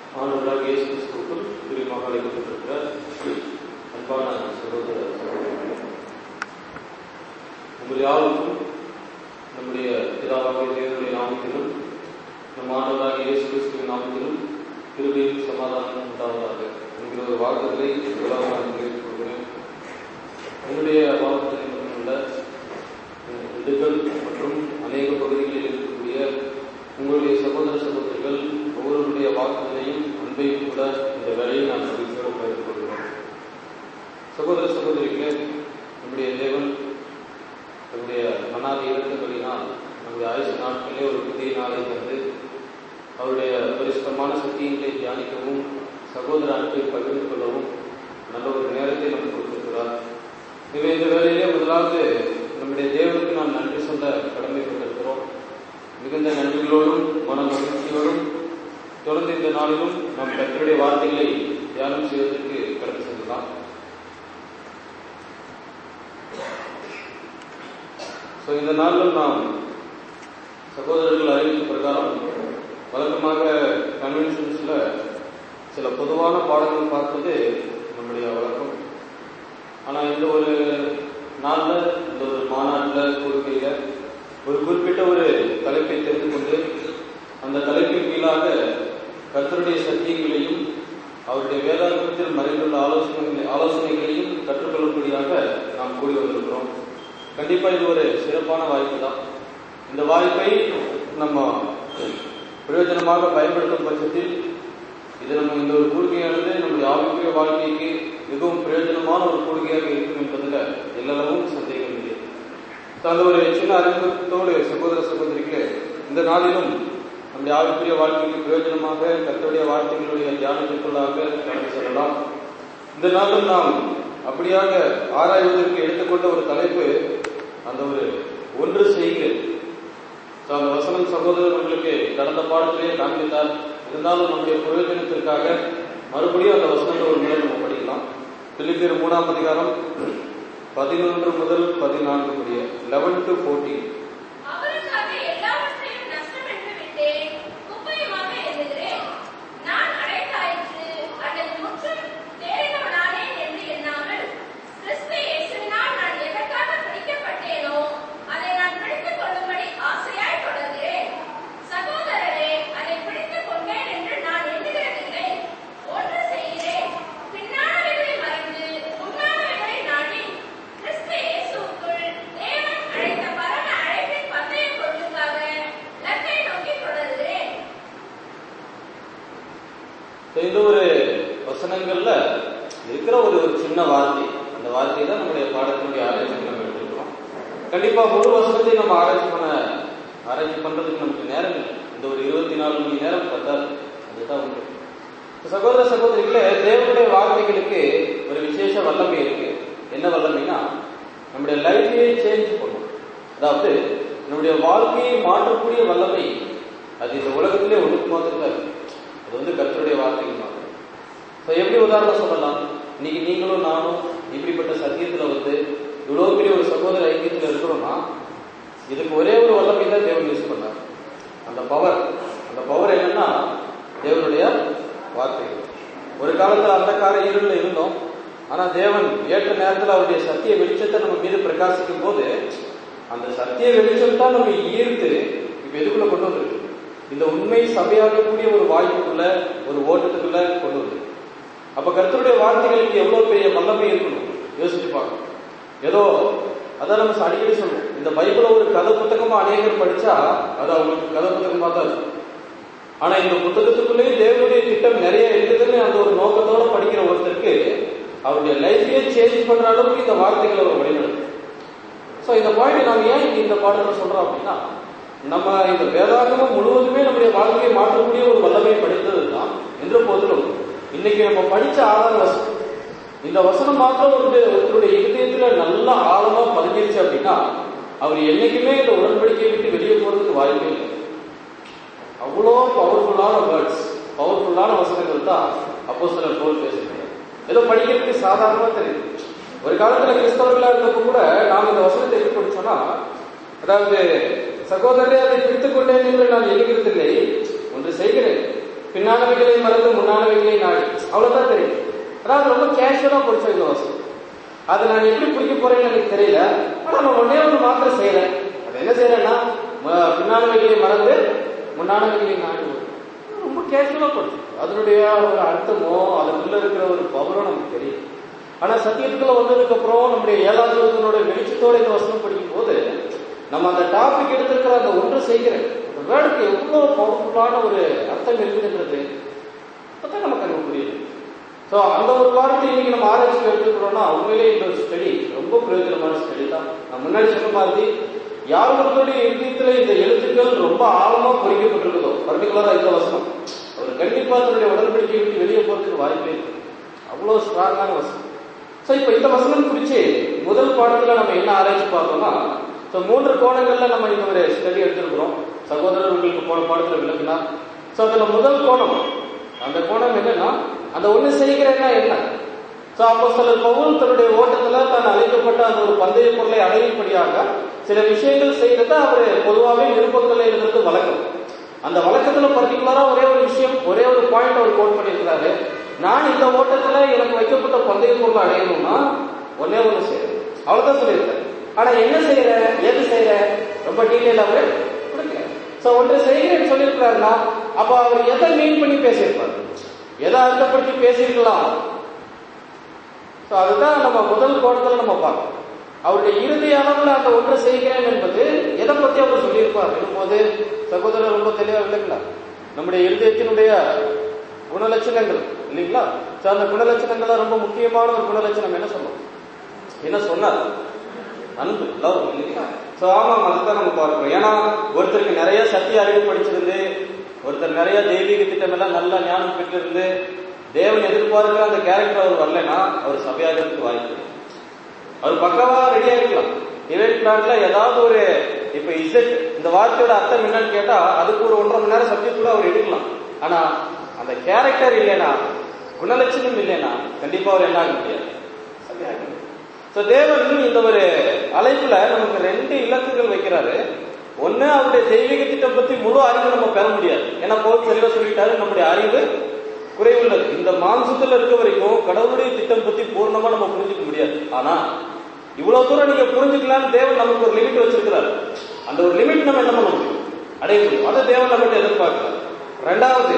ஆண்டவராக இயேசு கிறிஸ்துவுக்குள் பிரியமாக அழைக்கப்பட்டிருக்கிற அன்பான சகோதர சகோதரிகளே, உங்கள் யாருக்கும் நம்முடைய பிதாவாகிய தேவனுடைய நாமத்திலும் நம் ஆண்டவராகிய இயேசு கிறிஸ்துவின் நாமத்திலும் கிருபையும் சமாதானம் உண்டாவதாக என்கிற ஒரு வாக்குகளை முதலாக நான் தெரிவித்துக் கொள்கிறேன் என்னுடைய வாழ்க்கையில் உள்ள திண்டுக்கல் மற்றும் அநேக பகுதிகளில் இருக்கக்கூடிய உங்களுடைய சகோதர சகோதரிகள் ஒவ்வொருவருடைய வாக்குகளையும் அன்பையும் கூட இந்த வேலையை நான் மகிழ்ச்சியோடு பகிர்ந்து கொள்கிறோம் சகோதர சகோதரிகளே நம்முடைய தேவன் நம்முடைய மனாதி இறக்கங்களினால் நம்முடைய ஆயுசு நாட்களிலே ஒரு புதிய நாளை தந்து அவருடைய பரிசுத்தமான சக்தியினை தியானிக்கவும் சகோதர அன்பை பகிர்ந்து கொள்ளவும் நல்ல ஒரு நேரத்தை நமக்கு கொடுத்திருக்கிறார் எனவே இந்த வேலையிலே முதலாவது நம்முடைய தேவனுக்கு நாம் நன்றி சொல்ல கடமைப்பட்டிருக்கிறோம் மிகுந்த நன்றிகளோடும் மன மகிழ்ச்சியோடும் தொடர்ந்து இந்த நாளிலும் நாம் கத்தருடைய வார்த்தைகளை தியானம் செய்வதற்கு கடந்து செல்லலாம் ஸோ இந்த நாளில் நாம் சகோதரர்கள் அறிவித்த பிரகாரம் வழக்கமாக கன்வென்ஷன்ஸில் சில பொதுவான பாடங்கள் பார்ப்பது நம்முடைய வழக்கம் ஆனால் இந்த ஒரு நாளில் இந்த ஒரு மாநாட்டில் கூறுகையில் ஒரு குறிப்பிட்ட ஒரு தலைப்பை தெரிந்து கொண்டு அந்த தலைப்பின் கீழாக கர்த்தருடைய சத்தியங்களையும் அவருடைய வேதாந்தத்தில் மறைந்துள்ள ஆலோசனை ஆலோசனைகளையும் கற்றுக்கொள்ளும்படியாக நாம் கூடி வந்திருக்கிறோம் கண்டிப்பா இது ஒரு சிறப்பான வாய்ப்பு தான் இந்த வாய்ப்பை நம்ம பிரயோஜனமாக பயன்படுத்தும் பட்சத்தில் இது நம்ம இந்த ஒரு கூடுகையானது நம்முடைய ஆரோக்கிய வாழ்க்கைக்கு மிகவும் பிரயோஜனமான ஒரு கூடுகையாக இருக்கும் என்பதில் எல்லளவும் சந்தேகம் இல்லை அந்த ஒரு சின்ன அறிமுகத்தோடு சகோதர சகோதரிக்கு இந்த நாளிலும் நம்முடைய ஆவிக்குரிய வாழ்க்கைக்கு பிரயோஜனமாக கத்தருடைய வார்த்தைகளுடைய தியானத்திற்குள்ளாக கடந்து செல்லலாம் இந்த நாளில் நாம் அப்படியாக ஆராய்வதற்கு எடுத்துக்கொண்ட ஒரு தலைப்பு அந்த ஒரு ஒன்று செய்கிறேன் அந்த வசனம் சகோதரர்களுக்கு கடந்த பாடத்திலேயே காண்பித்தார் இருந்தாலும் நம்முடைய பிரயோஜனத்திற்காக மறுபடியும் அந்த வசனங்கள் ஒரு முறை நம்ம படிக்கலாம் பிலிப்பியர் மூணாம் அதிகாரம் பதினொன்று முதல் பதினான்கு முடிய லெவன் டு ஃபோர்டீன் அவருக்காக எல்லாவற்றையும் நஷ்டம் என்று விட்டேன் குப்பையுமாக எண்ணுகிறேன் நான் அழைத்தாயிற்று அல்லது முற்றும் தேறினவனானேன் என்று எண்ணாமல் கிறிஸ்து இயேசுவினால் நான் எதற்காக பிடிக்கப்பட்டேனோ அதை நான் பிடித்துக் கொள்ளும்படி ஆசையாய் தொடர்கிறேன் சகோதரரே அதை பிடித்துக் கொண்டேன் என்று நான் எண்ணுகிறதில்லை ஒன்று செய்கிறேன் பின்னானவைகளை மறந்து முன்னானவைகளை நாடி கிறிஸ்து இயேசுவுக்குள் தேவன் அழைத்த பரம அழைப்பின் பந்தய பொருளுக்காக லக்கை நோக்கி தொடர்கிறேன் இந்த ஒரு வசனங்கள்ல இருக்கிற ஒரு ஒரு சின்ன வார்த்தை அந்த வார்த்தை தான் நம்முடைய பாடத்தினுடைய ஆராய்ச்சி நம்ம எடுத்துக்கிறோம் கண்டிப்பா முழு வசனத்தை நம்ம ஆராய்ச்சி பண்ண ஆராய்ச்சி பண்றதுக்கு நமக்கு நேரம் இல்லை இந்த ஒரு இருபத்தி நாலு மணி நேரம் பத்தாது அதுதான் உண்டு சகோதர சகோதரிகளே தேவனுடைய வார்த்தைகளுக்கு ஒரு விசேஷ வல்லமை இருக்கு என்ன வல்லமைனா நம்முடைய லைஃபையே சேஞ்ச் பண்ணும் அதாவது நம்முடைய வாழ்க்கையை மாற்றக்கூடிய வல்லமை அது இந்த உலகத்திலே ஒன்றுக்கு மாத்திரம் தான் இருக்கு. அது வந்து கர்த்தருடைய வார்த்தைகள் மாத்திரம் ஸோ எப்படி உதாரணம் சொல்லலாம் இன்னைக்கு நீங்களும் நானும் இப்படிப்பட்ட சத்தியத்துல வந்து இவ்வளவு பெரிய ஒரு சகோதர ஐக்கியத்துல இருக்கிறோம்னா இதுக்கு ஒரே ஒரு வல்லமை தான் தேவன் யூஸ் பண்ணார் அந்த பவர் அந்த பவர் என்னன்னா தேவனுடைய வார்த்தைகள் ஒரு காலத்துல அந்த கார இருளில் இருந்தோம் ஆனா தேவன் ஏற்ற நேரத்தில் அவருடைய சத்திய வெளிச்சத்தை நம்ம மீது பிரகாசிக்கும் போது அந்த சத்திய வெளிச்சம் தான் நம்ம ஈர்த்து இப்ப எதுக்குள்ள கொண்டு வந்திருக்கு இந்த உண்மை சபையாகக்கூடிய ஒரு வாய்ப்புக்குள்ள ஒரு ஓட்டத்துக்குள்ள கொண்டு வந்து அப்ப கர்த்தருடைய வார்த்தைகளுக்கு எவ்வளவு பெரிய வல்லமை இருக்கணும் யோசிச்சு பார்க்கணும் ஏதோ அதான் நம்ம அடிக்கடி சொல்லுவோம் இந்த பைபிள ஒரு கதை புத்தகமா அநேகர் படிச்சா அது அவங்களுக்கு கதை புத்தகமா தான் இருக்கும் ஆனா இந்த புத்தகத்துக்குள்ளேயே தேவனுடைய திட்டம் நிறைய இருக்குதுன்னு அந்த ஒரு நோக்கத்தோட படிக்கிற ஒருத்தருக்கு அவருடைய லைஃபையே சேஞ்ச் பண்ற அளவுக்கு இந்த வார்த்தைகளை அவர் வழிநடத்தும் ஸோ இந்த பாயிண்ட் நாம ஏன் இங்க இந்த பாடத்தை சொல்றோம் அப்படின்னா நம்ம இந்த வேதாகமம் முழுவதுமே நம்முடைய வாழ்க்கையை மாற்றக்கூடிய ஒரு வல்லமை படித்தது தான் என்ற போதிலும் இன்னைக்கு நம்ம படிச்ச ஆதார வசனம் இந்த வசனம் மாத்திரம் ஒருத்தருடைய ஒருத்தருடைய இதயத்துல நல்லா ஆழமா பதிஞ்சிருச்சு அப்படின்னா அவர் என்னைக்குமே இந்த உடன்படிக்கையை விட்டு வெளியே போறதுக்கு வாய்ப்பே இல்லை அவ்வளோ பவர்ஃபுல்லான வேர்ட்ஸ் பவர்ஃபுல்லான வசனங்கள் தான் அப்போ சிலர் போல் பேசுகிறாங்க ஏதோ படிக்கிறதுக்கு சாதாரணமா தெரியுது ஒரு காலத்துல கிறிஸ்தவர்களா இருந்தப்ப கூட நாம இந்த வசனத்தை எப்படி படிச்சோம்னா அதாவது சகோதரரே அதை பிடித்துக் கொண்டேன் என்று நான் எண்ணுகிறதில்லை ஒன்று செய்கிறேன் பின்னானவைகளை மறந்து முன்னானவைகளை நாடு அவ்வளவுதான் தெரியும் அதாவது ரொம்ப கேஷுவலா பிடிச்ச இந்த வசனம் அதை நான் எப்படி பிடிக்க போறேன்னு எனக்கு தெரியல ஆனா நான் ஒன்னே ஒன்று மாத்திரம் செய்யறேன் அது என்ன செய்யறேன்னா ம- பின்னானவைகளை மறந்து முன்னானவைகளை நாடு ரொம்ப கேஷுவலா படிச்சு அதனுடைய ஒரு அர்த்தமோ அதுக்குள்ள இருக்கிற ஒரு பவரோ நமக்கு தெரியும் ஆனா சத்தியத்துக்குள்ள வந்ததுக்கு அப்புறம் நம்முடைய ஏழாவது வகுப்பினோட வெளிச்சத்தோட இந்த வசனம் படிக்கும் போது நம்ம அந்த டாபிக் எடுத்திருக்கிற அந்த ஒன்று செய்கிற அந்த வேர்டுக்கு எவ்வளவு பவர்ஃபுல்லான ஒரு அர்த்தம் இருக்குதுன்றது அப்பதான் நமக்கு அங்க புரியுது ஸோ அந்த ஒரு வார்த்தை இன்னைக்கு நம்ம ஆராய்ச்சி எடுத்துக்கிறோம்னா உண்மையிலே இந்த ஒரு ஸ்டடி ரொம்ப பிரயோஜனமான ஸ்டடி தான் நான் முன்னாடி சொன்ன மாதிரி யார் ஒருத்தருடைய இருதயத்துல இந்த எழுத்துக்கள் ரொம்ப ஆழமா பொறிக்கப்பட்டிருக்குதோ பர்டிகுலரா இந்த வசனம் அவர் கண்டிப்பா தன்னுடைய உடன்படிக்கை விட்டு வெளியே போறதுக்கு வாய்ப்பே இருக்கு அவ்வளவு ஸ்ட்ராங்கான வசனம் ஸோ இப்போ இந்த வசனம் குறிச்சு முதல் பாடத்துல நம்ம என்ன ஆராய்ச்சி பார்த்தோம்னா ஸோ மூன்று கோணங்கள்ல நம்ம இந்த ஒரு ஸ்டடி எடுத்திருக்கிறோம் சகோதரர் உங்களுக்கு போன பாடத்துல விளக்குனா ஸோ அதுல முதல் கோணம் அந்த கோணம் என்னன்னா அந்த ஒண்ணு செய்கிறேன்னா என்ன ஸோ அப்போ சில பவுல் தன்னுடைய ஓட்டத்துல தான் அழைக்கப்பட்ட அந்த ஒரு பந்தய பொருளை அடையும்படியாக சில விஷயங்கள் செய்யறத அவர் பொதுவாகவே நிருபங்கள்ல இருக்கிறது வழக்கம் அந்த வழக்கத்துல பர்டிகுலரா ஒரே ஒரு விஷயம் ஒரே ஒரு பாயிண்ட் அவர் கோட் பண்ணியிருக்கிறாரு நான் இந்த ஓட்டத்துல எனக்கு வைக்கப்பட்ட பந்தய பொருளை அடையணும்னா ஒன்னே ஒண்ணு செய்யறேன் அவ்வளவுதான் சொல்லியிருக்காரு ஆனா என்ன செய்யற எது செய்யற ரொம்ப டீட்டெயில் அவரு கொடுக்கல சோ ஒன்று செய்கிறேன்னு சொல்லியிருக்கிறாருன்னா அப்ப அவர் எதை மீன் பண்ணி பேசியிருப்பாரு எதை அர்த்தப்படுத்தி பேசியிருக்கலாம் சோ அதுதான் நம்ம முதல் கோணத்துல நம்ம பார்க்கணும் அவருடைய இறுதி அளவுல அந்த ஒன்று செய்கிறேன் என்பது எதை பத்தி அவர் சொல்லியிருப்பார் போது சகோதரர் ரொம்ப தெளிவா விளக்கலாம் நம்முடைய இருதயத்தினுடைய குணலட்சணங்கள் இல்லைங்களா சோ அந்த குணலட்சணங்கள்ல ரொம்ப முக்கியமான ஒரு குணலட்சணம் என்ன சொல்லும் என்ன சொன்னார் அன்பு லவ் இல்லைங்களா சோ ஆமாம் அதுதான் நம்ம பார்க்கிறோம் ஏன்னா ஒருத்தருக்கு நிறைய சத்திய அறிவு படிச்சிருந்து ஒருத்தர் நிறைய தெய்வீக திட்டம் எல்லாம் நல்ல ஞானம் பெற்றிருந்து தேவன் எதிர்பார்க்கிற அந்த கேரக்டர் அவர் வரலைன்னா அவர் சபையாகிறதுக்கு வாய்ப்பு இல்லை. அவர் பக்கவா ரெடியா இருக்கலாம் இவெண்ட் பிளான்ல ஏதாவது ஒரு இப்ப இசட் இந்த வார்த்தையோட அர்த்தம் என்னன்னு கேட்டா அதுக்கு ஒரு ஒன்றரை மணி நேரம் சப்ஜெக்ட் கூட அவர் எடுக்கலாம் ஆனா அந்த கேரக்டர் இல்லைன்னா குணலட்சணம் இல்லைன்னா கண்டிப்பா அவர் என்ன ஆக முடியாது சபையாக முடியாது. So, தேவன் இந்த ஒரு அழைப்புல நமக்கு ரெண்டு இலக்குகள் வைக்கிறாரு ஒண்ணு அவருடைய தெய்வீக திட்டம் பத்தி முழு அறிவு நம்ம பெற முடியாது ஏன்னா போல் தெளிவா சொல்லிட்டாரு நம்முடைய அறிவு குறைவுள்ளது இந்த மாம்சத்துல இருக்க வரைக்கும் கடவுளுடைய திட்டம் பத்தி பூர்ணமா நம்ம புரிஞ்சுக்க முடியாது ஆனா இவ்வளவு தூரம் நீங்க புரிஞ்சுக்கலாம்னு தேவன் நமக்கு ஒரு லிமிட் வச்சிருக்கிறாரு அந்த ஒரு லிமிட் நம்ம என்ன பண்ண முடியும் அடைய முடியும் அதை தேவன் நம்மகிட்ட எதிர்பார்க்கிறார் ரெண்டாவது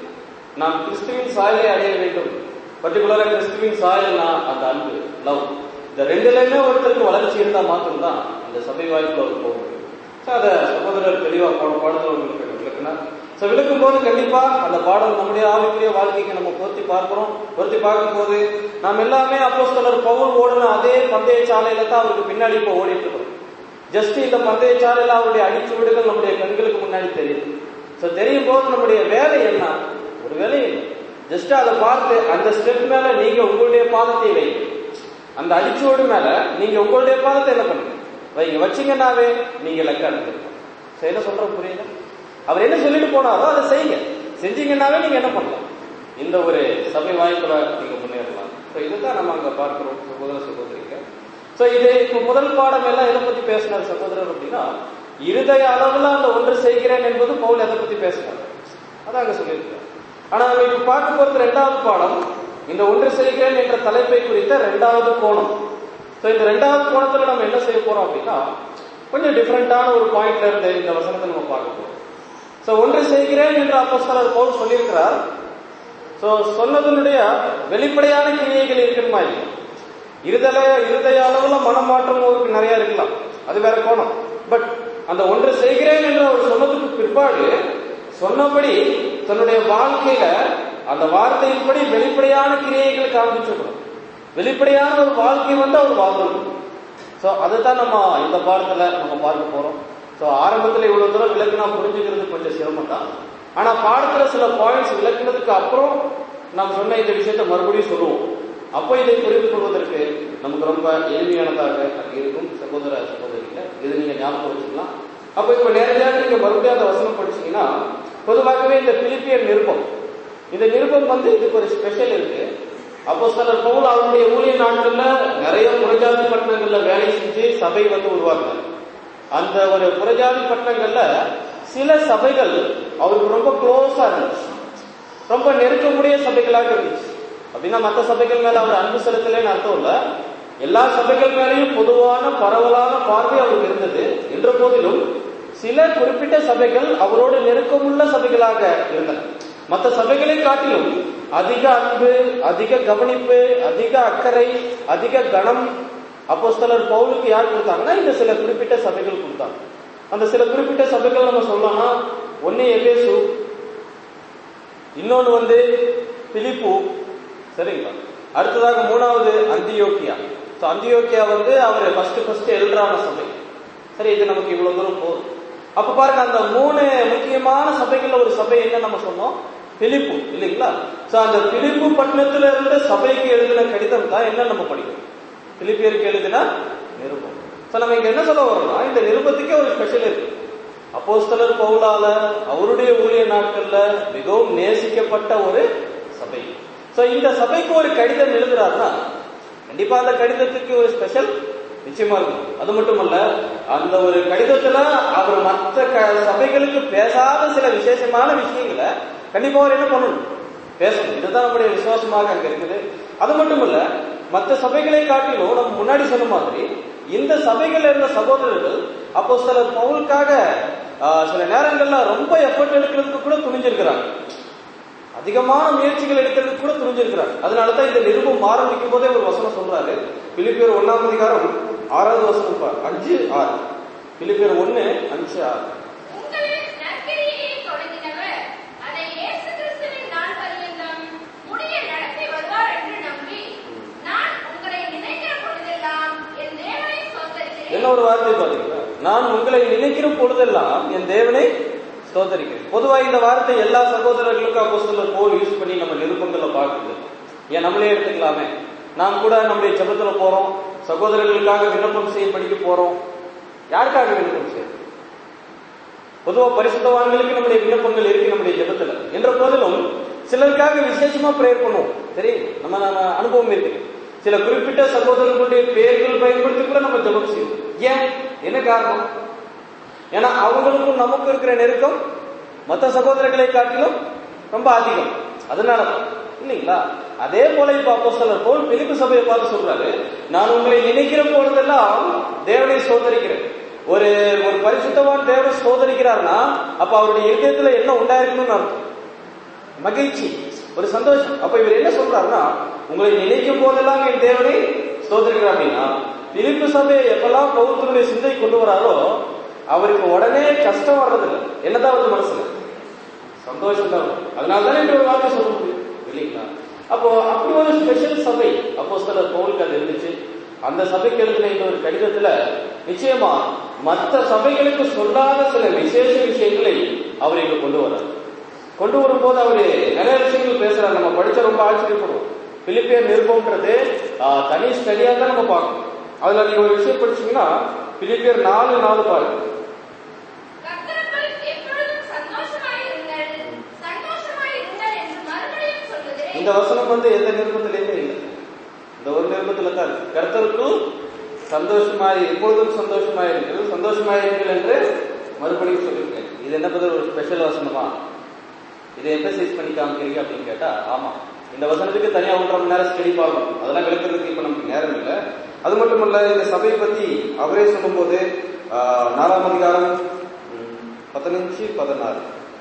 நாம் கிறிஸ்துவின் சாயலை அடைய வேண்டும் பர்டிகுலரா கிறிஸ்துவின் சாயல்னா அந்த அன்பு லவ் இந்த ரெண்டுலயுமே ஒருத்தருக்கு வளர்ச்சி இருந்தா மாத்திரம்தான் அந்த சபை வாய்ப்புல அவர் போக முடியும் So, அத சகோதரர் தெளிவா போன பாடத்துல உங்களுக்கு விளக்குனார் சோ விளக்கும் போது கண்டிப்பா அந்த பாடம் நம்முடைய ஆவிக்குரிய வாழ்க்கைக்கு நம்ம பொருத்தி பார்க்கிறோம் பொருத்தி பார்க்கும் போது நாம் எல்லாமே அப்போஸ்தலர் பவுல் ஓடின அதே பந்தய சாலையில தான் அவருக்கு பின்னாடி இப்போ ஓடிட்டு இருக்கோம் ஜஸ்ட் இந்த பந்தய சாலையில அவருடைய அடிச்சுவடுகள் நம்முடைய கண்களுக்கு முன்னாடி தெரியுது சோ தெரியும் போது நம்முடைய வேலை என்ன ஒரு வேலை இல்லை ஜஸ்ட் அதை பார்த்து அந்த ஸ்டெப் மேல நீங்க உங்களுடைய பாதத்தை வைங்க அந்த அடிச்சுவடு மேல நீங்க உங்களுடைய பாதத்தை என்ன பண்ணுங்க வைங்க வச்சீங்கன்னாவே நீங்க லக்க அடைஞ்சிருக்கோம் சரி, என்ன சொல்ற புரியுது அவர் என்ன சொல்லிட்டு போனாரோ அதை செய்யுங்க செஞ்சீங்கன்னாவே நீங்க என்ன பண்ணலாம் இந்த ஒரு சபை வாய்ப்புல நீங்க முன்னேறலாம் சோ இதுதான் நம்ம அங்க பார்க்கிறோம் சகோதர சகோதரிக்க சோ இது இப்ப முதல் பாடம் எல்லாம் எதை பத்தி பேசினார் சகோதரர் அப்படின்னா இருதய அளவுல அந்த ஒன்று செய்கிறேன் என்பது பவுல் எதை பத்தி பேசினார் அதான் அங்க சொல்லியிருக்காரு ஆனா நம்ம இப்ப பார்க்க போறது ரெண்டாவது பாடம் இந்த ஒன்று செய்கிறேன் என்ற தலைப்பை குறித்த ரெண்டாவது கோணம் சோ இந்த ரெண்டாவது கோணத்துல நம்ம என்ன செய்ய போறோம் அப்படின்னா கொஞ்சம் டிஃப்ரெண்டான ஒரு பாயிண்ட்ல இருந்து இந்த வசனத்தை நம்ம பார்க்க போறோம் சோ ஒன்று செய்கிறேன் என்று அப்போஸ்தலர் பவுல் சொல்லியிருக்கிறார் சோ சொன்னதனுடைய வெளிப்படையான கிரியைகள் இருக்கணுமா இல்லையா இருதல இருதய அளவுல மனமாற்றம் அவருக்கு நிறைய இருக்கலாம் அது வேற கோணம் பட் அந்த ஒன்று செய்கிறேன் என்று அவர் சொன்னதுக்கு பிற்பாடு சொன்னபடி தன்னுடைய வாழ்க்கையில அந்த வார்த்தையின்படி வெளிப்படையான கிரியைகளை காண்பிச்சிருக்கணும் வெளிப்படையான ஒரு வாழ்க்கை வந்து அவர் வாழ்ந்துருக்கணும் சோ அதுதான் நம்ம இந்த பாடத்துல நம்ம பார்க்க போறோம் சோ ஆரம்பத்துல இவ்வளவு தூரம் விளக்குனா புரிஞ்சுக்கிறது கொஞ்சம் சிரமம் தான் ஆனா பாடத்துல சில பாயிண்ட்ஸ் விளக்குனதுக்கு அப்புறம் நாம் சொன்ன இந்த விஷயத்த மறுபடியும் சொல்லுவோம் அப்போ இதை புரிந்து கொள்வதற்கு நமக்கு ரொம்ப எளிமையானதாக அது இருக்கும் சகோதர சகோதரிகள இது நீங்க ஞாபகம் வச்சுக்கலாம் அப்போ இப்ப நேரடியாக நீங்க மறுபடியும் அந்த வசனம் படிச்சீங்கன்னா பொதுவாகவே இந்த பிலிப்பியர் நிருபம் இந்த நிருபம் வந்து இதுக்கு ஒரு ஸ்பெஷல் இருக்கு அப்போ சிலர் பவுல் அவருடைய ஊழிய நாட்கள்ல நிறைய புறஜாதி பட்டணங்கள்ல வேலை செஞ்சு சபை வந்து உருவாக்குனார் அந்த ஒரு புறஜாதி பட்டணங்கள்ல சில சபைகள் அவருக்கு ரொம்ப க்ளோஸா இருந்துச்சு ரொம்ப நெருக்கமுடைய சபைகளாக இருந்துச்சு அப்படின்னா மற்ற சபைகள் மேல அவர் அன்பு செலுத்தலைன்னு அர்த்தம் இல்ல எல்லா சபைகள் மேலேயும் பொதுவான பரவலான பார்வை அவருக்கு இருந்தது என்ற போதிலும் சில குறிப்பிட்ட சபைகள் அவரோடு நெருக்கமுள்ள சபைகளாக இருந்தன மற்ற சபைகளை காட்டிலும் அதிக அன்பு அதிக கவனிப்பு அதிக அக்கறை அதிக கனம் அப்போஸ்தலர் பவுலுக்கு யார் கொடுத்தாங்கன்னா இந்த சில குறிப்பிட்ட சபைகள் கொடுத்தாங்க அந்த சில குறிப்பிட்ட சபைகள் நம்ம சொல்லலாம்னா ஒன்னு எபேசு இன்னொன்னு வந்து பிலிப்பு சரிங்களா அடுத்ததாக மூணாவது அந்தியோக்கியா ஸோ அந்தியோக்கியா வந்து அவர் ஃபர்ஸ்ட் ஃபர்ஸ்ட் எல்றான சபை சரி இது நமக்கு இவ்வளவு தூரம் போதும் அப்ப பாருங்க அந்த மூணு முக்கியமான சபைகள்ல ஒரு சபை என்ன நம்ம சொன்னோம் பிலிப்பு இல்லைங்களா சோ அந்த பிலிப்பு பட்டணத்துல இருந்த சபைக்கு எழுதின கடிதம் தான் என்ன நம்ம படிக்கணும் பிலிப்பியருக்கு எழுதின நிருபம் சோ நம்ம இங்க என்ன சொல்ல வரோம்னா இந்த நிருபத்துக்கே ஒரு ஸ்பெஷல் இருக்கு அப்போஸ்தலர் பவுலால அவருடைய ஊழிய நாட்கள்ல மிகவும் நேசிக்கப்பட்ட ஒரு சபை சோ இந்த சபைக்கு ஒரு கடிதம் எழுதுறாருன்னா கண்டிப்பா அந்த கடிதத்துக்கு ஒரு ஸ்பெஷல் நிச்சயமா இருக்கும் அது மட்டுமல்ல அந்த ஒரு கடிதத்துல அவர் மற்ற க- சபைகளுக்கு பேசாத சில விசேஷமான விஷயங்களை கண்டிப்பா அவர் என்ன பண்ணணும் பேசணும் இதுதான் நம்முடைய விசுவாசமாக அங்க இருக்குது அது மட்டுமல்ல மற்ற சபைகளை காட்டிலும் நம்ம முன்னாடி சொன்ன மாதிரி இந்த சபைகள்ல இருந்த சகோதரர்கள் அப்போ சில பவுலுக்காக ஆஹ், சில நேரங்கள்ல ரொம்ப எஃபர்ட் எடுக்கிறதுக்கு கூட துணிஞ்சிருக்கிறாங்க அதிகமான முயற்சிகள் எடுக்கிறதுக்கு கூட துணிஞ்சிருக்கிறார் அதனாலதான் இந்த நிருபம் ஆரம்பிக்கும் போதே ஒரு வசனம் சொல்றாரு பிலிப்பியர் ஒன்னாம் அதிகாரம் ஆறாவது வசனம் பார். அஞ்சு ஆறு பிலிப்பியர் ஒன்னு அஞ்சு ஆறு உங்கள் நற்கிரியையை தொடங்கினவர் அதை இயேசு கிறிஸ்துவின் நாள் பரியந்தம் முடிய நடத்தி வருவார் என்று நம்பி நான் உங்களை நினைக்கிற பொழுதெல்லாம் என் தேவனை சோதரிக்கிறேன் என்ன ஒரு வார்த்தை பாத்தீங்களா நான் உங்களை நினைக்கிற பொழுதெல்லாம் என் தேவனை ஸ்தோத்தரிக்கிறேன் பொதுவா இந்த வார்த்தை எல்லா சகோதரர்களுக்கும் அப்போஸ்தலர் போல் யூஸ் பண்ணி நம்ம நிருபங்கள்ல பார்க்குது ஏன் நம்மளே எடுத்துக்கலாமே நாம் கூட நம்முடைய ஜெபத்துல போறோம் சகோதரர்களுக்காக விண்ணப்பம் செய்ய படிக்க போறோம் யாருக்காக விண்ணப்பம் செய்ய பொதுவா பரிசுத்தவான்களுக்கு நம்முடைய விண்ணப்பங்கள் இருக்கு நம்முடைய ஜெபத்துல என்ற போதிலும் சிலருக்காக விசேஷமா ப்ரேயர் பண்ணுவோம் சரி நம்ம நம்ம அனுபவம் இருக்குது சில குறிப்பிட்ட சகோதரர்களுடைய பெயர்கள் பயன்படுத்தி கூட நம்ம ஜெபம் செய்வோம் ஏன் என்ன காரணம் ஏன்னா அவங்களுக்கும் நமக்கும் இருக்கிற நெருக்கம் மற்ற சகோதரர்களை காட்டிலும் ரொம்ப அதிகம் அதனால தான். இல்லைங்களா அதே போல இப்ப அப்போஸ்தலர் போல் பிலிப்பு சபையை பார்த்து சொல்றாரு நான் உங்களை நினைக்கிற பொழுதெல்லாம் தேவனை சோதரிக்கிறேன் ஒரு ஒரு பரிசுத்தவான் தேவனை சோதரிக்கிறார்னா அப்ப அவருடைய இதயத்துல என்ன உண்டாயிருக்கணும்னு அர்த்தம் மகிழ்ச்சி ஒரு சந்தோஷம் அப்ப இவர் என்ன சொல்றாருன்னா உங்களை நினைக்கும் போதெல்லாம் என் தேவனை ஸ்தோத்திரிக்கிறார் அப்படின்னா பிலிப்பு சபையை எப்பெல்லாம் பௌத்தனுடைய சிந்தை கொண்டு வராரோ அவருக்கு உடனே கஷ்டம் வர்றதில்லை என்னதான் வந்து மனசுல சந்தோஷம் தான் வரும். அதனால தானே இப்படி ஒரு வார்த்தை சொல்ல முடியும் இல்லைங்களா அப்போ அப்படி ஒரு ஸ்பெஷல் சபை அப்போ சில பவுலுக்கு அது இருந்துச்சு அந்த சபைக்கு எழுதின இந்த ஒரு கடிதத்துல நிச்சயமா மற்ற சபைகளுக்கு சொல்லாத சில விசேஷ விஷயங்களை அவர் இங்க கொண்டு வர்றார் கொண்டு வரும்போது அவரு நிறைய விஷயங்கள் பேசுறாரு நம்ம படிச்சா ரொம்ப ஆச்சரியப்படுவோம் பிலிப்பியர் நிருபம்ன்றது ஆஹ், தனி ஸ்டடியா தான் நம்ம பார்க்கணும் அதுல நீங்க ஒரு விஷயம் படிச்சீங்கன்னா பிலிப்பியர் நாலு நாலு பாருங்க கர்த்தருக்குள் எப்பொழுதும் சந்தோஷமாயிருங்கள் சந்தோஷமாயிருங்கள் என்று மறுபடியும் சொல்லுகிறேன் இந்த வசனம் வந்து எந்த நிருபத்திலையுமே இல்லை இந்த ஒரு நிருபத்துல தான் இருக்கு கர்த்தருக்குள் சந்தோஷமாய் எப்பொழுதும் சந்தோஷமாயிருங்கள் சந்தோஷமாயிருங்கள் என்று மறுபடியும் சொல்லியிருக்கேன் இது என்ன பதில் ஒரு ஸ்பெஷல் வசனமா இதை எம்பசைஸ் பண்ணி காமிக்கிறீங்க அப்படின்னு கேட்டா ஆமா இந்த வசனத்துக்கு தனியா ஒன்றரை மணி நேரம் ஸ்டடி பார்க்கணும் அதெல்லாம் விளக்குறதுக்கு இப்ப நமக்கு நேரம் இல்லை அது மட்டுமல்ல இந்த சபையை பத்தி அவரே சொல்லும்போது ஆஹ், நாலாம் அதிகாரம் ம், பதினஞ்சு பதினாறு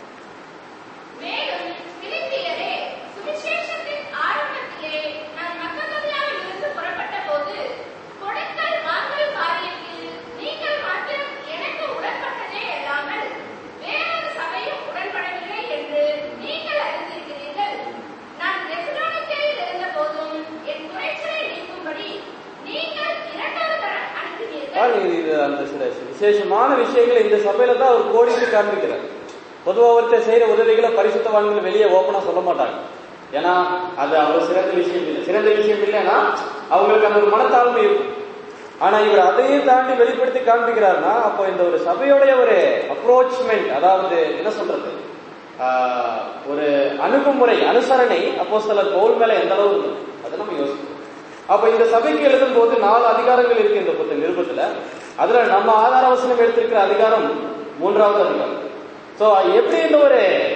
மேலும் பிலிப்பியரே சுவிசேஷத்தின் ஆரம்பத்திலே நான் மக்கதோனியாவில் இருந்து புறப்பட்ட போது கொடுக்கல் வாங்கல் காரியத்தில் நீங்கள் மாத்திரம் எனக்கு உடன்பட்டதே அல்லாமல் வேறொரு சபையும் உடன்படவில்லை என்று நீங்கள் அறிந்திருக்கிறீர்கள் நான் தெசலோனிக்கேயில் இருந்த போதும் என் குறைச்சலை நீக்கும்படி நீங்கள் இரண்டாவது தரம் ஆ, அனுப்பினீர்கள் நீங்க இது அந்த சில விசேஷமான விஷயங்களை இந்த சபையில தான் அவர் கோடிட்டு காண்பிக்கிறார் பொதுவா ஒருத்தர் செய்யற உதவிகளை பரிசுத்தவான்கள் வெளியே ஓப்பனா சொல்ல மாட்டாங்க ஏன்னா அது அவ்வளவு சிறந்த விஷயம் இல்லை சிறந்த விஷயம் இல்லைன்னா அவங்களுக்கு அந்த ஒரு மனத்தாழ்மை இருக்கும் ஆனா இவர் அதையும் தாண்டி வெளிப்படுத்தி காண்பிக்கிறாருன்னா அப்போ இந்த ஒரு சபையோடைய ஒரு அப்ரோச்மெண்ட் அதாவது என்ன சொல்றது ஆஹ், ஒரு அணுகுமுறை அனுசரணை அப்போ சில தோல் மேல எந்த அளவு இருக்கு அதை நம்ம யோசிக்கணும் அப்ப இந்த சபைக்கு எழுதும் போது நாலு அதிகாரங்கள் இருக்கு இந்த புத்த நிருபத்துல அதுல நம்ம ஆதார வசனம் எடுத்திருக்கிற அதிகாரம் மூன்றாவது அதிகாரம் சோ எப்படி இந்த ஒரு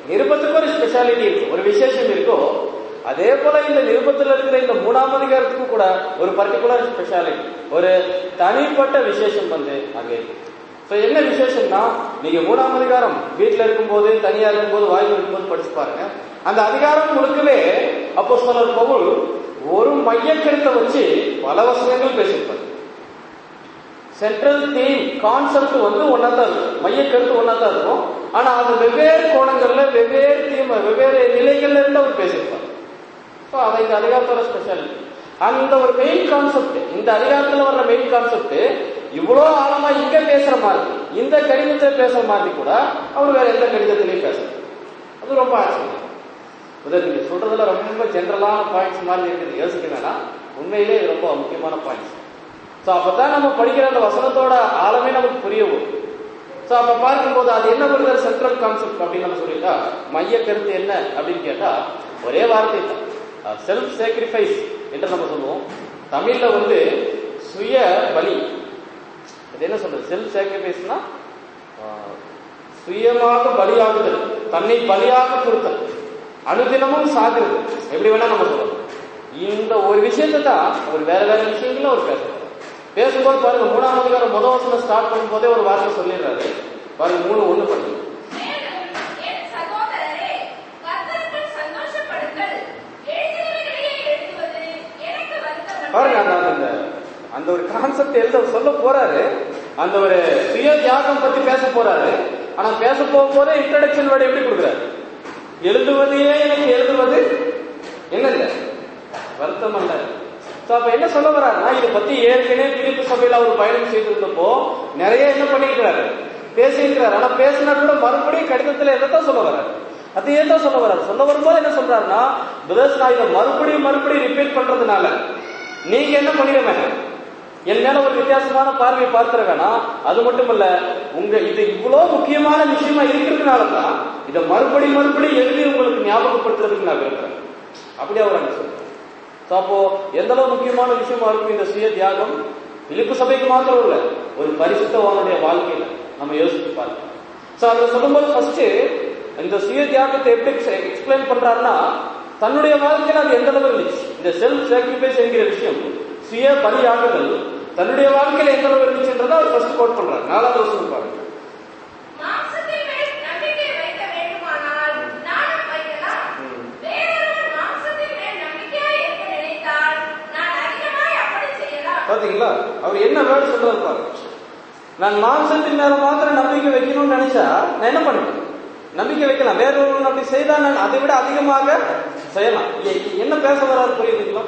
நிருபத்துக்கு ஒரு ஸ்பெஷாலிட்டி இருக்கு ஒரு விசேஷம் இருக்கோ அதே போல இந்த நிருபத்தில் இருக்கிற இந்த மூணாம் அதிகாரத்துக்கு கூட ஒரு பர்டிகுலர் ஸ்பெஷாலிட்டி ஒரு தனிப்பட்ட விசேஷம் வந்து அங்கே இருக்கு So, என்ன விசேஷம்னா நீங்க மூணாம் அதிகாரம் வீட்டுல இருக்கும்போது தனியா இருக்கும்போது வாய்ப்பு இருக்கும்போது படிச்சு பாருங்க அந்த அதிகாரம் முழுக்கவே அப்போ சொல்லர் பவுல் ஒரு மையக்கருத்தை வச்சு பல வசனங்கள் பேசியிருப்பார் சென்ட்ரல் தீம் கான்செப்ட் வந்து ஒன்னா தான் இருக்கும் மையக்கருத்து ஒன்னா தான் இருக்கும் ஆனா அது வெவ்வேறு கோணங்கள்ல வெவ்வேறு தீம் வெவ்வேறு நிலைகள்ல இருந்து அவர் பேசியிருப்பார் ஸோ அதை இந்த அதிகாரத்தோட ஸ்பெஷாலிட்டி அந்த ஒரு மெயின் கான்செப்ட் இந்த அதிகாரத்துல வர்ற மெயின் கான்செப்ட் இவ்வளோ ஆழமா இங்க பேசுற மாதிரி இந்த கடிதத்துல பேசுற மாதிரி கூட அவர் வேற எந்த கடிதத்திலையும் பேசல அது ரொம்ப ஆச்சரியம் உதவி நீங்க சொல்றதுல ரொம்ப ஜென்ரலான பாயிண்ட்ஸ் மாதிரி இருக்குது யோசிக்க வேணாம் உண்மையிலே இது ரொம்ப முக்கியமான பாயிண்ட்ஸ் ஸோ அப்பதான் நம்ம படிக்கிற அந்த வசனத்தோட ஆழமே நமக்கு புரிய வரும் ஸோ அப்ப பார்க்கும்போது அது என்ன பண்ணுறது சென்ட்ரல் கான்செப்ட் அப்படின்னு நம்ம சொல்லிட்டா மைய கருத்து என்ன அப்படின்னு கேட்டா ஒரே வார்த்தை தான் செல்ஃப் சாக்ரிஃபைஸ் என்று நம்ம சொல்லுவோம் தமிழ்ல வந்து சுய பலி அது என்ன சொல்றது செல்ஃப் சாக்ரிஃபைஸ்னா சுயமாக பலியாகுதல் தன்னை பலியாக கொடுத்தல் அனுதினமும் சாகுறது எப்படி வேணா நம்ம சொல்லலாம் இந்த ஒரு விஷயத்தை தான் அவர் வேற வேற விஷயங்களும் அவர் பேசுறாரு பேசும்போது பாருங்க மூணாம் அதிகாரம் முதல் வசனம் ஸ்டார்ட் பண்ணும்போதே ஒரு வார்த்தை சொல்லிடுறாரு பாருங்க மூணு ஒண்ணு பண்ணுங்க மேலும் என் சகோதரரே கர்த்தருக்குள் சந்தோஷப்படுங்கள் எழுதினவைகளையே எழுதுவது எனக்கு வருத்தமல்ல. பாருங்க அந்த அந்த அந்த ஒரு கான்செப்ட் எழுத சொல்ல போறாரு அந்த ஒரு சுய தியாகம் பத்தி பேச போறாரு ஆனா பேச போகும்போதே இன்ட்ரடக்ஷன் வேர்டு எப்படி கொடுக்குறாரு எழுதுவதையே எனக்கு எழுதுவது என்னங்க வருத்தம் அல்ல So, அப்ப என்ன சொல்ல வர்றாருன்னா இதை பத்தி ஏற்கனவே பிரிப்பு சபையில அவர் பயணம் செய்திருந்தப்போ நிறைய என்ன பண்ணிருக்கிறாரு பேசியிருக்கிறாரு ஆனா பேசினா கூட மறுபடியும் கடிதத்துல எதைத்தான் சொல்ல வர்றாரு அதையே தான் சொல்ல வர்றாரு சொல்ல வரும்போது என்ன சொல்றாருன்னா பிரதர்ஸ் நான் இதை மறுபடியும் மறுபடியும் ரிப்பீட் பண்றதுனால நீங்க என்ன பண்ணிட வேணாம் என் மேல ஒரு வித்தியாசமான பார்வையை பார்த்துட வேணாம் அது மட்டும் இல்ல உங்க இது இவ்வளவு முக்கியமான விஷயமா இருக்கிறதுனால தான் இதை மறுபடியும் மறுபடியும் எழுதி உங்களுக்கு ஞாபகப்படுத்துறதுக்கு நான் விரும்புறேன் அப்படி அவர் அங்க சொல்றாரு So, அப்போ எந்த அளவு முக்கியமான விஷயமா இருக்கும் இந்த சுய தியாகம் இழுப்பு சபைக்கு மாத்திரம் இல்ல ஒரு பரிசுத்தவானுடைய வாழ்க்கையில நம்ம யோசிச்சு பார்க்கலாம் சோ அதை சொல்லும்போது ஃபர்ஸ்ட் இந்த சுய தியாகத்தை எப்படி எக்ஸ்பிளைன் பண்றாருன்னா தன்னுடைய வாழ்க்கையில அது எந்த அளவு இருந்துச்சு இந்த செல்ஃப் சாக்ரிஃபைஸ் என்கிற விஷயம் சுய பலியாகுதல் தன்னுடைய வாழ்க்கையில எந்த அளவு இருந்துச்சுன்றதை அவர் ஃபர்ஸ்ட் கோட் பண்றாரு நாலாவது வருஷம் பாருங்க மாம்சத்தின் மேல் நம்பிக்கை வைக்க வேண்டுமானால் நானும் வைக்கலாம் வேறொருவன் மாம்சத்தின் மேல் நம்பிக்கையாய் இருக்க நினைத்தால் நான் அதிகமாய் அப்படி செய்யலாம் பாத்தீங்களா அவர் என்ன வேர்டு சொல்றாரு பாருங்க நான் மாம்சத்தின் மேல மாத்திரம் நம்பிக்கை வைக்கணும்னு நினைச்சா நான் என்ன பண்ணுவேன் நம்பிக்கை வைக்கலாம் வேற ஒருவன் அப்படி செய்தா நான் அதை விட அதிகமாக செய்யலாம் எ- என்ன பேச வராது புரியுதுங்களா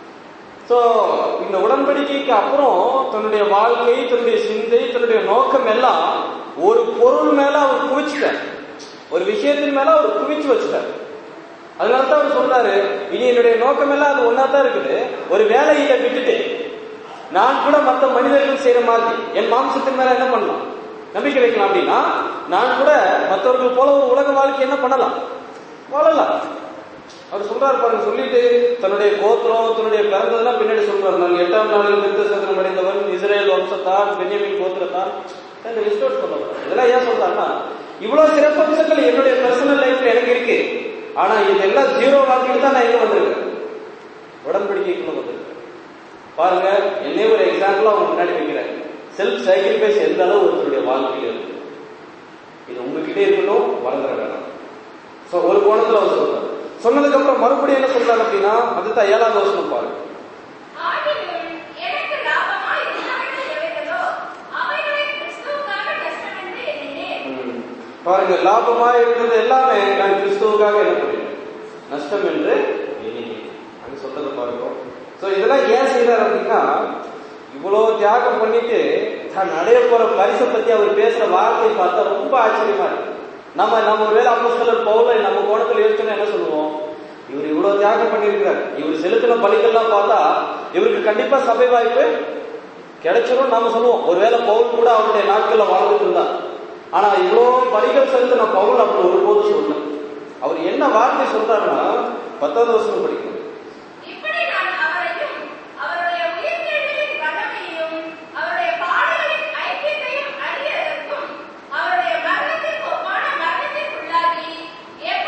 சோ இந்த உடன்படிக்கைக்கு அப்புறம் தன்னுடைய வாழ்க்கை தன்னுடைய சிந்தை தன்னுடைய நோக்கம் எல்லாம் ஒரு பொருள் மேல அவர் குவிச்சுட்டார் ஒரு விஷயத்தின் மேல அவர் குவிச்சு வச்சுட்டார் அதனால தான் அவர் சொல்றாரு இனி என்னுடைய நோக்கம் எல்லாம் அது ஒன்னா தான் இருக்குது ஒரு வேலையை விட்டுட்டு நான் கூட மற்ற மனிதர்கள் செய்யற மாதிரி என் மாம்சத்தின் மேல என்ன பண்ணலாம் நம்பிக்கை வைக்கலாம் அப்படின்னா நான் கூட மற்றவர்கள் போல ஒரு உலக வாழ்க்கை என்ன பண்ணலாம் வாழலாம் அவர் சொல்றாரு பாருங்க சொல்லிட்டு தன்னுடைய கோத்திரம் தன்னுடைய பிறந்ததெல்லாம் பின்னாடி சொல்றாரு நான் எட்டாம் நாளில் விருத்த சேதனம் அடைந்தவன் இஸ்ரேல் வம்சத்தான் பென்யமின் கோத்திரத்தான் இந்த லிஸ்ட் அவுட் சொல்றாரு இதெல்லாம் ஏன் சொல்றாருன்னா இவ்வளவு சிறப்பம்சங்கள் என்னுடைய பர்சனல் லைஃப்ல எனக்கு இருக்கு ஆனா இதெல்லாம் ஜீரோ வாக்கிட்டு தான் நான் எங்க வந்திருக்கேன் உடன்படிக்கைக்குள்ள வந்திருக்கேன் பாருங்க என்னே ஒரு எக்ஸாம்பிள் அவங்க முன்னாடி வைக்கிறேன் செல்ஃப் சாக்ரிஃபைஸ் எந்த அளவு ஒருத்தருடைய வாழ்க்கையில் இருக்கு இது உங்ககிட்ட இருக்கணும் வளர்ந்துட வேணாம் சோ ஒரு கோணத்துல அவர் சொல்றாரு சொன்னதுக்கு அப்புறம் மறுபடியும் என்ன சொல்றாரு அப்படின்னா அதுதான் ஏழாவது வருஷம் பாருங்க ஆகிலும் எனக்கு லாபமாய் இருந்தவைகள் எவைகளோ அவைகளை கிறிஸ்துவுக்காக நஷ்டம் என்று எண்ணினேன் ம். பாருங்க லாபமா இருந்தது எல்லாமே நான் கிறிஸ்துவுக்காக என்ன பண்ணிட்டேன் நஷ்டம் என்று எண்ணினேன் அங்க சொல்றதை பாருங்க சோ இதெல்லாம் ஏன் செய்யறாரு அப்படின்னா இவ்வளவு தியாகம் பண்ணிட்டு தான் அடைய போற பரிசை பத்தி அவர் பேசுற வார்த்தையை பார்த்தா ரொம்ப ஆச்சரியமா இருக்கு நம்ம நம்ம ஒருவேளை அப்போஸ்தலர் பவுலை நம்ம கோணத்துல யோசிச்சோம்னா என்ன சொல்லுவோம் இவர் இவ்வளவு தியாகம் பண்ணியிருக்கிறார் இவர் செலுத்தின பலிகள்லாம் பார்த்தா இவருக்கு கண்டிப்பா சபை வாய்ப்பு கிடைச்சிரும் நாம சொல்லுவோம் ஒருவேளை பவுல் கூட அவருடைய நாட்கள்ல வாழ்ந்துட்டு இருந்தார் ஆனா இவ்வளோ பலிகள் செலுத்தின பவுல் அப்படி ஒருபோது சொல்லல அவர் என்ன வார்த்தை சொல்றாருன்னா பத்தாவது வருஷம் படிக்கணும் இப்படி நான் அவரையும் அவருடைய உயிர்த்தெழுதலின் வல்லமையையும் அவருடைய பாடுகளின் ஐக்கியத்தையும் அறியதற்கும் அவருடைய மரணத்திற்கு ஒப்பான மரணத்திற்குள்ளாகி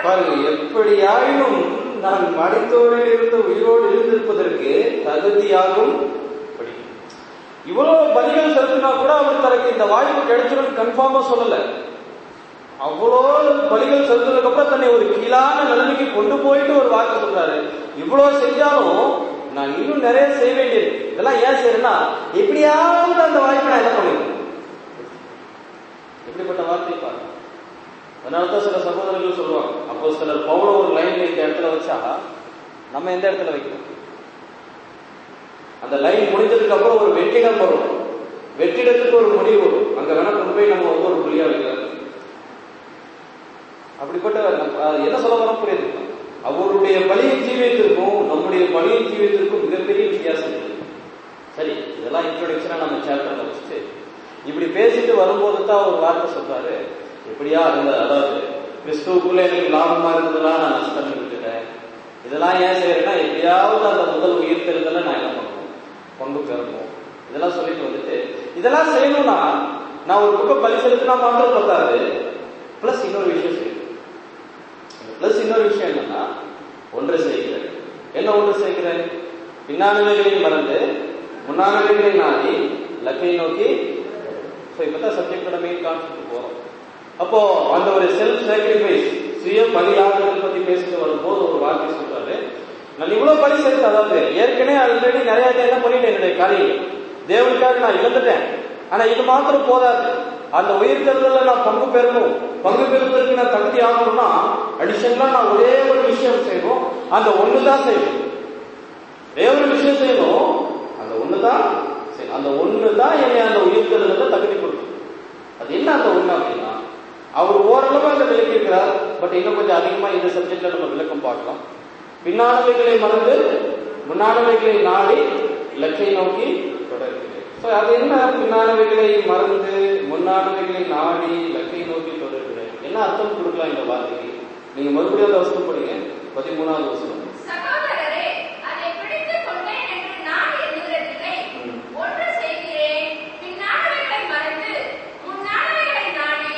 பாருங்க எப்படியாயினும் நான் மடித்தோரில் இருந்து உயிரோடு இருந்திருப்பதற்கு தகுதியாகும் படி. இவ்வளவு பலிகள் செலுத்தினா கூட அவர் தனக்கு இந்த வாய்ப்பு கிடைச்சிடும் கன்ஃபார்மா சொல்லல அவ்வளோ பலிகள் செலுத்தினதுக்கு அப்புறம் தன்னை ஒரு கீழான நிலைமைக்கு கொண்டு போயிட்டு ஒரு வார்த்தை சொல்றாரு இவ்வளவு செஞ்சாலும் நான் இன்னும் நிறைய செய்ய வேண்டியது இதெல்லாம் ஏன் செய்யறேன்னா எப்படியாவது அந்த வாய்ப்பை நான் என்ன பண்ணுவேன் எப்படிப்பட்ட வார்த்தை பாருங்க அதனாலதான் சில சகோதரர்கள் சொல்லுவாங்க அப்போ சிலர் பவுல ஒரு லைன்ல இந்த இடத்துல வச்சா நம்ம எந்த இடத்துல வைக்கணும் அந்த லைன் முடிஞ்சதுக்கு அப்புறம் ஒரு வெற்றிடம் வரும் வெற்றிடத்துக்கு ஒரு முடிவு வரும் அங்க வேணா கொண்டு போய் நம்ம ஒவ்வொரு புள்ளியா வைக்கலாம் அப்படிப்பட்ட நம்ம- அது என்ன சொல்ல வர புரியுது அவருடைய பலியின் ஜீவியத்திற்கும் நம்முடைய பலியின் ஜீவியத்திற்கும் மிகப்பெரிய வித்தியாசம் இருக்கு சரி இதெல்லாம் இன்ட்ரோடக்ஷனா நம்ம சாப்டர்ல வச்சுட்டு இப்படி பேசிட்டு வரும்போது தான் ஒரு வார்த்தை சொல்றாரு எப்படியா இருந்த அதாவது கிறிஸ்துவுக்குள்ள எனக்கு லாபமா இருந்ததெல்லாம் நான் நஷ்டம் விட்டுட்டேன் இதெல்லாம் ஏன் செய்யறேன்னா எப்படியாவது அந்த முதல் உயிர் தெரிதல நான் என்ன பண்ணணும் பங்கு பெறணும் இதெல்லாம் சொல்லிட்டு வந்துட்டு இதெல்லாம் செய்யணும்னா நான் ஒரு பக்கம் பலி செலுத்தினா மாத்திரம் பத்தாது பிளஸ் இன்னொரு விஷயம் செய்யணும் பிளஸ் இன்னொரு விஷயம் என்னன்னா ஒன்று செய்கிறேன் என்ன ஒன்று செய்கிறேன் பின்னானவைகளை மறந்து முன்னானவைகளை நாடி லக்கை நோக்கி ஸோ இப்பதான் சப்ஜெக்டோட மெயின் கான்செப்ட் போறோம் அப்போ அந்த ஒரு செல்ஃப் சாக்ரிஃபைஸ் சுய பலியாகுதல் பத்தி பேசிட்டு வரும்போது ஒரு வார்த்தை சொல்றாரு நான் இவ்வளவு பலி செலுத்த அதாவது ஏற்கனவே ஆல்ரெடி நிறைய இதை என்ன பண்ணிட்டேன் என்னுடைய காரியம் தேவனுக்காக நான் இழந்துட்டேன் ஆனா இது மாத்திரம் போதாது அந்த உயிர் தேர்தல நான் பங்கு பெறணும் பங்கு பெறுவதற்கு நான் தகுதி ஆகணும்னா அடிஷனலா நான் ஒரே ஒரு விஷயம் செய்யணும் அந்த ஒண்ணுதான் செய்யணும் ஒரே ஒரு விஷயம் செய்யணும் அந்த ஒண்ணுதான் செய்யணும். அந்த ஒண்ணுதான் என்னை அந்த உயிர் தேர்தல தகுதி கொடுக்கும் அது என்ன அந்த ஒண்ணு அப்படின்னா அவர் ஓரளவு அந்த விளக்கி இருக்கிறார் பட் இன்னும் கொஞ்சம் அதிகமா இந்த சப்ஜெக்ட்ல நம்ம விளக்கம் பார்க்கலாம் பின்னானவைகளை மறந்து முன்னானவைகளை நாடி இலக்கை நோக்கி தொடர்கிறேன் So, அது என்ன பின்னானவைகளை மறந்து முன்னானவைகளை நாடி இலக்கை நோக்கி தொடர்கிறேன் என்ன அர்த்தம் கொடுக்கலாம் இந்த வார்த்தைக்கு நீங்க மறுபடியும் அந்த வசனம் படிங்க பதிமூணாவது வசனம் சகோதரரே அதை பிடித்துக் கொண்டேன் என்று நான் எண்ணுகிறதில்லை ம். ஒன்று செய்கிறேன் பின்னானவைகளை மறந்து முன்னானவைகளை நாடி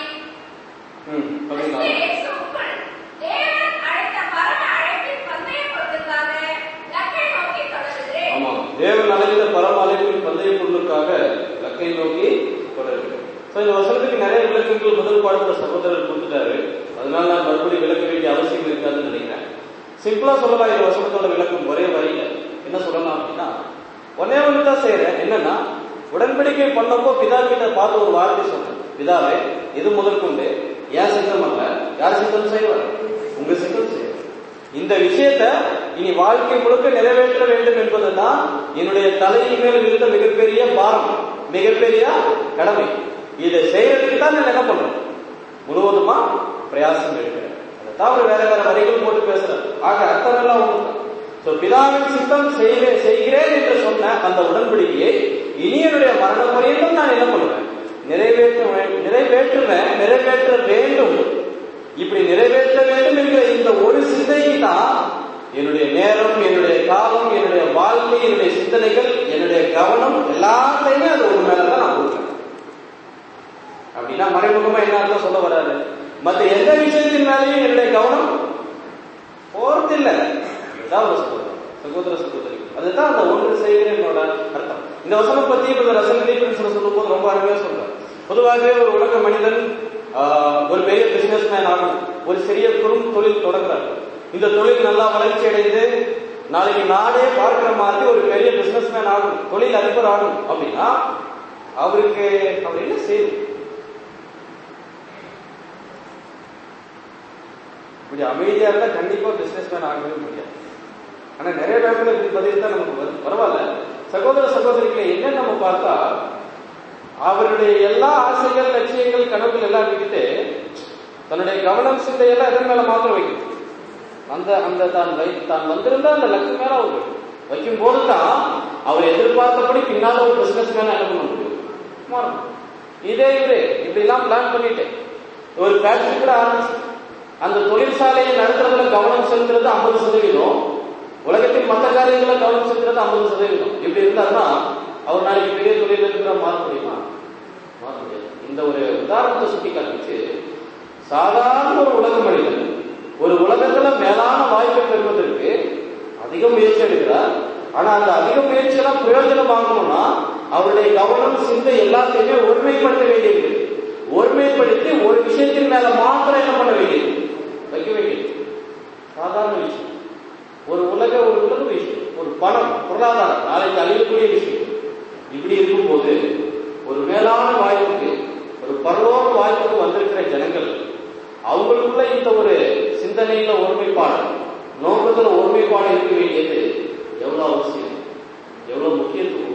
ம், பதினாலு கிறிஸ்துவுக்குள் தேவன் அழைத்த பரம அழைப்பின் பந்தய பொருளுக்காக லக்கை நோக்கி தொடருகிறேன் ஆமா தேவன் அழைத்த பரம அழைப்பின் பந்தய பொருளுக்காக லக்கை நோக்கி தொடர்கிறேன் சோ இந்த வசனத்துக்கு நிறைய விளக்கங்கள் முதல் பாடத்துல சகோதரர் கொடுத்துட்டாரு அதனால நான் மறுபடியும் விளக்க வேண்டிய அவசியம் இருக்காதுன்னு நினைக்கிறேன் சிம்பிளா சொல்லலாம் இந்த வசனத்தோட விளக்கம் ஒரே வரியில என்ன சொல்லலாம் அப்படின்னா ஒன்னே ஒன்று தான் செய்யறேன் என்னன்னா உடன்படிக்கை பண்ணப்போ பிதா கிட்ட பார்த்து ஒரு வார்த்தை சொன்னேன் பிதாவே இது முதற்கொண்டு ஏன் சித்தம் அல்ல யார் சித்தம் செய்வார் உங்க சித்தம் செய்வார் இந்த விஷயத்த இனி வாழ்க்கை முழுக்க நிறைவேற்ற வேண்டும் என்பதுதான் என்னுடைய தலையின் மேல் இருந்த மிகப்பெரிய பாரம் மிகப்பெரிய கடமை இதை செய்யறதுக்கு தான் நான் என்ன பண்றேன் முழுவதுமா பிரயாசம் எடுக்கிறேன் அதை தவிர வேற வேற வரிகள் போட்டு பேசுறேன் ஆக அர்த்தம் எல்லாம் ஒண்ணுதான் சோ பிதாவின் சித்தம் செய்வே- செய்கிறேன் என்று சொன்ன அந்த உடன்படிக்கையை இனி என்னுடைய மரண பரியந்தம் நான் என்ன பண்ணுவேன் நிறைவேற்ற வே- நிறைவேற்றுவேன் நிறைவேற்ற வேண்டும் இப்படி நிறைவேற்ற வேண்டும் என்கிற இந்த ஒரு சிந்தைக்கு தான் என்னுடைய நேரம் என்னுடைய காலம் என்னுடைய வாழ்க்கை என்னுடைய சிந்தனைகள் என்னுடைய கவனம் எல்லாத்தையுமே அது ஒரு மேலதான் நான் கொடுக்குறேன் அப்படின்னா மறைமுகமா என்ன அர்த்தம் சொல்ல வராது மத்த எந்த விஷயத்தின் மேலேயும் என்னுடைய கவனம் போறது இல்ல இதுதான் ஒரு சகோதரர் சகோதர சகோதரி அதுதான் அந்த ஒன்று செய்கிறேனோட அர்த்தம் இந்த வசனம் பத்தி இப்ப ரசல் டீபன்ஸ் சொல்லும் போது ரொம்ப அருமையா சொல்றாரு பொதுவாகவே ஒரு உலக மனிதன் ஆஹ், ஒரு பெரிய பிசினஸ் மேன் ஆகணும் ஒரு சிறிய குறும் தொழில் தொடங்குறார் இந்த தொழில் நல்லா வளர்ச்சி அடைந்து நாளைக்கு நாடே பார்க்கிற மாதிரி ஒரு பெரிய பிசினஸ் மேன் ஆகணும் தொழில் அதிபர் ஆகணும் அப்படின்னா அவருக்கு அவர் என்ன செய்யும் இப்படி அமைதியா இருந்தா கண்டிப்பா பிசினஸ் மேன் ஆகவே முடியாது ஆனா நிறைய பேர்ல இப்படி பதில் தான் நமக்கு வரும் பரவாயில்ல சகோதர சகோதரிகளை என்ன நம்ம பார்த்தா அவருடைய எல்லா ஆசைகள் லட்சியங்கள் கனவுகள் எல்லாம் விட்டுட்டு தன்னுடைய கவனம் சிந்தையெல்லாம் எதன் மேல மாத்திரம் வைக்கணும் அந்த அந்த தான் வை தான் வந்திருந்த அந்த லக்கு மேல அவர் வைக்கணும். வைக்கும் போது தான் அவர் எதிர்பார்த்தபடி பின்னால ஒரு பிசினஸ் மேன என்ன பண்ண முடியும் மாறும். இதே இது இப்படி எல்லாம் பிளான் பண்ணிட்டு ஒரு ஃபேக்டரி கூட ஆரம்பிச்சு அந்த தொழிற்சாலையை நடத்துறதுல கவனம் செலுத்துறது ஐம்பது சதவீதம் உலகத்தின் மற்ற காரியங்கள கவனம் செலுத்துறது ஐம்பது சதவீதம் இப்படி இருந்தாருன்னா அவர் நாளைக்கு பெரிய தொழில் இருக்கிற மாற முடியுமா மாற முடியாது இந்த ஒரு உதாரணத்தை சுட்டி காமிச்சு சாதாரண ஒரு உலக மனிதன் ஒரு உலகத்துல மேலான வாய்ப்பை பெறுவதற்கு அதிக முயற்சி எடுக்கிறார் ஆனா அந்த அதிக முயற்சியெல்லாம் பிரயோஜனம் ஆகணும்னா அவருடைய கவனம் சிந்தை எல்லாத்தையுமே ஒருமைப்படுத்த வேண்டியது ஒருமைப்படுத்தி ஒரு விஷயத்தின் மேல மாத்திரம் என்ன பண்ண வேண்டியது வைக்க வேண்டியது சாதாரண விஷயம் ஒரு உலக ஒரு உலக விஷயம் ஒரு பணம் பொருளாதாரம் நாளைக்கு அழியக்கூடிய விஷயம் இப்படி இருக்கும்போது ஒரு மேலான வாய்ப்புக்கு ஒரு பரலோக வாய்ப்புக்கு வந்திருக்கிற ஜனங்கள் அவங்களுக்குள்ள இந்த ஒரு சிந்தனையில ஒருமைப்பாடு நோக்கத்துல ஒருமைப்பாடு இருக்க வேண்டியது எவ்வளவு அவசியம் எவ்வளவு முக்கியத்துவம்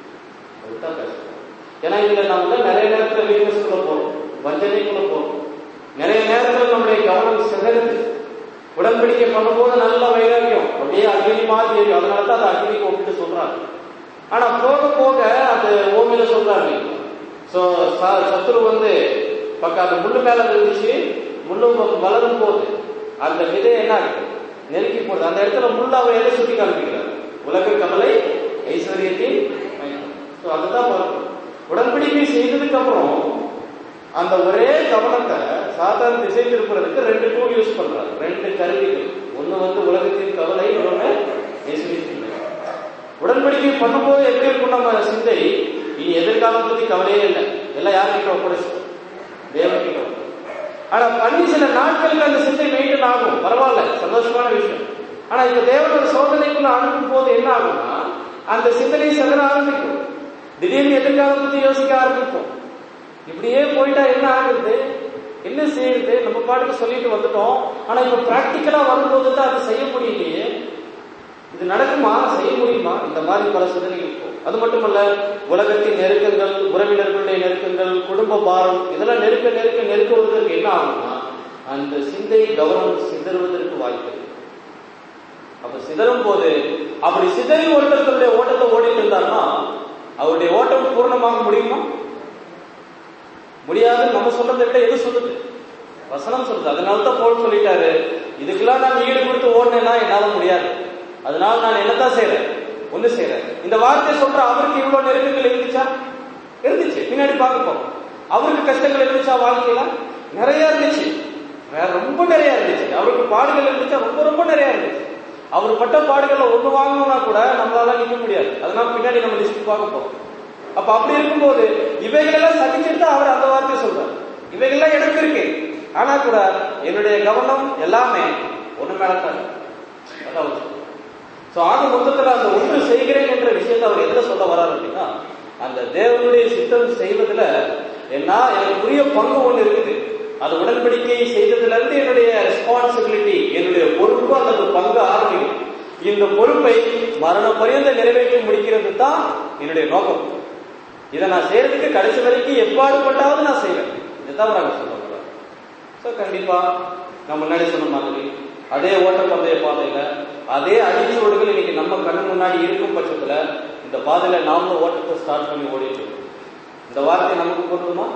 அதுதான் கஷ்டம் ஏன்னா இதுல நம்ம நிறைய நேரத்துல வீக்னஸ்குள்ள போறோம் வஞ்சனைக்குள்ள போறோம் நிறைய நேரத்துல நம்முடைய கவனம் சிதறுது உடன்படிக்கை பண்ணும்போது நல்ல வைராக்கியம் அப்படியே அக்னி மாதிரி எரியும் அதனால தான் அந்த அக்னிக்கு ஒப்பிட்டு சொல்றாங்க ஆனா போக போக அது ஓமில சொல்றாங்க சோ சத்துரு வந்து பக்கம் அந்த முள்ளு மேல இருந்துச்சு முள்ளு வளரும் போது அந்த விதை என்ன ஆகுது நெருக்கி போடுது அந்த இடத்துல முள்ளு அவர் எதை சுட்டி காண்பிக்கிறார் உலக கவலை ஐஸ்வர்யத்தின் So அதுதான் பார்க்கணும் உடன்படிக்கை செய்ததுக்கு அப்புறம் அந்த ஒரே கவனத்தை சாதாரண திசை திருப்புறதுக்கு ரெண்டு டூல் யூஸ் பண்றாங்க ரெண்டு கருவிகள் ஒண்ணு வந்து உலகத்தின் கவலை இன்னொன்னு இயேசுவின் உடன்படிக்கை பண்ணும்போது எப்படி இருக்கும் நம்ம சிந்தை இனி எதிர்காலம் பத்தி கவலையே இல்லை எல்லாம் யார்கிட்ட ஒப்படைச்சு தேவன்கிட்ட ஆனா பண்ணி சில நாட்களுக்கு அந்த சிந்தை மெயின்டைன் ஆகும் பரவாயில்ல சந்தோஷமான விஷயம் ஆனா இந்த தேவனோட சோதனைக்குள்ள அனுப்பும் போது என்ன ஆகும்னா அந்த சிந்தனை செதற ஆரம்பிக்கும் திடீர்னு எதிர்காலம் பத்தி யோசிக்க ஆரம்பிக்கும் இப்படியே போயிட்டா என்ன ஆகுது என்ன செய்யுது நம்ம பாட்டுக்கு சொல்லிட்டு வந்துட்டோம் ஆனா இப்ப பிராக்டிக்கலா வரும்போது தான் அது செய்ய முடியலையே இது நடக்குமா செய்ய முடியுமா இந்த மாதிரி பல சிந்தனைகள் இருக்கும் அது மட்டுமல்ல உலகத்தின் நெருக்கங்கள் உறவினர்களுடைய நெருக்கங்கள் குடும்ப பாரம் இதெல்லாம் நெருக்க நெருக்க நெருக்குவதற்கு என்ன ஆகும்னா அந்த சிந்தை கவனம் சிதறுவதற்கு வாய்ப்பு இருக்கு. அப்ப சிதறும் போது அப்படி சிதறி ஒருத்தர் தன்னுடைய ஓட்டத்தை ஓடிட்டு இருந்தாருன்னா அவருடைய ஓட்டம் பூர்ணமாக முடியுமா முடியாது நம்ம சொல்றதை விட எது சொல்லுது வசனம் சொல்லுது அதனால தான் போல் சொல்லிட்டாரு இதுக்கெல்லாம் நான் ஈடு கொடுத்து ஓடினேன்னா என்னால முடியாது அதனால நான் என்னதான் செய்யறேன் ஒண்ணு செய்யறேன் இந்த வார்த்தை சொல்ற அவருக்கு இவ்வளவு நெருக்கங்கள் இருந்துச்சா இருந்துச்சு பின்னாடி பார்க்க போறோம் அவருக்கு கஷ்டங்கள் இருந்துச்சா வாழ்க்கையில நிறைய இருந்துச்சு வேற ரொம்ப நிறைய இருந்துச்சு அவருக்கு பாடுகள் இருந்துச்சா ரொம்ப ரொம்ப நிறைய இருந்துச்சு அவர் பட்ட பாடுகள்ல ஒண்ணு வாங்கணும்னா கூட நம்மளால நிக்க முடியாது அதனால பின்னாடி நம்ம லிஸ்ட் பார்க்க போறோம் அப்ப அப்படி இருக்கும்போது இவைகளெல்லாம் சகிச்சுட்டு தான் அவர் அந்த வார்த்தையை சொல்றார் இவைகள்லாம் எனக்கு இருக்கு ஆனா கூட என்னுடைய கவனம் எல்லாமே ஒண்ணு மேலதான் அதான் சோ ஆக மொத்தத்துல அந்த ஒன்று செய்கிறேன் என்ற விஷயத்தை அவர் எதுல சொல்ல வர்றாரு அப்படின்னா அந்த தேவனுடைய சித்தம் செய்வதுல என்ன எனக்குரிய பங்கு ஒண்ணு இருக்குது அது உடன்படிக்கை செய்ததுல இருந்து என்னுடைய ரெஸ்பான்சிபிலிட்டி என்னுடைய பொறுப்பு அல்லது பங்கு ஆரம்பிக்கும் இந்த பொறுப்பை மரண பரியந்த நிறைவேற்றி முடிக்கிறது தான் என்னுடைய நோக்கம் இதை நான் செய்யறதுக்கு கடைசி வரைக்கும் எப்பாடுபட்டாவது நான் செய்வேன் இதுதான் நாங்க சொல்ல போறோம் ஸோ கண்டிப்பா நான் முன்னாடி சொன்ன மாதிரி அதே ஓட்டப்பந்தய பாதையில அதே அடிச்சோடுகள் இன்னைக்கு நம்ம கண்ணு முன்னாடி இருக்கும் பட்சத்துல இந்த பாதையில நாமளும் ஓட்டத்தை ஸ்டார்ட் பண்ணி ஓடிட்டு இருக்கோம் இந்த வார்த்தை நமக்கு பொருந்துமா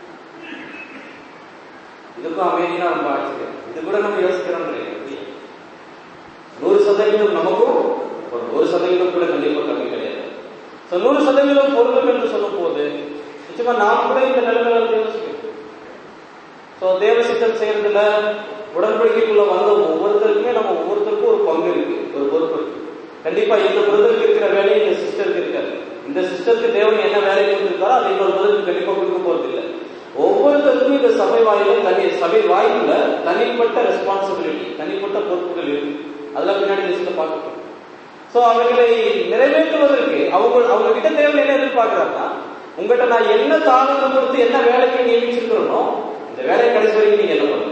இதுக்கும் அமைதியா ரொம்ப ஆச்சரியம் இது கூட நம்ம யோசிக்கிறோம் கிடையாது நூறு சதவீதம் நமக்கும் ஒரு ஒரு சதவீதம் கூட கண்டிப்பா கம்மி கிடையாது ஸோ நூறு சதவீதம் பொருந்தும் என்று சொல்லும் போது நிச்சயமா நாம் கூட இந்த நிலைமையில இருந்து யோசிக்கணும் ஸோ தேவ சித்தம் செய்யறதுல உடன்படிக்கைக்குள்ள வந்த ஒவ்வொருத்தருக்குமே நம்ம ஒவ்வொருத்தருக்கும் ஒரு பங்கு இருக்கு ஒரு பொறுப்பு இருக்கு கண்டிப்பா இந்த பிரதருக்கு இருக்கிற வேலை இந்த சிஸ்டருக்கு இருக்காது இந்த சிஸ்டருக்கு தேவன் என்ன வேலை கொடுத்திருக்காரோ அதை இன்னொரு பிரதருக்கு கண்டிப்பா கொடுக்க போறது இல்லை ஒவ்வொருத்தருக்கும் இந்த சபை வாயில தனி சபை வாயில தனிப்பட்ட ரெஸ்பான்சிபிலிட்டி தனிப்பட்ட பொறுப்புகள் இருக்கு அதெல்லாம் பின்னாடி லிஸ்ட்ல பார்க்கணும் சோ அவைகளை நிறைவேற்றுவதற்கு அவங்க அவங்க கிட்ட தேவன் என்ன எதிர்பார்க்கிறாங்கன்னா உங்ககிட்ட நான் என்ன தாளம் கொடுத்து என்ன வேலைக்கு நியமிச்சிருக்கிறோனோ இந்த வேலையை கடைசி வரைக்கும் நீங்க என்ன பண்ணணும்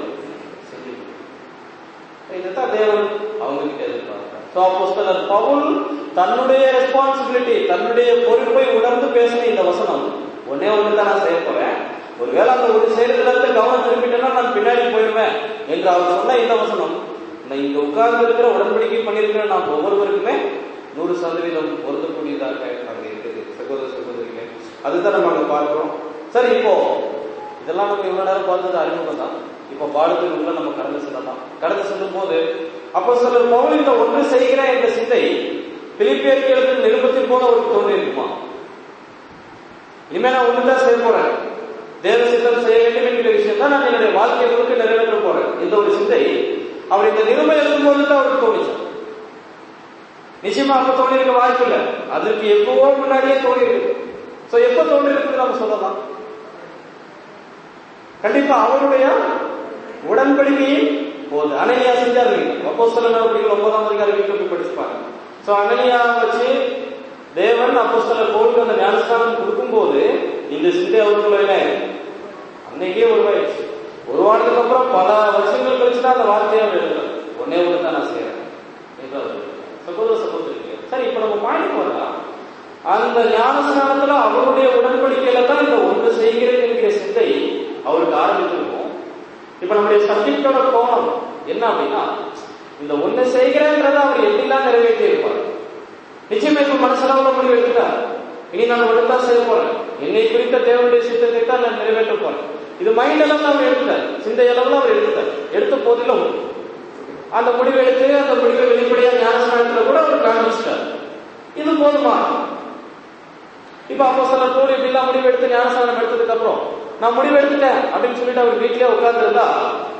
இதுதான் தேவன் அவங்க கிட்ட எதிர்பார்க்கிறார் சோ அப்போஸ்தலர் பவுல் தன்னுடைய ரெஸ்பான்சிபிலிட்டி தன்னுடைய பொறுப்பை உணர்ந்து பேசின இந்த வசனம் ஒன்னே ஒண்ணு தான் நான் செய்ய போறேன் ஒருவேளை அந்த ஒரு செய்யறதுல இருந்து கவனம் திரும்பிட்டேன்னா நான் பின்னாடி போயிடுவேன் என்று அவர் சொன்ன இந்த வசனம் நான் இங்க உட்கார்ந்து இருக்கிற உடன்படிக்கை பண்ணியிருக்கிற நாம் ஒவ்வொருவருக்குமே நூறு சதவீதம் பொருந்தக்கூடியதாக அங்க இருக்குது சகோதர சகோதரிகளே அதுதான் நம்ம அங்க பார்க்கிறோம் சரி இப்போ இதெல்லாம் நம்ம இவ்வளவு நேரம் பார்த்தது அறிமுகம் தான் இப்போ பாடத்துக்கு உள்ள நம்ம கடந்து செல்லலாம் கடந்து செல்லும் போது அப்போ சிலர் பவுல் இந்த ஒன்று செய்கிற என்ற சிந்தை பிலிப்பியர்களுக்கு நிருபத்தின் போல அவருக்கு தோன்றி இருக்குமா இனிமே நான் ஒண்ணுதான் செய்ய போறேன் தேவ சித்தம் செய்ய வேண்டும் என்கிற விஷயம் தான் நான் என்னுடைய வாழ்க்கை முழுக்க நிறைவேற்ற போறேன் இந்த ஒரு சிந்தை அவர் இந்த நிருபை எழுதும்போது தான் அவருக்கு தோணுச்சு நிச்சயமா அப்ப தோணி இருக்க வாய்ப்பு இல்லை அதற்கு எப்பவோ முன்னாடியே தோணி இருக்கு சோ எப்ப தோணி இருக்குது நம்ம சொல்லலாம் கண்டிப்பா அவருடைய உடன்படிக்கையின் போது அனனியா செஞ்சாரு அப்போ சில நடவடிக்கைகள் ஒன்பதாம் அதிகாரம் வீட்டுல போய் படிச்சுப்பாங்க சோ அனனியா வச்சு தேவன் அப்போ சில கோவிலுக்கு அந்த ஞானஸ்தானம் கொடுக்கும்போது இந்த சிந்தை அவருக்குள்ள என்ன ஆயிடுச்சு? அன்னைக்கே உருவாயிடுச்சு உருவானதுக்கு அப்புறம் பல வருஷங்கள் கழிச்சு தான் அந்த வார்த்தையை அவர் எழுதுறாரு ஒன்னே ஒன்று தான் நான் செய்யறேன் என்று அவர் சொல்றார். சகோதர சகோதரிக்கு சரி இப்ப நம்ம பாயிண்ட் வரலாம் அந்த ஞானஸ்நானத்துல அவருடைய உடன்படிக்கையில தான் இந்த ஒன்று செய்கிறேன் என்கிற சிந்தை அவருக்கு ஆரம்பிச்சிருக்கும் இப்ப நம்முடைய சப்ஜெக்டோட கோணம் என்ன அப்படின்னா இந்த ஒண்ணு செய்கிறேன்றதை அவர் எப்படிலாம் நிறைவேற்றி இருப்பார் நிச்சயமா இப்ப மனசளவுல முடிவு எடுத்துட்டார் இனி நான் ஒழுங்கா செய்ய போறேன் என்னை குறித்த தேவனுடைய சித்தத்தை தான் நான் நிறைவேற்ற போறேன் இது மைண்ட் அளவுல அவர் எடுத்தார் சிந்தை அளவுல அவர் எடுத்தார் எடுத்த போதிலும் அந்த முடிவு எடுத்து அந்த முடிவை வெளிப்படையா ஞானஸ்நானத்துல கூட அவர் காண்பிச்சிட்டார் இது போதுமா இப்ப அப்போ சில தோல் இப்படிலாம் முடிவு எடுத்து ஞானஸ்நானம் எடுத்ததுக்கு அப்புறம் நான் முடிவு எடுத்துட்டேன் அப்படின்னு சொல்லிட்டு அவர் வீட்லயே உட்கார்ந்துருந்தா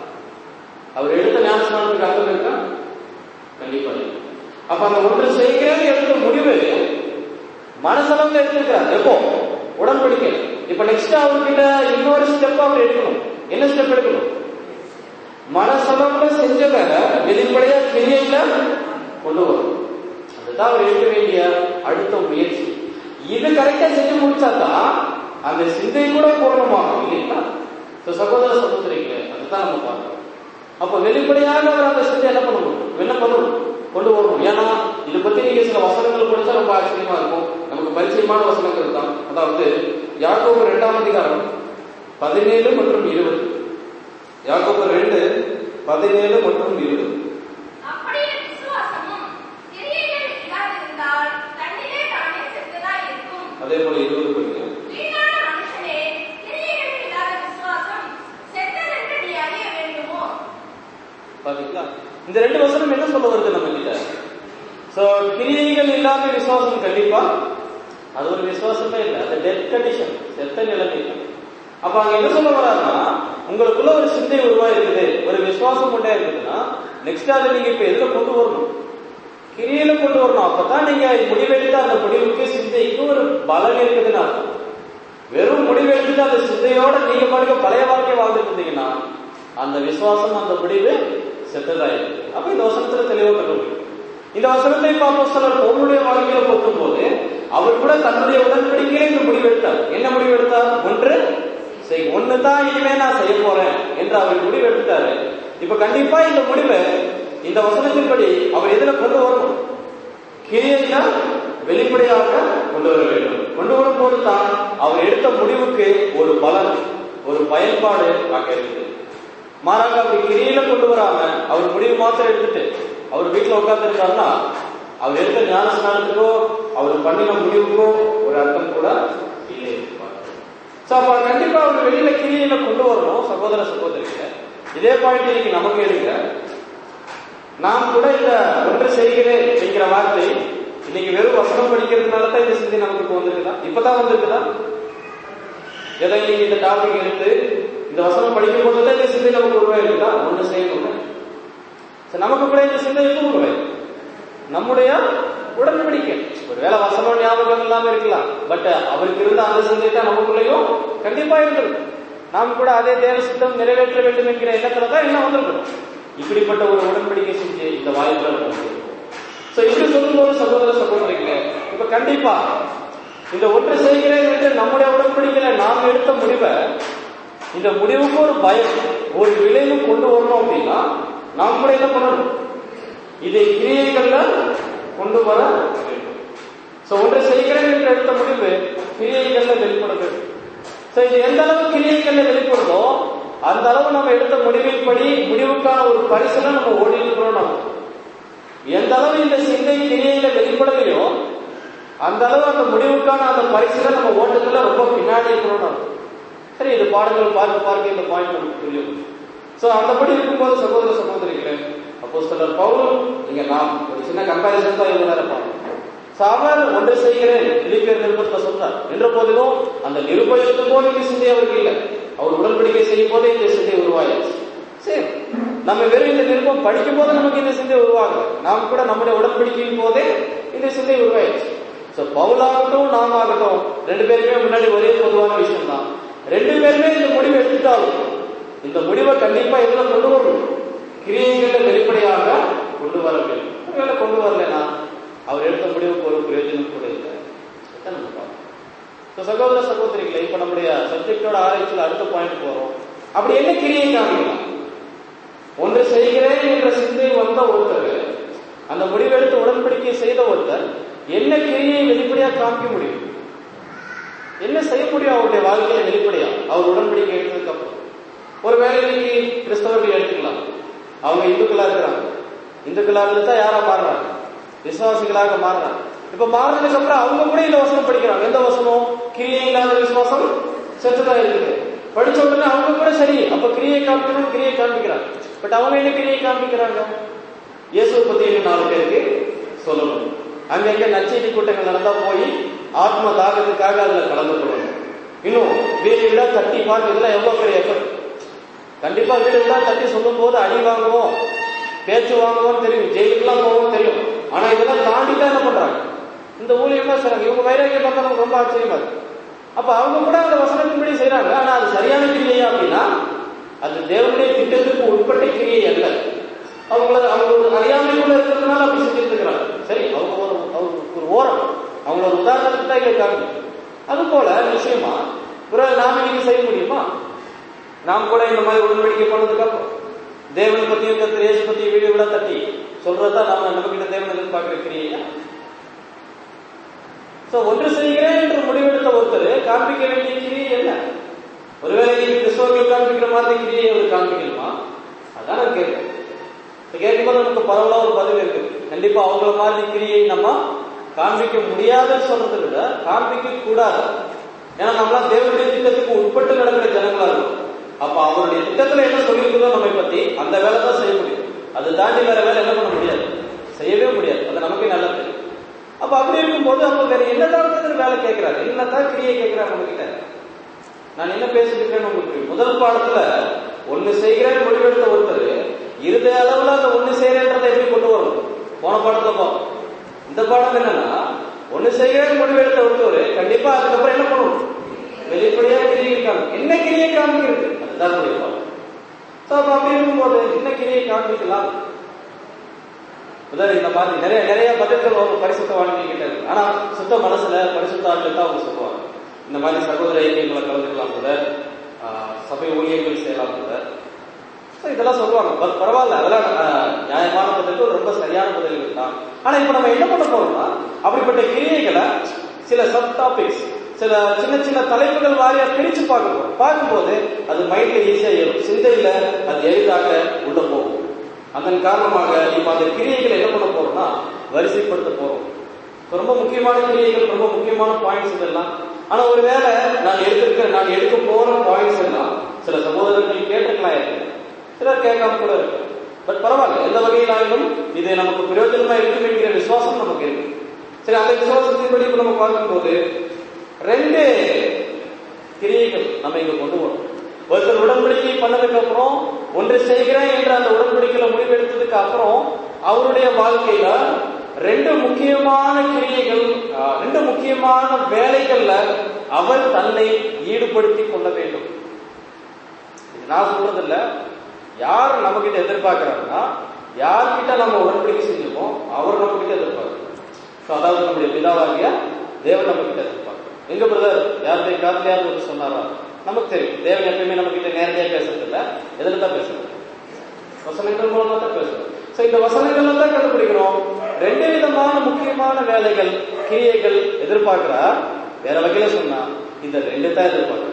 அவர் எடுத்த ஞானஸ்நானத்துக்கு அர்த்தம் இருக்கா கண்டிப்பா இல்லை. அப்ப அந்த ஒன்று செய்கிறேன்னு எடுத்த முடிவு மனசளவுல எடுத்திருக்கிறார் எப்போ உடன்படிக்கை இப்ப நெக்ஸ்ட் அவர்கிட்ட இன்னொரு ஸ்டெப் அவர் எடுக்கணும் என்ன ஸ்டெப் எடுக்கணும் மனசளவுல செஞ்சத வெளிப்படையா கிரியையில கொண்டு வரும் அதுதான் அவர் எடுக்க வேண்டிய அடுத்த முயற்சி இது கரெக்டா செஞ்சு முடிச்சாதான் அந்த சிந்தை கூட பூர்ணமாகும் இல்லைங்களா So, சகோதர சகோதரிகளே அதுதான் நம்ம பார்க்கணும் அப்ப வெளிப்படையாக அவர் அந்த சிந்தை என்ன பண்ணணும் என்ன பண்ணணும் கொண்டு வரணும் ஏன்னா இதை பத்தி நீங்க சில வசனங்கள் படிச்சா ரொம்ப ஆச்சரியமா இருக்கும் நமக்கு பரிச்சயமான வசனங்கள் தான் அதாவது யாக்கோபு இரண்டாம் அதிகாரம் பதினேழு மற்றும் இருபது யாக்கோபு ரெண்டு பதினேழு மற்றும் இருபது அப்படியே விசுவாசமும் கிரியைகள் இல்லாதிருந்தால் தன்னிலே தானே செத்ததாய் இருக்கும் அதே போல இருபது படிங்க வீணான மனுஷனே கிரியைகள் இல்லாத விசுவாசம் செத்ததென்று நீ அறிய வேண்டுமோ பாத்தீங்களா இந்த ரெண்டு வசனம் என்ன சொல்ல வருது நம்ம கிட்ட சோ கிரியைகள் இல்லாத விசுவாசம் கண்டிப்பா அது ஒரு விசுவாசமே இல்லை அது டெத் கண்டிஷன் செத்த நிலைமை அப்ப அங்க என்ன சொல்ல வர்றாருன்னா உங்களுக்குள்ள ஒரு சிந்தை உருவாயிருக்குது ஒரு விசுவாசம் உண்டா இருக்குதுன்னா நெக்ஸ்ட் அதை நீங்க இப்ப எதுல கொண்டு வரணும் கிரியில கொண்டு வரணும் அப்பதான் நீங்க முடிவெடுத்த அந்த முடிவுக்கு சிந்தைக்கு ஒரு பலன் இருக்குதுன்னு அர்த்தம் வெறும் முடிவெடுத்துட்டு அந்த சிந்தையோட நீங்க பாருங்க பழைய வாழ்க்கை வாழ்ந்துட்டு இருந்தீங்கன்னா அந்த விசுவாசம் அந்த முடிவு செத்ததாயிருக்கு அப்ப இந்த வசனத்துல தெளிவா கண்டுபிடிக்கும் இந்த வசனத்தை பார்ப்போம் சிலர் பவுனுடைய வாழ்க்கையில போற்றும் போது அவர் கூட தன்னுடைய உடன்படிக்கையில இந்த முடிவு எடுத்தார் என்ன முடிவு எடுத்தார் ஒன்று செய் ஒண்ணுதான் இனிமே நான் செய்ய போறேன் என்று அவர் முடிவு எடுத்தாரு இப்ப கண்டிப்பா இந்த முடிவை இந்த வசனத்தின்படி அவர் எதுல கொண்டு வரணும் கிரியையில வெளிப்படையாக கொண்டு வர வேண்டும் கொண்டு வரும் போது தான் அவர் எடுத்த முடிவுக்கு ஒரு பலன் ஒரு பயன்பாடு அங்க இருக்குது மாறாக அப்படி கிரியில கொண்டு வராம அவர் முடிவு மாத்திரம் எடுத்துட்டு அவர் வீட்டுல உட்கார்ந்து இருந்தாருன்னா அவர் எடுத்த ஞான ஸ்நானத்துக்கோ அவர் பண்ணின முடிவுக்கோ ஒரு அர்த்தம் கூட இல்லை சோ அப்ப கண்டிப்பா அவர் வெளியில கிரியில கொண்டு வரணும் சகோதர சகோதரிகளை இதே பாயிண்ட் இன்னைக்கு நமக்கு எடுங்க நாம் கூட இந்த ஒன்று செய்கிறேன் என்கிற வார்த்தை இன்னைக்கு வெறும் வசனம் படிக்கிறதுனால தான் இந்த சிந்தை நமக்கு இப்போ வந்திருக்குதா இப்பதான் வந்திருக்குதா எதை இன்னைக்கு இந்த டாபிக் எடுத்து இந்த வசனம் படிக்கும் போது தான் இந்த சிந்தை நமக்கு உருவாயிருக்குதா ஒன்று செய்யணும் சரி, நமக்கு கூட இந்த சிந்தை எப்போ உருவாயிருக்கு நம்முடைய உடன்படிக்கை ஒரு வேலை வசனம் ஞாபகம் இல்லாம இருக்கலாம் பட் அவருக்கு இருந்த அந்த சிந்தை தான் நமக்குள்ளேயும் கண்டிப்பா இருந்திருக்கும் நாம் கூட அதே தேவ சித்தம் நிறைவேற்ற வேண்டும் என்கிற எண்ணத்துல தான் என்ன வந்திருக்கணும் இப்படிப்பட்ட ஒரு உடன்படிக்கை செஞ்சு இந்த வாய்ப்புல நம்ம வந்திருக்கோம் சோ இப்படி சொல்லும்போது சகோதர சகோதரிகளே இப்ப கண்டிப்பா இந்த ஒன்று செய்கிறேன் என்று நம்முடைய உடன்படிக்கையில நாம் எடுத்த முடிவை இந்த முடிவுக்கு ஒரு பயம் ஒரு விளைவு கொண்டு வரணும் அப்படின்னா நாம் கூட என்ன பண்ணணும் இதை கிரியைகள்ல கொண்டு வர வேண்டும் சோ ஒன்று செய்கிறேன் என்று எடுத்த முடிவு கிரியைகள்ல வெளிப்பட வேண்டும் சோ இது எந்த அளவு கிரியைகள்ல வெளிப்படுதோ அந்த அளவு நம்ம எடுத்த முடிவின்படி முடிவுக்கான ஒரு பரிசனை நம்ம ஓடி இருக்கிறோம் நம்ம எந்த அளவு இந்த சிந்தை கிரியையில வெளிப்படலையோ அந்த அளவு அந்த முடிவுக்கான அந்த பரிசுல நம்ம ஓட்டத்துல ரொம்ப பின்னாடி இருக்கிறோம் நம்ம சரி இது பாடங்கள் பார்க்க பார்க்க இந்த பாயிண்ட் நமக்கு புரியும் சோ அந்தபடி இருக்கும்போது சகோதர சகோதரிகளே அப்போ சிலர் பவுலும் இங்க நாம் ஒரு சின்ன கம்பாரிசன் தான் இவ்வளவு நேரம் பார்க்கணும் So, அவர் ஒன்று செய்கிறேன் பிலிப்பியர் நிருபத்தில் சொல்றார் என்ற போதிலும் அந்த நிருபயத்துக்கு போது இந்த சிந்தை அவருக்கு இல்லை அவர் உடன்படிக்கை செய்யும் போதே இந்த சிந்தை உருவாயிருச்சு சரி நம்ம வெறும் இந்த நிருபம் படிக்கும் போது நமக்கு இந்த சிந்தை உருவாகுது நாம் கூட நம்முடைய உடன்படிக்கையின் போதே இந்த சிந்தை உருவாயிடுச்சு சோ பவுலாகட்டும் நாம் ஆகட்டும் ரெண்டு பேருமே முன்னாடி ஒரே பொதுவான விஷயம் தான் ரெண்டு பேருமே இந்த முடிவை எடுத்துட்டாலும் இந்த முடிவை கண்டிப்பா எதுல கொண்டு வரணும் கிரியைகளை வெளிப்படையாக கொண்டு வர வேண்டும் ஒருவேளை கொண்டு வரலனா அவர் எடுத்த முடிவுக்கு ஒரு பிரயோஜனம் கூட இல்லை இதான் நம்ம பார்க்கணும். So, சகோதர சகோதரிகளை இப்ப நம்முடைய சப்ஜெக்டோட ஆராய்ச்சியில் அடுத்த பாயிண்ட் போறோம் அப்படி என்ன கிரியை காமிக்கலாம் ஒன்று செய்கிறேன் என்ற சிந்தை வந்த ஒருத்தர் அந்த முடிவெடுத்து உடன்படிக்கை செய்த ஒருத்தர் என்ன கிரியை வெளிப்படையா காமிக்க முடியும் என்ன செய்ய முடியும் அவருடைய வாழ்க்கையில வெளிப்படையா அவர் உடன்படிக்கை எடுத்ததுக்கு அப்புறம் ஒருவேளை இன்னைக்கு கிறிஸ்தவர்கள் எடுத்துக்கலாம் அவங்க இந்துக்களா இருக்கிறாங்க இந்துக்களா இருந்தா யாரா மாறுறாங்க விசுவாசிகளாக மாறுறாங்க இப்ப மாறினதுக்கு அப்புறம் அவங்க கூட இந்த வசனம் படிக்கிறாங்க எந்த வசனம் கிரியை இல்லாத விசுவாசம் செத்துதான் இருக்குது படிச்ச உடனே அவங்க கூட சரி அப்ப கிரியை காமிக்கணும் கிரியை காமிக்கிறாங்க பட் அவங்க என்ன கிரியை காமிக்கிறாங்க இயேசு பத்தி இன்னும் நாலு பேருக்கு சொல்லணும் அங்க இங்க நச்செய்தி கூட்டங்கள் நடந்தா போய் ஆத்ம தாகத்துக்காக அதுல கலந்து கொள்ளணும் இன்னும் வீடு வீடா தட்டி பார்த்து இதெல்லாம் எவ்வளவு பெரிய எஃபர்ட் கண்டிப்பா வீடு வீடா தட்டி சொல்லும் போது அடி வாங்குவோம் பேச்சு வாங்குவோம் தெரியும் ஜெயிலுக்குலாம் போவோம் தெரியும் ஆனா இதெல்லாம் தாண்டி தான் என்ன பண்றாங்க இந்த ஊழியமா செய்றாங்க இவங்க வைராகியம் பார்த்தா நமக்கு ரொம்ப ஆச்சரியமா இருக்கு அப்ப அவங்க கூட அந்த வசனத்தின்படி செய்றாங்க ஆனா அது சரியான கிரியையா அப்படின்னா அது தேவனுடைய திட்டத்துக்கு உட்பட்ட கிரியை அல்ல அவங்கள அவங்க ஒரு அறியாமைக்குள்ள இருக்கிறதுனால அப்படி செஞ்சுட்டு இருக்கிறாங்க சரி அவங்க ஒரு அவங்க ஒரு ஓரம் அவங்கள ஒரு உதாரணத்துக்கு தான் இருக்காங்க அது போல நிச்சயமா பிறகு நாம இன்னைக்கு செய்ய முடியுமா நாம் கூட இந்த மாதிரி உடன்படிக்கை பண்ணதுக்கு அப்புறம் தேவன் பத்தியும் கத்திர இயேசு பத்தியும் வீடியோ விட தட்டி சொல்றதா நாம நம்ம கிட்ட தேவன் எதிர்பார்க்கிற கிரியா சோ ஒன்று செய்கிறேன் என்று முடிவெடுத்த ஒருத்தர் காண்பிக்க வேண்டிய கிரியை என்ன ஒருவேளை நீங்க கிறிஸ்தவர்கள் காண்பிக்கிற மாதிரி கிரியை அவர் காண்பிக்கணுமா அதான் நான் கேட்கிறேன் இப்ப கேட்கும்போது நமக்கு பரவலா ஒரு பதில் இருக்கு கண்டிப்பா அவங்கள மாதிரி கிரியை நம்ம காண்பிக்க முடியாதுன்னு சொல்றதை விட காண்பிக்க கூடாது ஏன்னா நம்மளாம் தேவனுடைய திட்டத்துக்கு உட்பட்டு நடக்கிற ஜனங்களா இருக்கும் அப்ப அவருடைய திட்டத்துல என்ன சொல்லியிருக்குதோ நம்மை பத்தி அந்த வேலை தான் செய்ய முடியும் அது தாண்டி வேற வேலை என்ன பண்ண முடியாது செய்யவே முடியாது அது நமக்கே நல்லா தெரியும் அப்ப அப்படி இருக்கும்போது அப்ப வேற என்னதான் வேலை கேட்கிறாரு என்னதான் கிரியை கேட்கிறாரு நம்ம கிட்ட நான் என்ன பேசிட்டு இருக்கேன்னு உங்களுக்கு புரியும். முதல் பாடத்துல ஒண்ணு செய்கிறேன்னு முடிவெடுத்த ஒருத்தர் இருத அளவுல அந்த ஒண்ணு செய்யறேன்றதை எப்படி கொண்டு வரணும் போன பாடத்துல பார்ப்போம் இந்த பாடம் என்னன்னா ஒண்ணு செய்கிறேன்னு முடிவெடுத்த ஒருத்தர் கண்டிப்பா அதுக்கப்புறம் என்ன பண்ணணும் வெளிப்படையா கிரியை காணும் என்ன கிரியை காமிக்கிறது அதுதான் நம்முடைய பாடம் So, அப்ப அப்படி இருக்கும்போது என்ன கிரியை காண்பிக்கலாம் முதல்ல இந்த மாதிரி நிறைய நிறைய பதில்கள் வரும் பரிசுத்த வாழ்க்கை கிட்ட இருக்கு ஆனா சுத்த மனசுல பரிசுத்த ஆட்கள் தான் அவங்க சொல்லுவாங்க இந்த மாதிரி சகோதர ஐக்கியங்களை கலந்துக்கலாம் கூட ஆஹ், சபை ஊழியர்கள் செய்யலாம் கூட So, இதெல்லாம் சொல்லுவாங்க பட் பரவாயில்ல அதெல்லாம் ஆஹ், நியாயமான பதில்கள் ரொம்ப சரியான பதில்கள் தான் ஆனா இப்ப நம்ம என்ன பண்ண போறோம்னா அப்படிப்பட்ட கிரியைகளை சில சப் டாபிக்ஸ் சில சின்ன சின்ன தலைப்புகள் வாரியா பிரிச்சு பார்க்க போறோம் பார்க்கும்போது அது மைண்ட்ல ஈஸியா ஏறும் சிந்தையில அது எளிதாக உள்ள போகும் அதன் காரணமாக இப்ப அந்த கிரியைகளை என்ன பண்ண போறோம்னா வரிசைப்படுத்த போறோம் இப்ப ரொம்ப முக்கியமான கிரியைகள் ரொம்ப முக்கியமான பாயிண்ட்ஸ் இதெல்லாம் ஆனா ஒருவேளை நான் எடுத்திருக்க நான் எடுக்க போற பாயிண்ட்ஸ் எல்லாம் சில சகோதரர்கள் கேட்டிருக்கலாம் இருக்கு சிலர் கேட்காம கூட இருக்கு பட் பரவாயில்ல எந்த வகையிலாயிலும் இது நமக்கு பிரயோஜனமா இருக்கும் என்கிற விசுவாசம் நமக்கு இருக்கு சரி அந்த விசுவாசத்தின்படி இப்ப நம்ம பார்க்கும்போது ரெண்டு கிரியைகள் நம்ம இங்க கொண்டு வரோம் ஒருத்தர் உடன்படிக்கை பண்ணதுக்கு அப்புறம் ஒன்று செய்கிறேன் என்ற அந்த உடன்படிக்கையில முடிவெடுத்ததுக்கு அப்புறம் அவருடைய வாழ்க்கையில ரெண்டு முக்கியமான கிரியைகள் ஆஹ், ரெண்டு முக்கியமான வேலைகள்ல அவர் தன்னை ஈடுபடுத்திக் கொள்ள வேண்டும் இது நான் சொல்றது இல்ல யார் நம்ம கிட்ட எதிர்பார்க்கிறாங்கன்னா யார்கிட்ட நம்ம உடன்படிக்கை செஞ்சோமோ அவர் நம்ம கிட்ட எதிர்பார்க்கிறார் So, அதாவது நம்முடைய பிதாவாகிய தேவன் நம்ம கிட்ட எதிர்பார்க்கிறார் எங்க பிரதர் யாருடைய காத்துல யார் வந்து சொன்னாரா நமக்கு தெரியும் தேவன் எப்பயுமே நம்ம கிட்ட நேரடியா பேசுறது இல்ல எதுல தான் பேசுறது வசனங்கள் மூலமா தான் பேசுறோம் சோ இந்த வசனங்கள்ல தான் கண்டுபிடிக்கிறோம் ரெண்டு விதமான முக்கியமான வேலைகள் கிரியைகள் எதிர்பார்க்கிறார் வேற வகையில சொன்னா இந்த ரெண்டு தான் எதிர்பார்க்கிறார்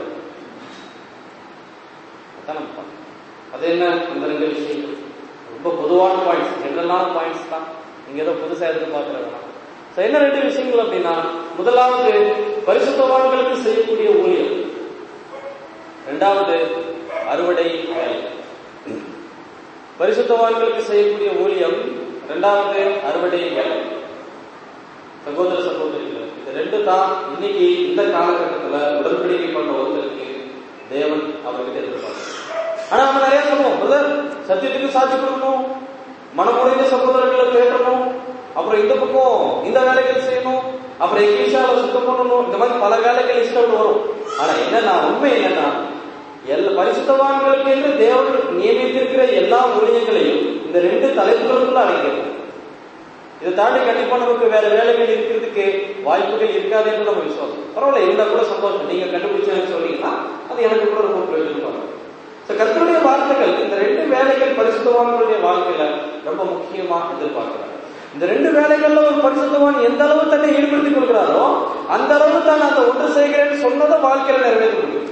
அதான் நம்ம பார்க்கணும். அது என்ன இந்த ரெண்டு விஷயங்கள் ரொம்ப பொதுவான பாயிண்ட்ஸ் ஜெனரலான பாயிண்ட்ஸ் தான் நீங்க ஏதோ புதுசா எதிர்பார்க்கிற வேணாம் So, என்ன ரெண்டு விஷயங்கள் அப்படின்னா முதலாவது பரிசுத்தவான்களுக்கு செய்யக்கூடிய ஊழியம் இரண்டாவது அறுவடை வேலை பரிசுத்தவான்களுக்கு செய்யக்கூடிய ஊழியம் இரண்டாவது அறுவடை வேலை சகோதர சகோதரிகள் இது ரெண்டு தான் இன்னைக்கு இந்த காலகட்டத்துல உடன்படிக்கை பண்ண ஒருத்தருக்கு தேவன் அவர்கிட்ட எதிர்பார்க்கிறார் ஆனா நம்ம நிறைய சொல்லுவோம் பிரதர் சத்தியத்துக்கு சாட்சி கொடுக்கணும் மனமுறைந்த சகோதரர்களை தேடணும் அப்புறம் இந்த பக்கம் இந்த வேலைகள் செய்யணும் அப்புறம் எக்லிஷால சுத்தம் பண்ணணும் இந்த மாதிரி பல வேலைகள் லிஸ்ட் வரும் ஆனா என்னன்னா உண்மை என்னன்னா எல்லா பரிசுத்தவான்களுக்கு என்று தேவன் நியமித்திருக்கிற எல்லா ஊழியங்களையும் இந்த ரெண்டு தலைப்புகளுக்குள்ள அடங்கிடும் இதை தாண்டி கண்டிப்பா நமக்கு வேற வேலைகள் இருக்கிறதுக்கு வாய்ப்புகள் இருக்காது என்று நம்ம விசுவாசம் பரவாயில்ல இருந்தா கூட சந்தோஷம் நீங்க கண்டுபிடிச்சான்னு சொன்னீங்கன்னா அது எனக்கு கூட ரொம்ப பிரயோஜனமா So, கர்த்தருடைய வார்த்தைகள் இந்த ரெண்டு வேலைகள் பரிசுத்தவான்களுடைய வாழ்க்கையில ரொம்ப முக்கியமா எதிர்பார்க்கிறாங்க இந்த ரெண்டு வேலைகள்ல ஒரு பரிசுத்தவான் எந்த அளவு தன்னை ஈடுபடுத்திக் கொள்கிறாரோ அந்த அளவு தான் அந்த ஒன்று செய்கிறேன்னு சொன்னதை வாழ்க்கையில நிறைவேற்ற முடியும்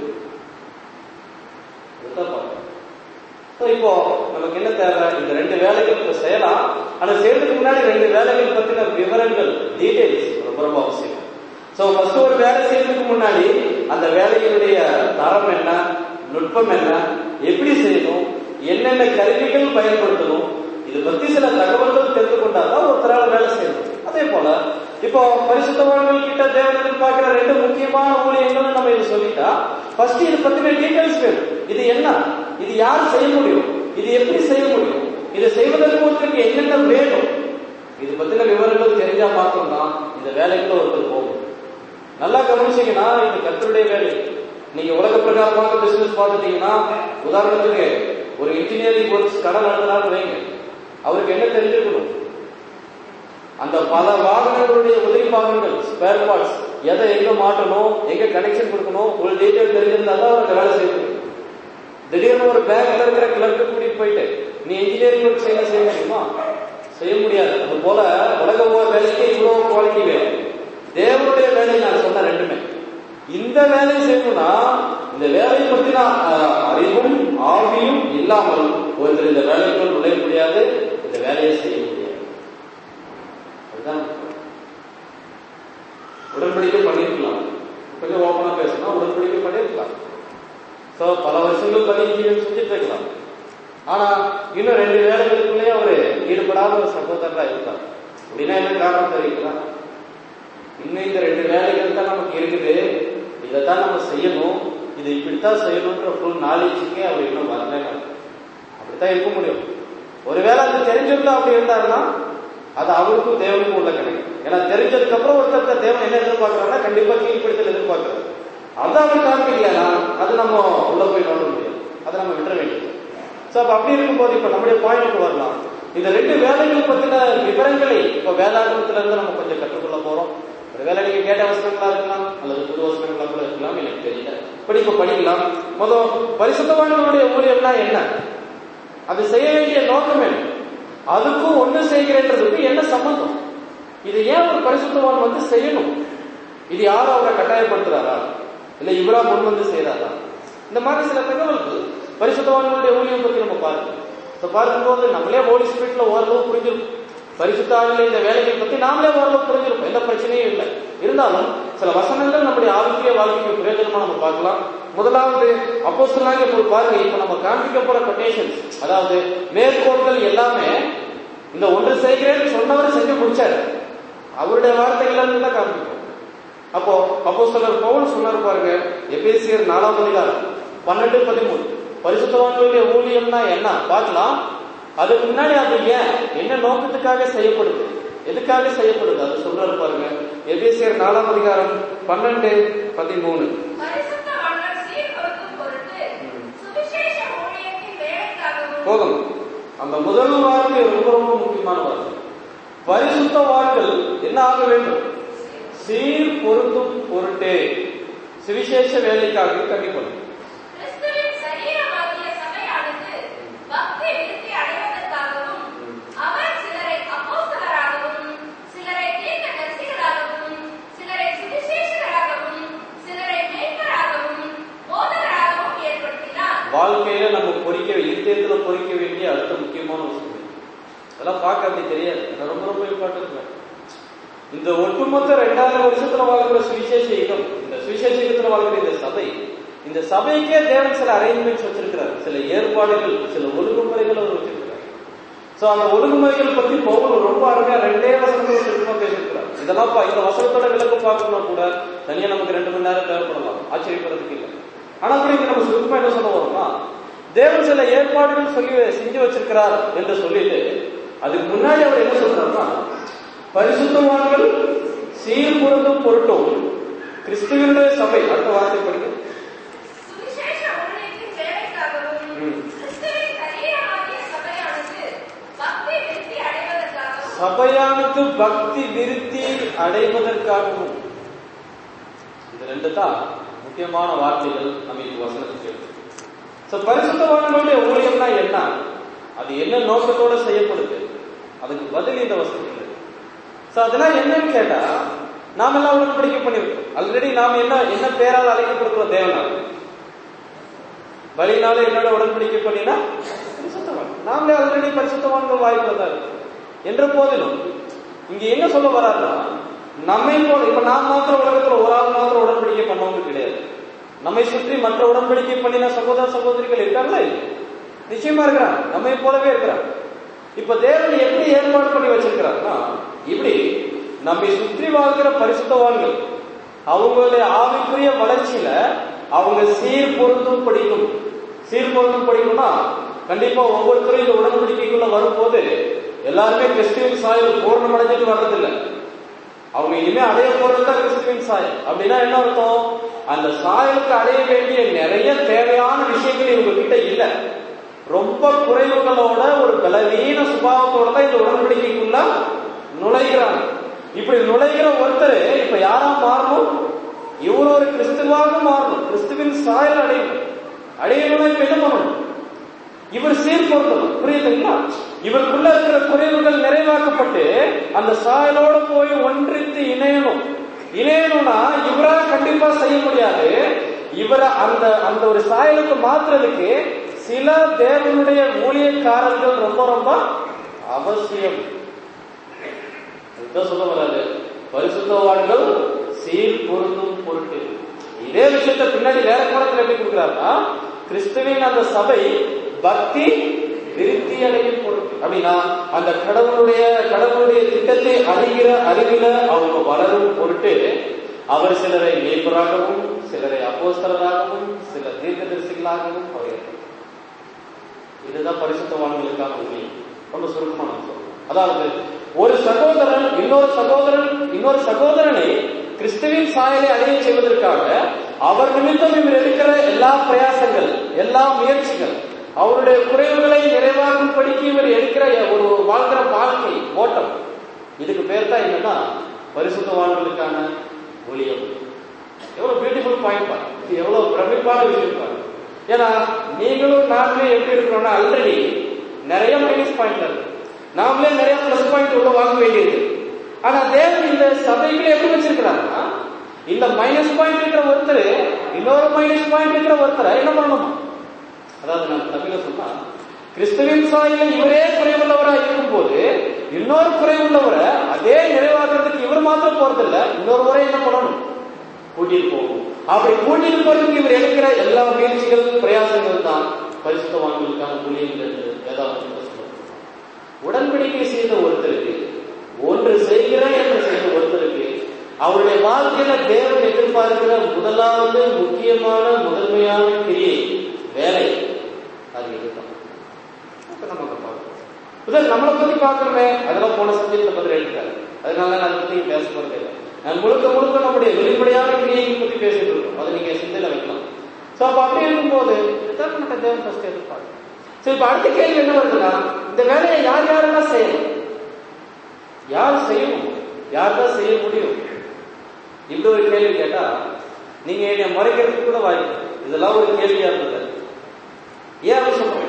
இதுதான் பார்க்கணும். So, இப்போ நமக்கு என்ன தேவை இந்த ரெண்டு வேலைகள் இப்ப செய்யலாம் ஆனா செய்யறதுக்கு முன்னாடி ரெண்டு வேலைகள் பத்தின விவரங்கள் டீடைல்ஸ் ரொம்ப ரொம்ப அவசியம் சோ ஃபர்ஸ்ட் ஒரு வேலை செய்யறதுக்கு முன்னாடி அந்த வேலையினுடைய தரம் என்ன நுட்பம் என்ன எப்படி செய்யணும் என்னென்ன கருவிகள் பயன்படுத்தணும் இது பத்தி சில தகவல்கள் தெரிந்து கொண்டாதான் ஒருத்தரால வேலை செய்யணும் அதே போல இப்போ பரிசுத்தவான்கள் கிட்ட தேவன் எதிர்பார்க்கிற ரெண்டு முக்கியமான ஊழியங்கள் நம்ம இது சொல்லிட்டா ஃபர்ஸ்ட் இது பத்தின டீடைல்ஸ் வேணும் இது என்ன இது யார் செய்ய முடியும் இது எப்படி செய்ய முடியும் இதை செய்வதற்கு ஒருத்தருக்கு என்னென்ன வேணும் இது பத்தின விவரங்கள் தெரிஞ்சா பார்த்தோம்னா இந்த வேலைக்குள்ள ஒருத்தர் போகும் நல்லா கவனிச்சீங்கன்னா இது கத்தருடைய வேலை நீங்க உலக பிரகாரமாக பிசினஸ் பார்த்துட்டீங்கன்னா உதாரணத்துக்கு ஒரு இன்ஜினியரிங் ஒர்க்ஸ் கடை நடத்துறாரு வைங்க அவருக்கு என்ன தெரிஞ்சிருக்கணும் அந்த பல வாகனங்களுடைய உதவி பாகங்கள் ஸ்பேர் பார்ட்ஸ் எதை எங்க மாட்டணும் எங்க கனெக்ஷன் கொடுக்கணும் ஒரு டீட்டெயில் தெரிஞ்சிருந்தா தான் அவருக்கு வேலை செய்ய முடியும் திடீர்னு ஒரு பேங்க்ல இருக்கிற கிளர்க்கு கூட்டிட்டு போயிட்டு நீ இன்ஜினியரிங் ஒர்க் செய்ய செய்ய முடியுமா செய்ய முடியாது அது போல உலக வேலைக்கு இவ்வளவு குவாலிட்டி வேணும் தேவனுடைய வேலை நான் சொன்ன ரெண்டுமே இந்த வேலையை செய்யணும்னா இந்த வேலையை பத்தின அஹ், அறிவும் ஆவியும் இல்லாமல் ஒருத்தர் இந்த வேலைக்குள் நுழைய முடியாது இந்த வேலையை செய்ய முடியாது அதுதான் உடன்படிக்கை பண்ணிருக்கலாம் கொஞ்சம் ஓப்பனா பேசணும் உடன்படிக்கை பண்ணிருக்கலாம் சோ பல வருஷங்கள் பண்ணி ஜீவன் செஞ்சுட்டு இருக்கலாம் ஆனா இன்னும் ரெண்டு வேலைகளுக்குள்ளே அவரு ஈடுபடாத ஒரு சகோதரரா இருந்தார் அப்படின்னா என்ன காரணம் தெரியுங்களா இன்னும் இந்த ரெண்டு வேலைகள் தான் நமக்கு இருக்குது இதைத்தான் நம்ம செய்யணும் இது இப்படித்தான் செய்யணுன்ற ஃபுல் நாலேஜுக்கே அவர் இன்னும் வரல அப்படித்தான் இருக்க முடியும் ஒருவேளை அது தெரிஞ்சிருந்தா அப்படி இருந்தாருன்னா அது அவருக்கும் தேவனுக்கும் உள்ள கிடைக்கும் ஏன்னா தெரிஞ்சதுக்கு அப்புறம் ஒருத்தர் தேவன் என்ன எதிர்பார்க்கறாருன்னா கண்டிப்பா கீழ்ப்பிடித்தல் எதிர்பார்க்கிறார் அது அவர் காமிக்கலையா அது நம்ம உள்ள போய் நோட முடியாது அதை நம்ம விட்டுற வேண்டியது சோ அப்ப அப்படி இருக்கும்போது இப்ப நம்முடைய பாயிண்ட்க்கு வரலாம் இந்த ரெண்டு வேலைகள் பத்தின விவரங்களை இப்ப வேதாகமத்துல இருந்து நம்ம கொஞ்சம் கற்றுக்கொள்ள போறோம் ஒரு வேலை நீங்க கேட்ட வசனங்களா இருக்கலாம் அல்லது புது வசனங்களா கூட இருக்கலாம் எனக்கு தெரியல இப்படி இப்ப படிக்கலாம் முதல் பரிசுத்தவான்களுடைய ஊழியம்னா என்ன அது செய்ய வேண்டிய நோக்கம் என்ன அதுக்கும் ஒண்ணு செய்கிறேன்றதுக்கு என்ன சம்பந்தம் இது ஏன் ஒரு பரிசுத்தவான் வந்து செய்யணும் இது யாரும் அவரை கட்டாயப்படுத்துறாரா இல்ல இவரா முன் வந்து செய்யறாரா இந்த மாதிரி சில தகவல்கள் பரிசுத்தவான்களுடைய ஊழியம் பத்தி நம்ம பார்க்கணும் இப்ப பார்க்கும்போது நம்மளே ஹோலி ஸ்பிரிட்ல ஓரளவு புரிஞ்சிருக்கும் பரிசுத்தாவில இந்த வேலைகளை பத்தி நாமளே ஓரளவு புரிஞ்சிருப்போம் எந்த பிரச்சனையும் இல்லை இருந்தாலும் சில வசனங்கள் நம்முடைய ஆரோக்கிய வாழ்க்கைக்கு பிரயோஜனமா நம்ம பார்க்கலாம் முதலாவது அப்போ சொன்னாங்க இப்போ பாருங்க இப்ப நம்ம காண்பிக்க போற கொட்டேஷன்ஸ் அதாவது மேற்கோள்கள் எல்லாமே இந்த ஒன்று செய்கிறேன்னு சொன்னவர் செஞ்சு முடிச்சாரு அவருடைய வார்த்தைகள் இருந்து தான் காண்பிக்கும் அப்போ அப்போ சிலர் பவுல் சொன்னார் பாருங்க எபேசியர் நாலாம் அதிகாரம் பன்னெண்டு பதிமூணு பரிசுத்தவான்களுடைய ஊழியம்னா என்ன பார்க்கலாம் அதுக்கு முன்னாடி அது ஏன் என்ன நோக்கத்துக்காக செய்யப்படுது எதுக்காக செய்யப்படுது அது சொல்றாரு பாருங்க எபேசியர் நாலாம் அதிகாரம் பன்னெண்டு பதிமூணு பரிசுத்தவான்கள் சீர்படுத்தும் பொருட்டு சுவிசேஷ ஊழியத்தின் வேலைக்காகவும் போதும் அந்த முதல் வார்த்தை ரொம்ப ரொம்ப முக்கியமான வார்த்தை பரிசுத்தவான்கள் என்ன ஆக வேண்டும் சீர் பொருந்தும் பொருட்டே சுவிசேஷ வேலைக்காக கண்டிப்பாங்க கிறிஸ்துவின் சரீரமாகிய சபையானது பக்தி விருத்தி அடைவதற்காகவும் அவர் சிலரை அப்போஸ்தலராகவும் சிலரை தீர்க்கதரிசிகளாகவும் சிலரை சுவிசேஷகராகவும் சிலரை மேய்ப்பராகவும் போதகராகவும் ஏற்படுத்தினார் வாழ்க்கையில நம்ம பொறிக்க இருதயத்துல பொறிக்க வேண்டிய அடுத்த முக்கியமான விஷயம் அதெல்லாம் பார்க்க அப்படி தெரியாது அது ரொம்ப ரொம்ப இம்பார்ட்டன்ட் இந்த ஒட்டுமொத்த ரெண்டாயிரம் வருஷத்துல வாழ்க்கிற சுவிசேஷ யுகம் இந்த சுவிசேஷ யுகத்துல வாழ்க்கிற இந்த சபை இந்த சபைக்கே தேவன் சில அரேஞ்ச்மெண்ட்ஸ் வச்சிருக்கிறார் சில ஏற்பாடுகள் சில ஒழுங்குமுறைகள் அவர் வச்சிருக்கிறார் சோ அந்த ஒழுங்குமுறைகள் பத்தி பவுல் ரொம்ப அருமையா ரெண்டே வசனங்கள் சுருக்கமா பேசியிருக்கிறார் இதெல்லாம் பா- இந்த வசனத்தோட விளக்கம் பார்க்கணும்னா கூட தனியா நமக்கு ரெண்டு மணி நேரம் தேவைப்படலாம் ஆச்சரியப்படுறதுக்கு இல்லை ஆனா கூட இங்க நம்ம சுருக்கமா என்ன சொல்ல வரோம்னா தேவன் சில ஏற்பாடுகள் சொல்லி செஞ்சு வச்சிருக்கிறார் என்று சொல்லிட்டு அதுக்கு முன்னாடி அவர் என்ன சொல்றாருன்னா பரிசுத்தவான்கள் சீர்பொருந்தும் பொருட்டும் கிறிஸ்துவனுடைய சபை அடுத்த வார்த்தை படிக்க சுவிசேஷ ஊழியத்தின் சேவைக்காகவும் ம். கிறிஸ்துவின் சரீரமாகிய சபையானது பக்தி விருத்தி அடைவதற்காகவும் சபையானது பக்தி விருத்தி அடைவதற்காகவும் இது ரெண்டு தான் முக்கியமான வார்த்தைகள் நம்ம இந்த வசனத்துக்கு இருக்கு So, பரிசுத்தவான்களுடைய ஊழியம்னா என்ன அது என்ன நோக்கத்தோட செய்யப்படுது அதுக்கு பதில் இந்த வசனத்தில் இருக்கு So, அதெல்லாம் என்னன்னு கேட்டா நாம எல்லாம் உடன்படிக்கை பண்ணிருக்கோம் ஆல்ரெடி நாம என்ன என்ன பேரால் அழைக்கப்படுகிறோம் தேவனால் பலினால என்னோட உடன்படிக்கை பண்ணினா பரிசுத்தவான் நாமளே ஆல்ரெடி பரிசுத்தவான்கள் வாய்ப்புல தான் இருக்கு என்ற போதிலும் இங்க என்ன சொல்ல வர்றாருன்னா நம்மை போல இப்ப நான் மாத்திரம் உலகத்துல ஒரு ஆள் மாத்திரம் உடன்படிக்கை பண்ணவங்க கிடையாது நம்மை சுற்றி மற்ற உடன்படிக்கை பண்ணின சகோதர சகோதரிகள் இருக்காங்களா இல்லை நிச்சயமா இருக்கிறாங்க நம்மை போலவே இருக்கிறாங்க இப்ப தேவன் எப்படி ஏற்பாடு பண்ணி வச்சிருக்கிறாருன்னா இப்படி நம்மை சுற்றி வாழ்கிற பரிசுத்தவான்கள் அவங்களுடைய ஆவிக்குரிய வளர்ச்சியில அவங்க சீர் பொருந்தும் படிக்கும் சீர் பொருந்தும் படிக்கணும்னா கண்டிப்பா ஒவ்வொருத்தரும் இந்த உடன்படிக்கைக்குள்ள வரும்போது எல்லாருமே கிறிஸ்துவின் சாயல் பூர்ணம் அடைஞ்சிட்டு வர்றதில்லை அவங்க இனிமே அடைய போறதுதான் கிறிஸ்துவின் சாயல் அப்படின்னா என்ன அர்த்தம் அந்த சாயலுக்கு அடைய வேண்டிய நிறைய தேவையான விஷயங்கள் இவங்க கிட்ட இல்ல ரொம்ப குறைவுகளோட ஒரு பலவீன சுபாவத்தோட தான் இந்த உடன்படிக்கைக்குள்ள நுழைகிறாங்க இப்படி நுழைகிற ஒருத்தர் இப்ப யாரா மாறணும் இவர் ஒரு கிறிஸ்துவாக மாறணும் கிறிஸ்துவின் சாயல் அடையணும் அடையணும்னா இப்ப என்ன பண்ணணும் இவர் சீர்பொருத்தணும் புரியுதுங்களா இவருக்குள்ள இருக்கிற குறைவுகள் நிறைவாக்கப்பட்டு அந்த சாயலோட போய் ஒன்றித்து இணையணும் இணையணும்னா இவரா கண்டிப்பா செய்ய முடியாது இவரை அந்த அந்த ஒரு சாயலுக்கு மாத்துறதுக்கு சில தேவனுடைய ஊழியக்காரர்கள் ரொம்ப ரொம்ப அவசியம் இதுதான் சொல்ல வராது பரிசுத்தவான்கள் சீர் பொருந்தும் பொருட்டு இதே விஷயத்தை பின்னாடி வேற கோணத்தில் எப்படி கொடுக்கிறாருன்னா கிறிஸ்துவின் அந்த சபை பக்தி விருத்தி அடையும் பொருட்டு அப்படின்னா அந்த கடவுளுடைய கடவுளுடைய திட்டத்தை அறிகிற அறிவில அவங்க வளரும் பொருட்டு அவர் சிலரை மேய்ப்பராகவும் சிலரை அப்போஸ்தலராகவும் சில தீர்க்கதரிசிகளாகவும் அவர் ஏற்படுத்தினார். இதுதான் பரிசுத்தவான்களுக்கான உண்மை ரொம்ப சுருக்கமா நான் சொல்றேன் அதாவது ஒரு சகோதரன் இன்னொரு சகோதரன் இன்னொரு சகோதரனை கிறிஸ்துவின் சாயலை அடைய செய்வதற்காக அவர் நிமித்தம் இவர் எடுக்கிற எல்லா பிரயாசங்கள் எல்லா முயற்சிகள் அவருடைய குறைவுகளை நிறைவாக்கும்படிக்கு இவர் எடுக்கிற ஒரு வாழ்கிற வாழ்க்கை ஓட்டம் இதுக்கு பேர் தான் என்னன்னா பரிசுத்தவான்களுக்கான ஊழியம் எவ்வளவு பியூட்டிஃபுல் பாயிண்ட் பாரு இது எவ்வளவு பிரமிப்பான விஷயம் பாரு ஏன்னா நீங்களும் நாமளே எப்படி இருக்கிறோம்னா ஆல்ரெடி நிறைய மைனஸ் பாயிண்ட் இருக்கு நாமளே நிறைய பிளஸ் பாயிண்ட் உள்ள வாங்க வேண்டியது ஆனா தேவன் இந்த சபைகளை எப்படி வச்சிருக்கிறாருன்னா இந்த மைனஸ் பாயிண்ட் இருக்கிற ஒருத்தர் இன்னொரு மைனஸ் பாயிண்ட் இருக்கிற ஒருத்தரை என்ன பண்ணணும் அதாவது நான் தமிழ சொன்னா கிறிஸ்துவின் சாயில இவரே குறைவுள்ளவரா இருக்கும்போது இன்னொரு குறைவுள்ளவரை அதே நிறைவாக்குறதுக்கு இவர் மாத்திரம் போறதில்ல இன்னொரு முறை என்ன பண்ணணும் கூட்டிட்டு போகும் அப்படி கூட்டிட்டு போறதுக்கு இவர் எடுக்கிற எல்லா முயற்சிகள் பிரயாசங்கள் தான் பரிசுத்தவான்களுக்கான ஊழியங்கள் என்று வேதாந்தத்தில் சொல்லுவாங்க உடன்படிக்கை செய்த ஒருத்தருக்கு ஒன்று செய்கிறேன் என்று செய்த ஒருத்தருக்கு அவருடைய வாழ்க்கையில தேவன் எதிர்பார்க்கிற முதலாவது முக்கியமான முதன்மையான கிரியை வேலை அது இதுதான் அப்ப நம்ம அங்க பார்க்கிறோம். புதன் நம்மளை பத்தி பார்க்கணுமே அதெல்லாம் போன சப்ஜெக்ட்ல பதில் எடுத்தாரு அதனால நான் அதை பத்தி பேச போறது இல்லை நான் முழுக்க முழுக்க நம்முடைய வெளிப்படையான கிரியை பத்தி பேசிட்டு இருக்கோம் அதை நீங்க சிந்தையில வைக்கலாம் சோ அப்ப அப்படி இருக்கும்போது இதுதான் நம்ம தேவன் ஃபர்ஸ்ட் எதிர்பார்க்கணும் சரி இப்ப அடுத்த கேள்வி என்ன வருதுன்னா இந்த வேலையை யார் யாரெல்லாம் செய்யணும் யார் செய்யணும் யார் தான் செய்ய முடியும் இப்படி ஒரு கேள்வி கேட்டா நீங்க என்னை மறைக்கிறதுக்கு கூட வாய்ப்பு இதெல்லாம் ஒரு கேள்வியா இருந்தது ஏன் அப்படி சொல்றேன்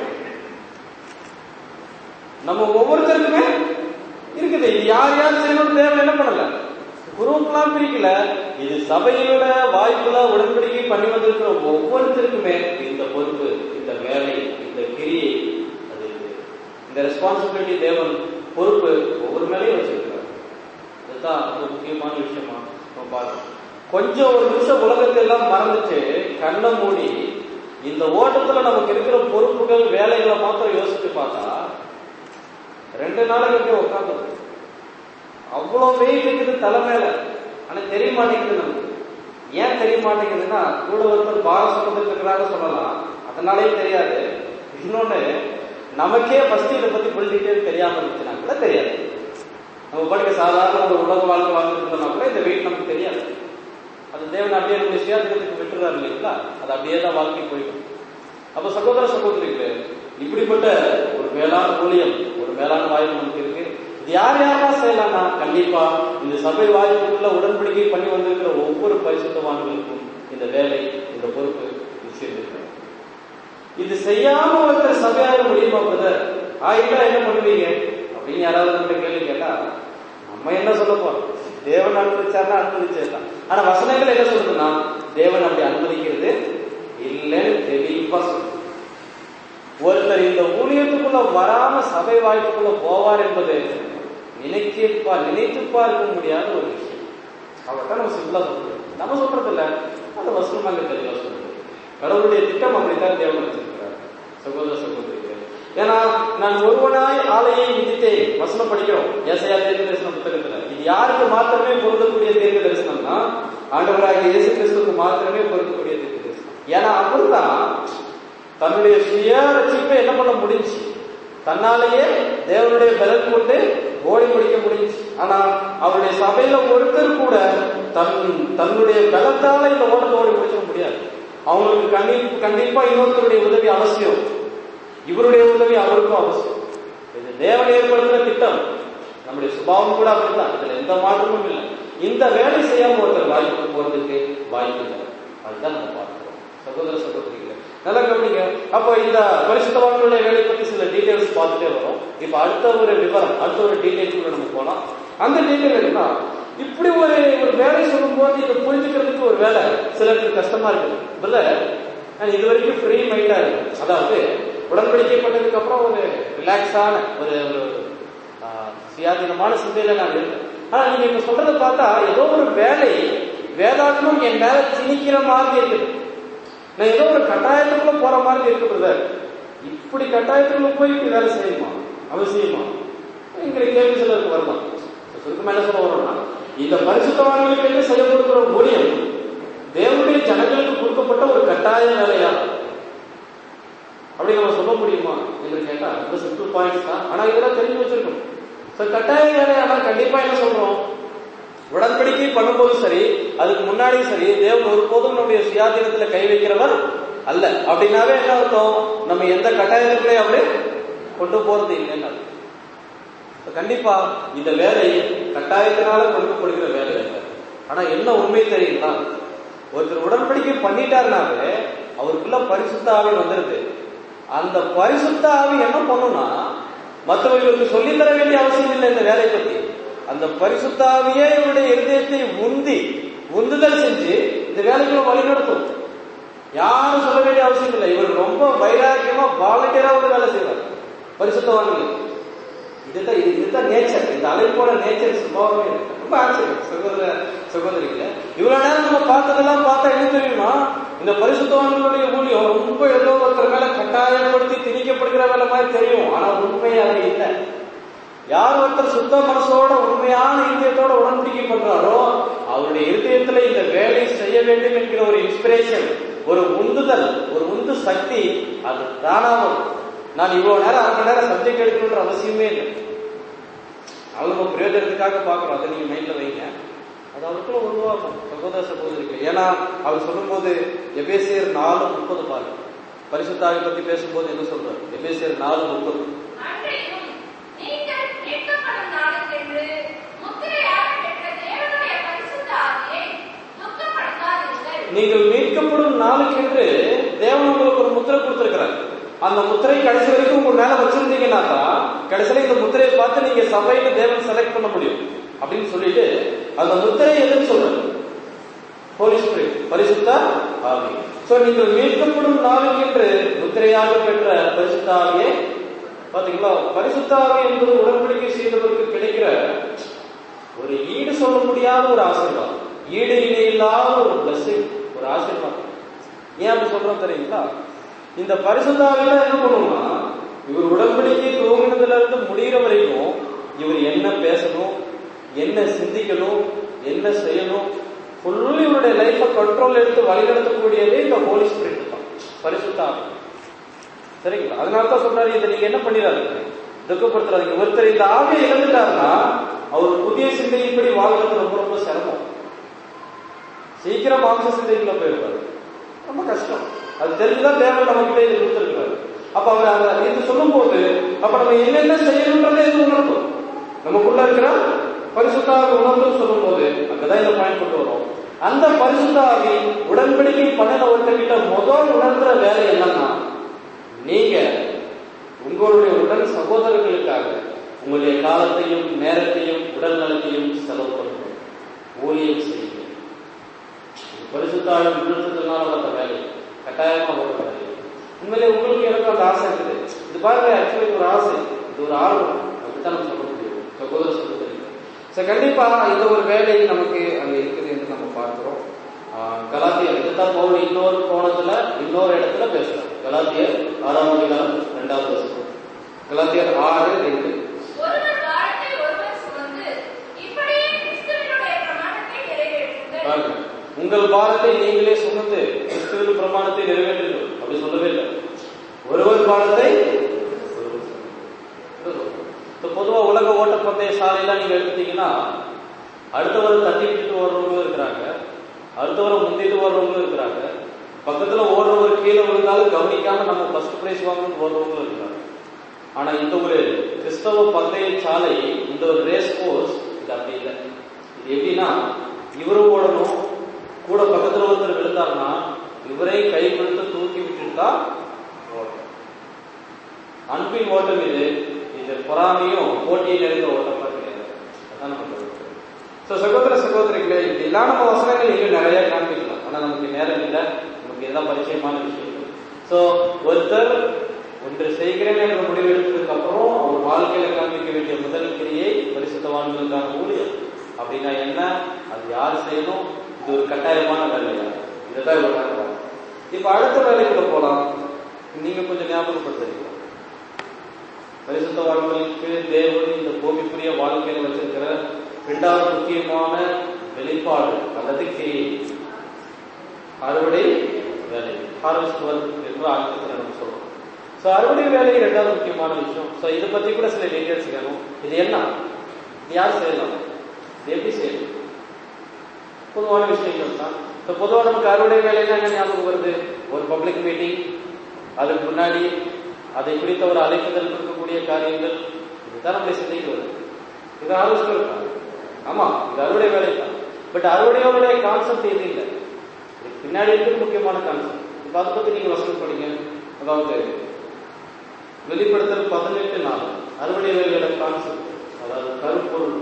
நம்ம ஒவ்வொருத்தருக்குமே இருக்குது இது யார் யார் செய்யணும் தேவை என்ன பண்ணல குரூப்லாம் பிரிக்கல இது சபையோட வாய்ப்புல உடன்படிக்கை பண்ணி வந்திருக்கிற ஒவ்வொருத்தருக்குமே இந்த பொறுப்பு இந்த வேலை இந்த கிரியை அது இருக்கு. இந்த ரெஸ்பான்சிபிலிட்டி தேவன் பொறுப்பு ஒவ்வொரு மேலேயும் வச்சிருக்கிறார் இதுதான் ஒரு முக்கியமான விஷயமா நம்ம பார்க்கணும் கொஞ்சம் ஒரு நிமிஷம் உலகத்தை எல்லாம் மறந்துட்டு கண்ணை மூடி இந்த ஓட்டத்துல நமக்கு இருக்கிற பொறுப்புகள் வேலைகளை மாத்திரம் யோசிச்சு பார்த்தா ரெண்டு நாளைக்கு அப்படியே உட்காந்து அவ்வளவு வெயிட் இருக்குது தலை மேல ஆனா தெரிய மாட்டேங்குது நமக்கு ஏன் தெரிய மாட்டேங்குதுன்னா கூட ஒருத்தர் பாரம் சுமந்துட்டு இருக்கிறாங்க சொல்லலாம் அதனாலே தெரியாது இன்னொன்னு நமக்கே ஃபர்ஸ்ட் இதை பத்தி ஃபுல் டீட்டெயில் தெரியாம இருந்துச்சுன்னா கூட தெரியாது நம்ம படிக்க சாதாரண ஒரு உலக வாழ்க்கை வாழ்ந்துட்டு இருந்தோம்னா கூட இந்த வெயிட் நமக்கு தெரியாது அது தேவன் அப்படியே நம்முடைய சுயாதீனத்துக்கு விட்டுறாரு இல்லைங்களா அது அப்படியே தான் வாழ்க்கை போயிடும் அப்ப சகோதர சகோதரிகளே இப்படிப்பட்ட ஒரு மேலான ஊழியம் ஒரு மேலான வாய்ப்பு நமக்கு இருக்கு இது யார் யாரெல்லாம் செய்யலாம்னா கண்டிப்பா இந்த சபை வாய்ப்புக்குள்ள உடன்படிக்கை பண்ணி வந்திருக்கிற ஒவ்வொரு பரிசுத்தவான்களுக்கும் இந்த வேலை இந்த பொறுப்பு நிச்சயம் இருக்கு இது செய்யாம ஒருத்தர் சபையாக முடியுமா பிரதர் ஆயிட்டா என்ன பண்ணுவீங்க அப்படின்னு யாராவது நம்மகிட்ட கேள்வி கேட்டா நம்ம என்ன சொல்ல போறோம் தேவன் அனுமதிச்சாருன்னா அனுமதிச்சிடலாம் ஆனா வசனங்கள் என்ன சொல்றதுன்னா தேவன் அப்படி அனுமதிக்கிறது இல்லைன்னு தெளிவா சொல்லுது ஒருத்தர் இந்த ஊழியத்துக்குள்ள வராம சபை வாய்ப்புக்குள்ள போவார் என்பது நினைக்கப்பா நினைத்து பார்க்க முடியாத ஒரு விஷயம் அவர்தான் நம்ம சிம்பிளா சொல்றோம் நம்ம சொல்றது இல்ல அந்த வசனம் அங்க தெளிவா சொல்றது கடவுளுடைய திட்டம் அப்படித்தான் தேவன் வச்சிருக்கிறார் சகோதர சகோதரிகளே ஏன்னா நான் ஒருவனாய் ஆலையை மிதித்தேன் வசனம் படிக்கிறோம் ஏசையா தீர்க்க தரிசன புத்தகத்துல இது யாருக்கு மாத்திரமே பொருந்தக்கூடிய தீர்க்க தரிசனம்னா ஆண்டவராகிய இயேசு கிறிஸ்துவுக்கு மாத்திரமே பொருந்தக்கூடிய தீர்க்க தரிசனம் ஏன்னா அவர்தான் தன்னுடைய சுய ரட்சிப்பை என்ன பண்ண முடிஞ்சு தன்னாலேயே தேவனுடைய பலன் கொண்டு ஓடி முடிக்க முடிஞ்சு ஆனா அவருடைய சபையில ஒருத்தர் கூட தன் தன்னுடைய பலத்தால இந்த ஓட்டத்தை ஓடி முடிக்க முடியாது அவங்களுக்கு கண்டி கண்டிப்பா இன்னொருத்தருடைய உதவி அவசியம் இவருடைய உதவி அவருக்கும் அவசியம் இது தேவன் ஏற்படுத்தின திட்டம் நம்முடைய சுபாவம் கூட அப்படித்தான் இதுல எந்த மாற்றமும் இல்லை இந்த வேலை செய்யாம ஒருத்தர் வாய்ப்பு போறதுக்கு வாய்ப்பு இல்லை அதுதான் நம்ம பார்க்கிறோம் சகோதர சகோதரிகளே நல்லா கவனிங்க அப்போ இந்த பரிசுத்தவான்களுடைய வேலை பத்தி சில டீடைல்ஸ் பார்த்துட்டே வரும் இப்ப அடுத்த ஒரு விவரம் அடுத்த ஒரு டீடைல்ஸ்க்குள்ள நம்ம போலாம் அந்த டீடைல் என்ன இப்படி ஒரு ஒரு வேலை சொல்லும் போது இதை புரிஞ்சுக்கிறதுக்கு ஒரு வேலை சிலருக்கு கஷ்டமா இருக்குது இல்ல நான் இது வரைக்கும் ஃப்ரீ மைண்டா இருக்கு அதாவது உடன்படிக்கை பண்ணதுக்கு அப்புறம் ஒரு ரிலாக்ஸான ஒரு ஒரு ஆஹ், சுயாதீனமான சிந்தையில நான் இருக்கேன் ஆனா நீங்க இப்ப சொல்றதை பார்த்தா ஏதோ ஒரு வேலை வேதாகமும் என் மேல திணிக்கிற மாதிரி இருக்குது நான் ஏதோ ஒரு கட்டாயத்துக்குள்ள போற மாதிரி இருக்கு பிரதர் இப்படி கட்டாயத்துக்குள்ள போய் இப்படி வேலை செய்யணுமா அவசியமா எங்களை கேள்வி சிலருக்கு வரலாம் சுருக்கமா என்ன சொல்ல வரோம்னா இந்த பரிசுத்தவான்களுக்கு என்று செய்யப்படுகிற ஊழியம் தேவனுடைய ஜனங்களுக்கு கொடுக்கப்பட்ட ஒரு கட்டாய வேலையா அப்படி நம்ம சொல்ல முடியுமா என்று கேட்டா ரொம்ப சிம்பிள் பாயிண்ட்ஸ் தான் ஆனா இதெல்லாம் தெரிஞ்சு வச்சிருக்கணும் சோ கட்டாய வேலையானா கண்டிப்பா என்ன சொல்றோம் உடன்படிக்கை பண்ணும்போது சரி அதுக்கு முன்னாடி சரி தேவன் ஒருபோதும் நம்முடைய சுயாதீனத்துல கை வைக்கிறவர் அல்ல அப்படின்னாவே என்ன அர்த்தம் நம்ம எந்த கட்டாயத்துக்குள்ளே அப்படி கொண்டு போறது இல்லைன்னு அர்த்தம். இப்ப கண்டிப்பா இந்த வேலை கட்டாயத்தினால கொடுக்கப்படுகிற வேலை இல்லை ஆனா என்ன உண்மை தெரியுங்களா ஒருத்தர் உடன்படிக்கை பண்ணிட்டாருனாவே அவருக்குள்ள பரிசுத்த ஆவி வந்துருது அந்த பரிசுத்த ஆவி என்ன பண்ணும்னா மற்றவர்களுக்கு சொல்லித் தர வேண்டிய அவசியம் இல்லை இந்த வேலையை பத்தி அந்த பரிசுத்த ஆவியே இவருடைய இருதயத்தை உந்தி உந்துதல் செஞ்சு இந்த வேலைக்குள்ள வழிநடத்தும் யாரும் சொல்ல வேண்டிய அவசியம் இல்லை இவர் ரொம்ப வைராக்கியமா வாலண்டியரா வந்து வேலை செய்வார் பரிசுத்தவான்கள் இதுதான் இது- இதுதான் நேச்சர் இந்த அழைப்போட நேச்சர் சுபாவமே இருக்கு. ரொம்ப ஆச்சரியம் சகோதர சகோதரிகளே இவ்வளவு நேரம் நம்ம பார்த்ததெல்லாம் பார்த்தா என்ன தெரியுமா இந்த பரிசுத்தவான்களுடைய ஊழியம் ரொம்ப ஏதோ ஒருத்தர் மேல கட்டாயப்படுத்தி திணிக்கப்படுகிற வேலை மாதிரி தெரியும் ஆனா உண்மை அது இல்லை யார் ஒருத்தர் சுத்த மனசோட உண்மையான இருதயத்தோட உடன்படிக்கை பண்றாரோ அவருடைய இருதயத்துல இந்த வேலை செய்ய வேண்டும் என்கிற ஒரு இன்ஸ்பிரேஷன் ஒரு உந்துதல் ஒரு உந்து சக்தி அது தானா வரும் நான் இவ்வளவு நேரம் அரை மணி நேரம் சப்ஜெக்ட் எடுக்கணுன்ற அவசியமே இல்லை அது நம்ம பிரயோஜனத்துக்காக பார்க்கிறோம் அதை நீங்க மைண்ட்ல வைங்க அது அவருக்குள்ள உருவாகும் சகோதர சகோதரிக்கு ஏன்னா அவர் சொல்லும்போது எபேசியர் நாலு முப்பது பாருங்க பரிசுத்தாவை பத்தி பேசும்போது என்ன சொல்றாரு எபேசியர் நாலு முப்பது அன்றையும் நீங்கள் மீட்கப்படும் நாளுக்கென்று முத்திரையாக பெற்ற தேவனுடைய பரிசுத்த ஆவியை துக்கப்படுத்தாதீர்கள். நீங்கள் மீட்கப்படும் நாளுக்கென்று தேவன் உங்களுக்கு ஒரு முத்திரை கொடுத்திருக்கிறார் அந்த முத்திரை கடைசி வரைக்கும் உங்க மேல வச்சிருந்தீங்கன்னாக்கா கடைசியில இந்த முத்திரையை பார்த்து நீங்க சபையில தேவன் செலக்ட் பண்ண முடியும் அப்படின்னு சொல்லிட்டு அந்த முத்திரை எதுன்னு சொல்றது ஹோலி ஸ்பிரிட் பரிசுத்த ஆவி சோ நீங்கள் மீட்கப்படும் நாளுக்கென்று முத்திரையாக பெற்ற பரிசுத்த ஆவியை பாத்தீங்களா பரிசுத்த ஆவி என்பது உடன்படிக்கை செய்தவருக்கு கிடைக்கிற ஒரு ஈடு சொல்ல முடியாத ஒரு ஆசீர்வாதம் ஈடு இணை இல்லாத ஒரு பிளஸிங் ஒரு ஆசீர்வாதம் ஏன் அப்படி சொல்றோம் தெரியுங்களா இந்த பரிசுத்தாவில என்ன பண்ணுவோம்னா இவர் உடன்படிக்கை துவங்கினதுல இருந்து முடிகிற வரைக்கும் இவர் என்ன பேசணும் என்ன சிந்திக்கணும் என்ன செய்யணும் ஃபுல்லி இவருடைய லைஃபை கண்ட்ரோல் எடுத்து வழிநடத்தக்கூடியதே இந்த ஹோலி ஸ்பிரிட் தான் பரிசுத்தாவி சரிங்களா அதனால தான் சொல்றாரு இதை நீங்க என்ன பண்ணிடாதீங்க துக்கப்படுத்துறாதீங்க ஒருத்தர் இந்த ஆவியை இழந்துட்டாருன்னா அவர் புதிய சிந்தையின்படி வாழ்றது ரொம்ப ரொம்ப சிரமம் சீக்கிரம் மாம்ச சிந்தைக்குள்ள போயிடுவாரு ரொம்ப கஷ்டம் அது தெரிஞ்சுதான் தேவன் நம்ம கிட்ட இது கொடுத்துருக்காரு அப்ப அவர் அதை இது சொல்லும் போது அப்ப நம்ம என்னென்ன செய்யணுன்றதை இது உணர்த்தும் நமக்குள்ள இருக்கிற பரிசுத்தாக உணர்ந்து சொல்லும் போது அங்கதான் இதை பாயிண்ட் கொண்டு வரும் அந்த பரிசுத்தாவி உடன்படிக்கை பண்ணின ஒருத்தர்கிட்ட முதல் உணர்ந்துற வேலை என்னன்னா நீங்க உங்களுடைய உடன் சகோதரர்களுக்காக உங்களுடைய காலத்தையும் நேரத்தையும் உடல் நலத்தையும் செலவு பண்ணணும் ஊழியம் செய்யுங்க பரிசுத்தாவின் விழுத்ததுனால வந்த வேலை கட்டாயமா வந்த வேலை உண்மையிலே உங்களுக்கு எனக்கு அந்த ஆசை இருக்குது இது பாருங்க ஆக்சுவலி ஒரு ஆசை இது ஒரு ஆர்வம் அப்படித்தான் நம்ம சொல்ல முடியும் சகோதர சகோதரி ஸோ கண்டிப்பா இந்த ஒரு வேலை நமக்கு அங்க இருக்குது என்று நம்ம பார்க்கிறோம் ஆஹ் கலாத்தியர் இதுதான் பவுல் இன்னொரு கோணத்துல இன்னொரு இடத்துல பேசுறார் கலாத்தியர் ஆறாம் அதிகாரம் இரண்டாவது வசனம் கலாத்தியர் ஆறு ரெண்டு ஒருவர் பாரத்தை ஒருவர் சுமந்து இப்படியே கிறிஸ்துவினுடைய பிரமாணத்தை நிறைவேற்றுங்கள் பாருங்க உங்கள் பாரத்தை நீங்களே சுமந்து கிறிஸ்துவின் பிரமாணத்தை நிறைவேற்றுங்கள் அப்படி சொல்லவே இல்லை ஒருவர் பாரத்தை ஒருவர் சுமந்து. இப்ப பொதுவா உலக ஓட்டப்பந்தய சாலையெல்லாம் நீங்க எடுத்துட்டீங்கன்னா அடுத்தவரை தட்டி விட்டுட்டு ஓடுறவங்களும் இருக்கிறாங்க அடுத்தவரை முந்திட்டு ஓடுறவங்களும் இருக்கிறாங்க பக்கத்துல ஓடுறவர் கீழே விழுந்தாலும் கவனிக்காம நம்ம ஃபர்ஸ்ட் பிரைஸ் வாங்கணும்னு ஓடுறவங்களும் இருக்கிறாங்க ஆனா இந்த ஒரு கிறிஸ்தவ பந்தய சாலை இந்த ஒரு ரேஸ் கோர்ஸ் இது அப்படி இல்லை இது எப்படின்னா இவரும் ஓடணும் கூட பக்கத்துல ஒருத்தர் விழுந்தாருன்னா இவரை கை கொடுத்து தூக்கி விட்டுட்டு தான் ஓடணும் அன்பின் ஓட்டம் இது இது பொறாமையும் போட்டியை நிறைந்த ஓட்டமா கிடையாது அதான் நம்ம கருத்து ஸோ சகோதர சகோதரிகளே இதெல்லாம் நம்ம வசனங்கள் இன்னும் நிறைய காண்பிக்கலாம் ஆனா நமக்கு நேரம் இல்லை நமக்கு இதெல்லாம் பரிச்சயமான விஷயங்கள் ஸோ ஒருத்தர் ஒன்று செய்கிறேன் என்ற முடிவு எடுத்ததுக்கு அப்புறம் அவர் வாழ்க்கையில காண்பிக்க வேண்டிய முதல் கிரியை பரிசுத்தவான்களுக்கான ஊழியம் அப்படின்னா என்ன அது யார் செய்யணும் இது ஒரு கட்டாயமான வேலையா இதுதான் இவ்வளவு நேரம் இப்ப அடுத்த வேலைக்குள்ள போலாம் நீங்க கொஞ்சம் ஞாபகப்படுத்துறீங்க பரிசுத்தவான்களுக்கு தேவன் இந்த பூமிக்குரிய வாழ்க்கையில வச்சிருக்கிற இரண்டாவது முக்கியமான வெளிப்பாடு அல்லது கிரியை அறுவடை வேலை ஹார்வெஸ்ட் ஒர்க் என்று ஆங்கிலத்தில் நம்ம சொல்றோம் ஸோ அறுவடை வேலை இரண்டாவது முக்கியமான விஷயம் ஸோ இதை பத்தி கூட சில டீட்டெயில்ஸ் வேணும் இது என்ன இது யார் செய்யலாம் இது எப்படி செய்யணும் பொதுவான விஷயங்கள் தான் இப்போ பொதுவாக நமக்கு அறுவடை வேலைன்னா என்ன ஞாபகம் வருது ஒரு பப்ளிக் மீட்டிங் அதுக்கு முன்னாடி அதை குறித்த ஒரு அழைப்புதல் இருக்கக்கூடிய காரியங்கள் இதுதான் நம்முடைய சிந்தைக்கு வருது இது ஆலோசனை தான் ஆமா இது அறுவடை வேலை தான் பட் அறுவடையோடைய கான்செப்ட் இது இல்லை இதுக்கு பின்னாடி இருக்கிறது முக்கியமான கான்செப்ட் இப்போ அதை பத்தி நீங்க வசனம் படிங்க அதாவது வெளிப்படுத்தல் பதினெட்டு நாள் அறுவடை வேலையோட கான்செப்ட் அதாவது கருப்பொருள்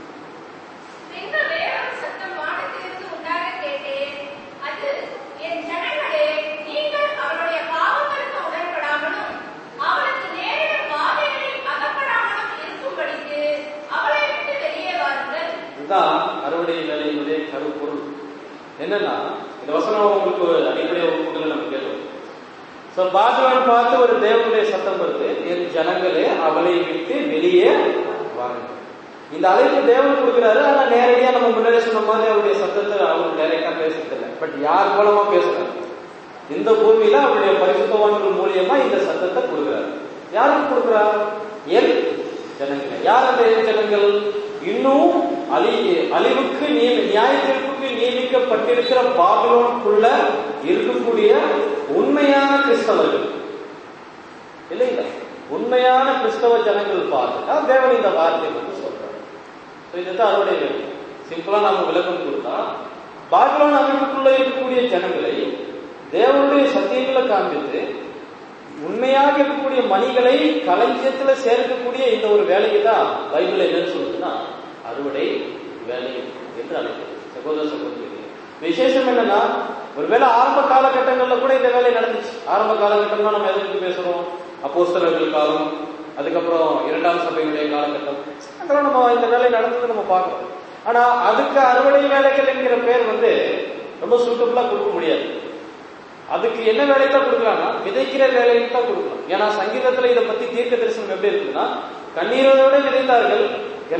பின்பு வேறொரு சத்தம் வானத்திலிருந்து உண்டாக கேட்டேன். அது, என் ஜனங்களே, நீங்கள் அவருடைய பாவங்களுக்கு உடன்படாமலும், அவளுக்கு நேரிடும் வாதைகளில் அகப்படாமலும் இருக்கும்படிக்கு அவளை விட்டு வெளியே வாருங்கள். இதுதான் அறுவடை வேலையினுடைய கருப்பொருள் என்னன்னா இந்த வசனம் உங்களுக்கு ஒரு அடிப்படை வகுப்புகளை நம்ம கேட்டோம் சோ பாஜவான் பார்த்து ஒரு தேவனுடைய சத்தம் வருது என் ஜனங்களே அவளை விட்டு வெளியே வாருங்கள் இந்த அழைப்பு தேவன் கொடுக்கிறாரு ஆனா நேரடியா நம்ம முன்னாடி சொன்ன மாதிரி அவருடைய சத்தத்தை அவர் டைரக்டா பேசுறதில்லை பட் யார் மூலமா பேசுறாரு இந்த பூமியில அவருடைய பரிசுத்தவான்கள் மூலியமா இந்த சத்தத்தை கொடுக்கிறார் யாருக்கு கொடுக்கிறார் என் ஜனங்கள் யார் அந்த என் ஜனங்கள் இன்னும் அழி அழிவுக்கு நியமி நியாய தீர்ப்புக்கு நியமிக்கப்பட்டிருக்கிற பாபிலோனுக்குள்ள இருக்கக்கூடிய உண்மையான கிறிஸ்தவர்கள் இல்லைங்களா உண்மையான கிறிஸ்தவ ஜனங்கள் பார்த்துட்டா தேவன் இந்த வார்த்தை வந்து சொல்றாரு So இதுதான் அறுவடை வேலை சிம்பிளா நாம விளக்கம் கொடுத்தா பாபிலோன் அமைப்புக்குள்ள இருக்கக்கூடிய ஜனங்களை தேவனுடைய சத்தியங்களை காண்பித்து உண்மையாக இருக்கக்கூடிய மணிகளை களஞ்சியத்துல சேர்க்கக்கூடிய இந்த ஒரு வேலைக்கு தான் பைபிள் என்னன்னு சொல்லுதுன்னா அறுவடை வேலை என்று அழைக்கிறது சகோதர சகோதரி விசேஷம் என்னன்னா ஒருவேளை ஆரம்ப காலகட்டங்கள்ல கூட இந்த வேலை நடந்துச்சு ஆரம்ப காலகட்டம்னா நம்ம எதை பத்தி பேசுறோம் அப்போஸ்தலர்கள் காலம் அதுக்கப்புறம் இரண்டாம் சபையுடைய காலகட்டம் அதெல்லாம் நம்ம இந்த வேலை நடந்தது நம்ம பார்க்கிறோம் ஆனா அதுக்கு அறுவடை வேலைகள் என்கிற பேர் வந்து ரொம்ப சூட்டபிளா கொடுக்க முடியாது அதுக்கு என்ன வேலையை தான் கொடுக்கலாம்னா விதைக்கிற வேலையை தான் கொடுக்கலாம் ஏன்னா சங்கீதத்துல இதை பத்தி தீர்க்க தரிசனம் எப்படி இருக்குன்னா கண்ணீரோட விதைத்தார்கள்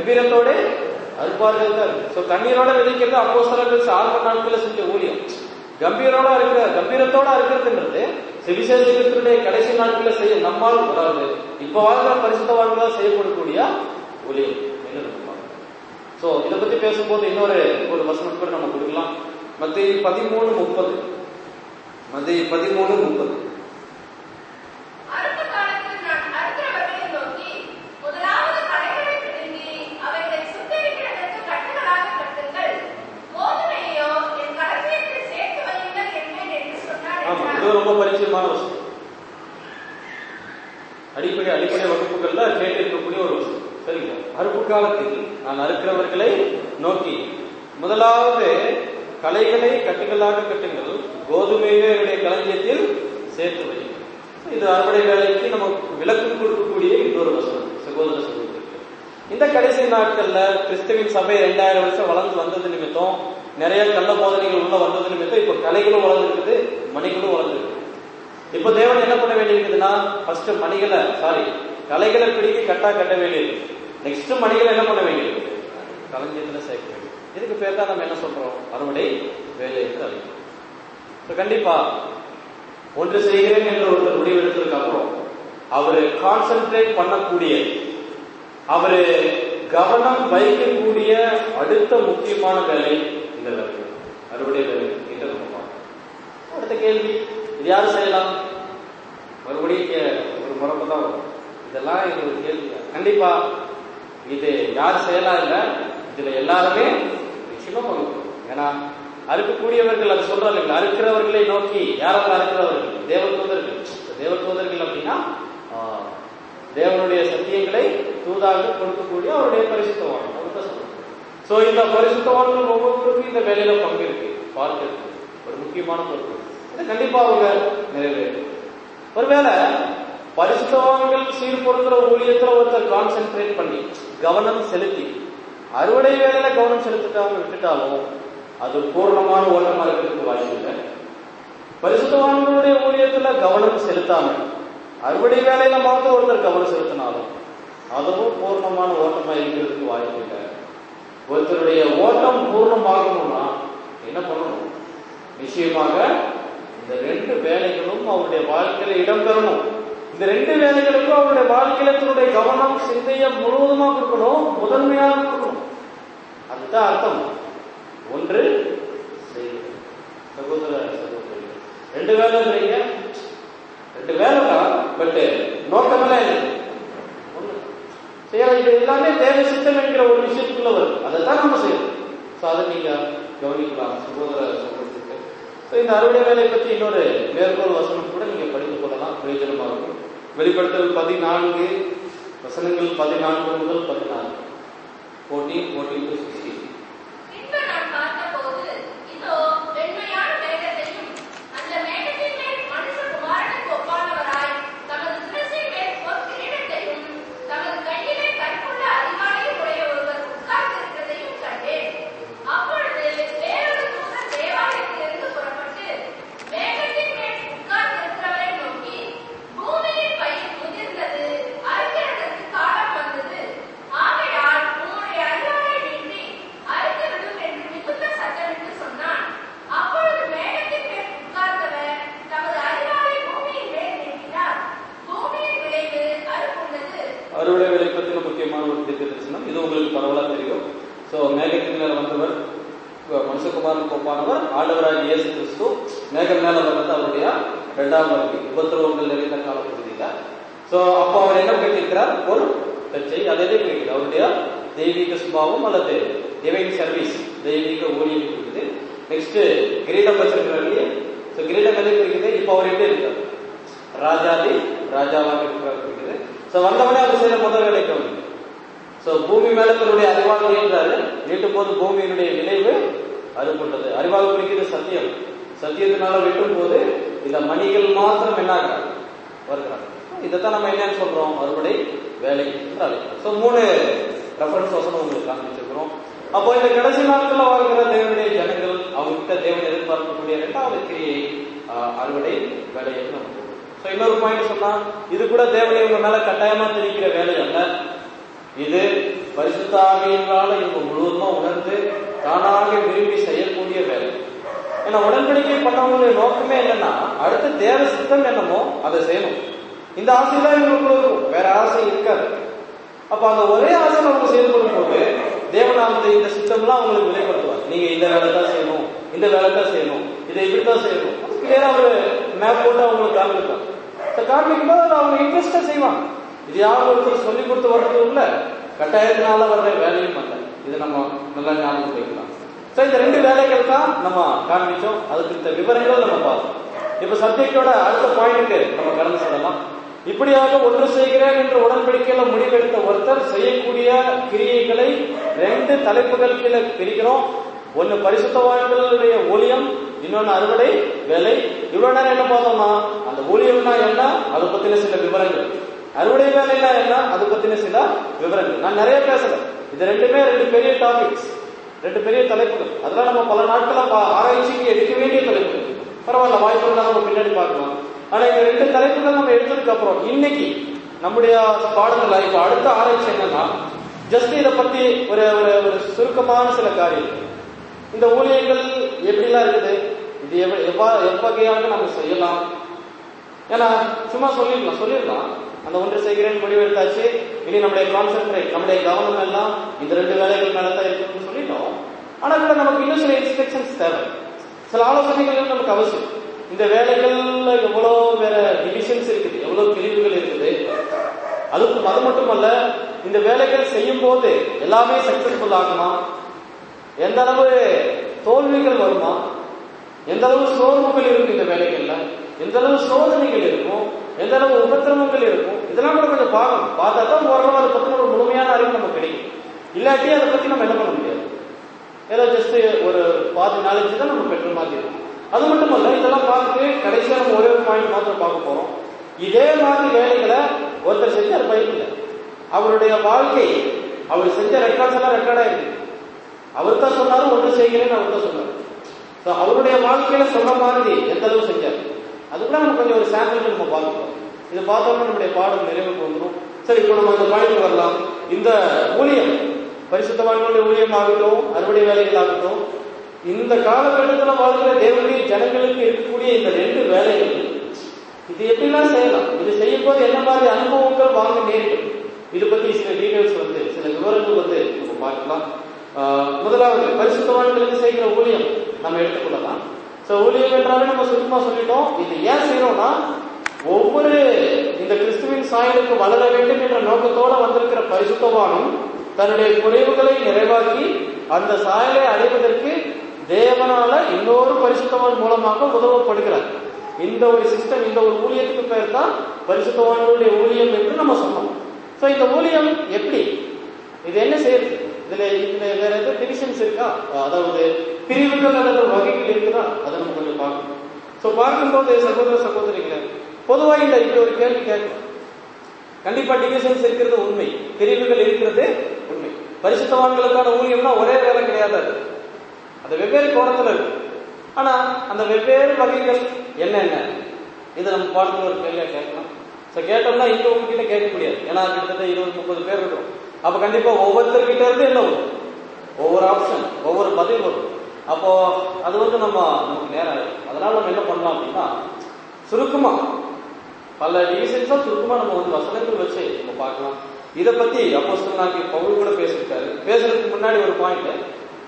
கம்பீரத்தோட அறுப்பார்கள் தான் இருக்கு ஸோ கண்ணீரோட விதைக்கிறது அப்போஸ்தலர்கள் ஆரம்ப நாட்களில் செஞ்ச ஊழியம் கம்பீரோட இருக்கிற கம்பீரத்தோட இருக்கிறதுன்றது சுவிசேஷத்தினுடைய கடைசி நாட்களில் செய்ய நம்மால் வராது இப்ப வாழ்கிற பரிசுத்தவான்களா செய்யப்படக்கூடிய ஊழியம் என்று நம்ம பார்க்கிறோம். சோ இத பத்தி பேசும்போது இன்னொரு ஒரு வசனம் கூட நம்ம கொடுக்கலாம் மத்திய பதிமூணு முப்பது மத்திய பதிமூணு முப்பது அறுப்பு காலத்தில் நான் அறுக்கிறவர்களை நோக்கி, முதலாவது களைகளை பிடுங்கி, அவைகளை சுட்டெரிக்கிறதற்கு கட்டுகளாக கட்டுங்கள். கோதுமையையோ என் களஞ்சியத்தில் சேர்த்து வையுங்கள் என்பேன் என்று சொன்னார் ஆமா என்றார். இது ரொம்ப பரிச்சயமான வசனம் அடிப்படை அடிப்படை வகுப்புகள்ல கேட்டிருக்கக்கூடிய ஒரு வசனம் சரிங்களா அறுப்பு காலத்தில் நான் அறுக்கிறவர்களை நோக்கி முதலாவது கலைகளை கட்டுகளாக கட்டுங்கள் கோதுமையை என்னுடைய களஞ்சியத்தில் சேர்த்து வையுங்கள் இது அறுவடை வேலைக்கு நமக்கு விளக்கம் கொடுக்கக்கூடிய இன்னொரு வசனம் சகோதர சகோதரருக்கு இந்த கடைசி நாட்கள்ல கிறிஸ்துவின் சபை ரெண்டாயிரம் வருஷம் வளர்ந்து வந்தது நிமித்தம் நிறைய கள்ள போதனைகள் உள்ள வந்தது நிமித்தம் இப்ப கலைகளும் வளர்ந்துருக்குது மணிகளும் வளர்ந்துருக்கு இப்ப தேவன் என்ன பண்ண வேண்டியிருக்குதுன்னா ஃபர்ஸ்ட் மணிகளை சாரி கலைகளை பிடிக்கி கட்டா கட்ட வேண்டியிருக்கு நெக்ஸ்ட் மணிகளை என்ன பண்ண வேண்டியிருக்கு களஞ்சியத்துல சேர்க்க வேண்டியது இதுக்கு பேர் தான் நம்ம என்ன சொல்றோம் அறுவடை வேலை என்று அழைக்கிறோம் So, கண்டிப்பா ஒன்று செய்கிறேன் என்ற ஒருத்தர் முடிவெடுத்ததுக்கு அப்புறம் அவரு கான்சென்ட்ரேட் பண்ணக்கூடிய அவரு கவனம் வைக்கக்கூடிய அடுத்த முக்கியமான வேலை இந்த வேலை அறுவடை வேலை என்று நம்ம பார்க்கிறோம் அடுத்த கேள்வி இது யாரு செய்யலாம் மறுபடியும் கே- ஒரு முறப்பு தான் வரும் இதெல்லாம் இது ஒரு கேள்வி தான். கண்டிப்பா இது யார் செய்யலாம் இல்ல இதுல எல்லாருமே நிச்சயமா பங்கு பெறும். ஏன்னா அறுக்கக்கூடியவர்கள் அது சொல்றாங்க இல்லைங்களா அறுக்கிறவர்களை நோக்கி யாரெல்லாம் அறுக்கிறவர்கள் தேவதூதர்கள் தேவதூதர்கள் அப்படின்னா ஆஹ், தேவனுடைய சத்தியங்களை தூதாக கொடுக்கக்கூடிய அவருடைய பரிசுத்தவான் அதுதான் சொல்றோம் சோ இந்த பரிசுத்தவான்கள் ஒவ்வொருத்தருக்கும் இந்த வேலையில பங்கு இருக்கு பார்க்கிறது ஒரு முக்கியமான பொறுப்பு இதை கண்டிப்பா அவங்க நிறைவேறும் ஒருவேளை பரிசுத்தவான்கள் சீர்பொருந்துற ஊழியத்துல ஒருத்தர் கான்சென்ட்ரேட் பண்ணி கவனம் செலுத்தி அறுவடை வேலையில கவனம் செலுத்திட்டாங்க விட்டுட்டாலும் அது பூர்ணமான ஓட்டமா இருக்கிறதுக்கு வாய்ப்பு இல்லை பரிசுத்தவான்களுடைய ஊழியத்துல கவனம் செலுத்தாம அறுவடை வேலையில மாத்திரம் ஒருத்தர் கவனம் செலுத்தினாலும் அதுவும் பூர்ணமான ஓட்டமா இருக்கிறதுக்கு வாய்ப்பு இல்லை ஒருத்தருடைய ஓட்டம் பூர்ணமாகணும்னா என்ன பண்ணணும் நிச்சயமாக இந்த ரெண்டு வேலைகளும் அவருடைய வாழ்க்கையில இடம்பெறணும் இந்த ரெண்டு வேலைகளுக்கும் அவருடைய வாழ்க்கையில தன்னுடைய கவனம் சிந்தைய முழுவதுமா கொடுக்கணும் முதன்மையாக கொடுக்கணும் அதுதான் அர்த்தம் ஒன்று செய்கிறது சகோதர சகோதரி ரெண்டு வேலை செய்யுங்க ரெண்டு வேலை தான் பட் நோக்கமெல்லாம் இல்லை ஒண்ணு செய்யற இது எல்லாமே தேவ சித்தம் என்கிற ஒரு விஷயத்துக்குள்ள வரும் அதை தான் நம்ம செய்யணும் ஸோ அதை நீங்க கவனிக்கலாம் சகோதர சகோதரிக்கு ஸோ இந்த அறுவடை வேலை பற்றி இன்னொரு மேற்கோள் வசனம் கூட நீங்க படித்துக் கொள்ளலாம் பிரயோஜனமா இருக்கும் வெளிப்படுத்தல் பதினான்கு வசனங்கள் பதினான்கு முதல் பதினாறு ஃபோர்டீன் ஃபோர்டீன் டு சிக்ஸ்டீன் பின்பு நான் பார்த்தபோது, இதோ வெண்மையான மேகத்தையும், அந்த மேகத்தின் மேல் மனுஷகுமாரனுக்கு ஒப்பானவராய், தமது சிரசின் மேல் பொற்கிரீடத்தையும், தமது கையிலே கற்புள்ள அரிவாளையும் உடைய ஒருவர் உட்கார்ந்திருக்கிறதையும் கண்டேன். அப்பொழுது வேறொரு தூதன் தேவாலயத்திலிருந்து புறப்பட்டு, மேகத்தின் மேல் உட்கார்ந்திருக்கிறவரை நோக்கி, பூமியின் பயிர் முதிர்ந்தது, அறுக்கிறதற்கு காலம் வந்தது. ஆகையால் உம்முடைய அரிவாளை நீட்டி அறுத்து விடும் என்று மிகுந்த சத்தமிட்டு சொன்னான். அப்பொழுது மேகத்தின் மேல் உட்கார்ந்தவர் தமது அரிவாளை பூமியின் மேல் நீட்டினார். பூமியின் விளைவு அறுப்புண்டது. அறுவடை வேலை பற்றின முக்கியமான ஒரு தீர்க்க தரிசனம் இது உங்களுக்கு பரவலா தெரியும் ஸோ மேகத்தின் மேல வந்தவர் அஹ் மனுஷகுமாரன் கோப்பானவர் ஆண்டவராக இயேசு கிறிஸ்து மேகம் மேல வந்தது அவருடைய இரண்டாம் வருகை உபத்திரவங்கள் நிறைந்த காலப்பகுதியில ஸோ அப்போ அவர் என்ன கேட்டிருக்கிறார் ஒரு கச்சை அதை குறிக்கிறது அவருடைய தெய்வீக சுபாவம் அல்லது டிவைன் சர்வீஸ் தெய்வீக ஊழியம் குறிக்குது நெக்ஸ்ட் கிரீடம் வச்சிருக்கிறார் இல்லையா ஸோ கிரீடம் எதை குறிக்குது இப்போ அவர் எப்படி இருக்கார் ராஜாதி ராஜாவாக இருக்கிறார் குறிக்குது ஸோ வந்தவனே அவர் செய்யற முதல் வேலை கவனிங்க ஸோ பூமி மேல தன்னுடைய அறிவாக நீட்டாரு நீட்டும் போது பூமியினுடைய விளைவு அறுபட்டது அறிவாக குறிக்கிறது சத்தியம் சத்தியத்தினால வெட்டும் போது இந்த மணிகள் மாத்திரம் என்ன ஆகுறாங்க வருகிறாங்க இதைத்தான் நம்ம என்னன்னு சொல்றோம் அறுவடை வேலை என்று அழைக்கிறோம் ஸோ மூணு ரெஃபரன்ஸ் வசனம் உங்களுக்கு காண்பிச்சிருக்கிறோம் அப்போ இந்த கடைசி நாட்களில் வாழ்கிற தேவனுடைய ஜனங்கள் அவங்ககிட்ட தேவன் எதிர்பார்க்கக்கூடிய இரண்டாவது கிரியை ஆஹ், அறுவடை வேலை என்று நம்ம சொல்றோம் ஸோ இன்னொரு பாயிண்ட் சொன்னா இது கூட தேவனை இவங்க மேல கட்டாயமா திணிக்கிற வேலை அல்ல இது பரிசுத்தாவியினால இவங்க முழுவதுமா உணர்ந்து தானாக விரும்பி செய்யக்கூடிய வேலை ஏன்னா உடன்படிக்கை பண்ணவங்களுடைய நோக்கமே என்னன்னா அடுத்த தேவ சித்தம் என்னமோ அதை செய்யணும் இந்த ஆசை தான் இவங்களுக்குள்ள இருக்கும் வேற ஆசை இருக்காது அப்ப அந்த ஒரே ஆசை அவங்க செயல்படும் போது தேவநாமத்தை இந்த சிஸ்டம்லாம் அவங்களுக்கு வெளிப்படுத்துவார் நீங்க இந்த வேலை தான் செய்யணும் இந்த வேலை தான் செய்யணும் இதை இப்படித்தான் செய்யணும் கிளியரா ஒரு மேப் போட்டு அவங்களுக்கு காமிப்பாங்க இந்த காமிக்கும் போது அதை அவங்க இன்ட்ரெஸ்டா செய்வாங்க இது யாரும் ஒருத்தர் சொல்லி கொடுத்து வர்றது இல்ல கட்டாயத்தினால வர்ற வேலையும் அல்ல இது நம்ம நல்லா ஞாபகம் வைக்கலாம் சோ இந்த ரெண்டு வேலைகள் தான் நம்ம காண்பிச்சோம் அதுக்கு இந்த விவரங்கள் நம்ம பார்த்தோம் இப்ப சப்ஜெக்டோட அடுத்த பாயிண்ட்டுக்கு நம்ம கடந்து செல்லலாம் இப்படியாக ஒன்று செய்கிறேன் என்ற உடன்படிக்கையில முடிவெடுத்த ஒருத்தர் செய்யக்கூடிய கிரியைகளை ரெண்டு தலைப்புகள் கீழே பிரிக்கிறோம் ஒன்னு பரிசுத்தவான்களுடைய ஊழியம் இன்னொன்னு அறுவடை வேலை இவ்வளவு நேரம் என்ன பார்த்தோம்னா அந்த ஊழியம்னா என்ன அதை பத்தின சில விவரங்கள் அறுவடை வேலைனா என்ன அதை பத்தின சில விவரங்கள் நான் நிறைய பேசல இது ரெண்டுமே ரெண்டு பெரிய டாபிக்ஸ் ரெண்டு பெரிய தலைப்புகள் அதெல்லாம் நம்ம பல நாட்களா பா- ஆராய்ச்சிக்கு எடுக்க வேண்டிய தலைப்புகள் பரவாயில்ல வாய்ப்பு இருந்தா நம்ம பின்னாடி பார்க்கலாம் ஆனா இந்த ரெண்டு தலைப்புகள் நம்ம எடுத்ததுக்கு அப்புறம் இன்னைக்கு நம்முடைய பாடங்கள்ல இப்ப அடுத்த ஆராய்ச்சி என்னன்னா ஜஸ்ட் இதை பத்தி ஒரு ஒரு ஒரு சுருக்கமான சில காரியங்கள் இந்த ஊழியர்கள் எப்படிலாம் இருக்குது இது எவ்வ- எவ்வா எவ்வகையாக நம்ம செய்யலாம் ஏன்னா சும்மா சொல்லிடலாம் சொல்லிடலாம் அந்த ஒன்று செய்கிறேன் முடிவெடுத்தாச்சு இனி நம்முடைய கான்சென்ட்ரேட் நம்முடைய கவனம் எல்லாம் இந்த ரெண்டு வேலைகள் மேலதான் இருக்குன்னு சொல்லிட்டோம் ஆனா கூட நமக்கு இன்னும் சில இன்ஸ்ட்ரக்ஷன்ஸ் தேவை சில ஆலோசனைகள் நமக்கு அவசியம் இந்த வேலைகள்ல எவ்வளவு வேற டிவிஷன்ஸ் இருக்குது எவ்வளவு பிரிவுகள் இருக்குது அதுக்கு அது மட்டுமல்ல இந்த வேலைகள் செய்யும் போது எல்லாமே சக்சஸ்ஃபுல் ஆகுமா எந்த அளவு தோல்விகள் வருமா எந்த அளவு சோர்வுகள் இருக்கும் இந்த வேலைகள்ல எந்த அளவு சோதனைகள் இருக்கும் எந்த அளவு உபத்திரவங்கள் இருக்கும் இதெல்லாம் கூட கொஞ்சம் பார்க்கணும் பார்த்தா தான் ஓரளவு அதை பத்தின ஒரு முழுமையான அறிவு நமக்கு கிடைக்கும் இல்லாட்டி அதை பத்தி நம்ம என்ன பண்ண முடியாது ஏதோ ஜஸ்ட் ஒரு பாதி நாலேஜ் தான் நம்ம பெற்ற மாதிரி இருக்கும் அது மட்டும் இல்ல இதெல்லாம் பார்த்துட்டு கடைசியா நம்ம ஒரே ஒரு பாயிண்ட் மாத்திரம் பார்க்க போறோம் இதே மாதிரி வேலைகளை ஒருத்தர் செஞ்சார் பைபிள்ல அவருடைய வாழ்க்கை அவர் செஞ்ச ரெக்கார்ட்ஸ் எல்லாம் ரெக்கார்டா இருக்கு அவர் தான் சொன்னாரு ஒன்று செய்கிறேன்னு அவர் தான் சொன்னார் So, அவருடைய வாழ்க்கையில சொன்ன மாதிரி எந்த அளவு செஞ்சார் அது கூட நம்ம கொஞ்சம் ஒரு சாம்பிள் நம்ம பார்க்கலாம் இது பார்த்தோம்னா நம்முடைய பாடம் நிறைவுக்கு வந்துடும் சரி இப்போ நம்ம இந்த பாயிண்ட் வரலாம் இந்த ஊழியம் பரிசுத்தவான்களுடைய ஊழியம் ஆகட்டும் அறுவடை வேலைகள் ஆகட்டும் இந்த காலகட்டத்தில் வாழ்கிற தேவனுடைய ஜனங்களுக்கு இருக்கக்கூடிய இந்த ரெண்டு வேலைகள் இது எப்படிலாம் செய்யலாம் இது செய்யும் போது என்ன மாதிரி அனுபவங்கள் வாங்க நேரிடும் இது பத்தி சில டீடைல்ஸ் வந்து சில விவரங்கள் வந்து நம்ம பார்க்கலாம் ஆஹ் முதலாவது பரிசுத்தவான்களுக்கு செய்கிற ஊழியம் நம்ம எடுத்துக்கொள்ளலாம் சோ ஊழியம் என்றாலே நம்ம சுத்தமா சொல்லிட்டோம் இது ஏன் செய்யறோம்னா ஒவ்வொரு இந்த கிறிஸ்துவின் சாயலுக்கு வளர வேண்டும் என்ற நோக்கத்தோட வந்திருக்கிற பரிசுத்தவானும் தன்னுடைய குறைவுகளை நிறைவாக்கி அந்த சாயலை அடைவதற்கு தேவனால இன்னொரு பரிசுத்தவான் மூலமாக உதவப்படுகிறார் இந்த ஒரு சிஸ்டம் இந்த ஒரு ஊழியத்துக்கு பேர் தான் பரிசுத்தவான்களுடைய ஊழியம் என்று நம்ம சொன்னோம் சோ இந்த ஊழியம் எப்படி இது என்ன செய்யுது இதுல இதுல வேற எதாவது டிவிஷன்ஸ் இருக்கா அதாவது பிரிவுகள் அல்லது வகைகள் இருக்குதா அதை நம்ம கொஞ்சம் பார்க்கணும் சோ பார்க்கும்போது சகோதர சகோதரிகளே பொதுவா இந்த இப்படி ஒரு கேள்வி கேட்கலாம் கண்டிப்பா டிவிஷன்ஸ் இருக்கிறது உண்மை பிரிவுகள் இருக்கிறது உண்மை பரிசுத்தவான்களுக்கான ஊழியம்னா ஒரே வேலை கிடையாது அது அது வெவ்வேறு கோணத்துல இருக்கு ஆனா அந்த வெவ்வேறு வகைகள் என்னென்ன இதை நம்ம பாடத்துல ஒரு கேள்வியா கேட்கலாம் சோ கேட்டோம்னா இங்க உங்ககிட்ட கேட்க முடியாது ஏன்னா கிட்டத்தட்ட இருபது முப்பது பேர் இருக்கும் அப்ப கண்டிப்பா ஒவ்வொருத்தர்கிட்ட இருந்து என்ன வரும் ஒவ்வொரு ஆப்ஷன் ஒவ்வொரு பதில் வரும் அப்போ அது வந்து நம்ம நமக்கு நேரம் ஆயிடும் அதனால நம்ம என்ன பண்ணலாம் அப்படின்னா சுருக்கமா பல டிவிஷன்ஸா சுருக்கமா நம்ம வந்து வசனங்கள் வச்சு நம்ம பார்க்கலாம் இத பத்தி அப்போஸ்தலனாகிய பவுல் கூட பேசியிருக்காரு பேசுறதுக்கு முன்னாடி ஒரு பாயிண்ட்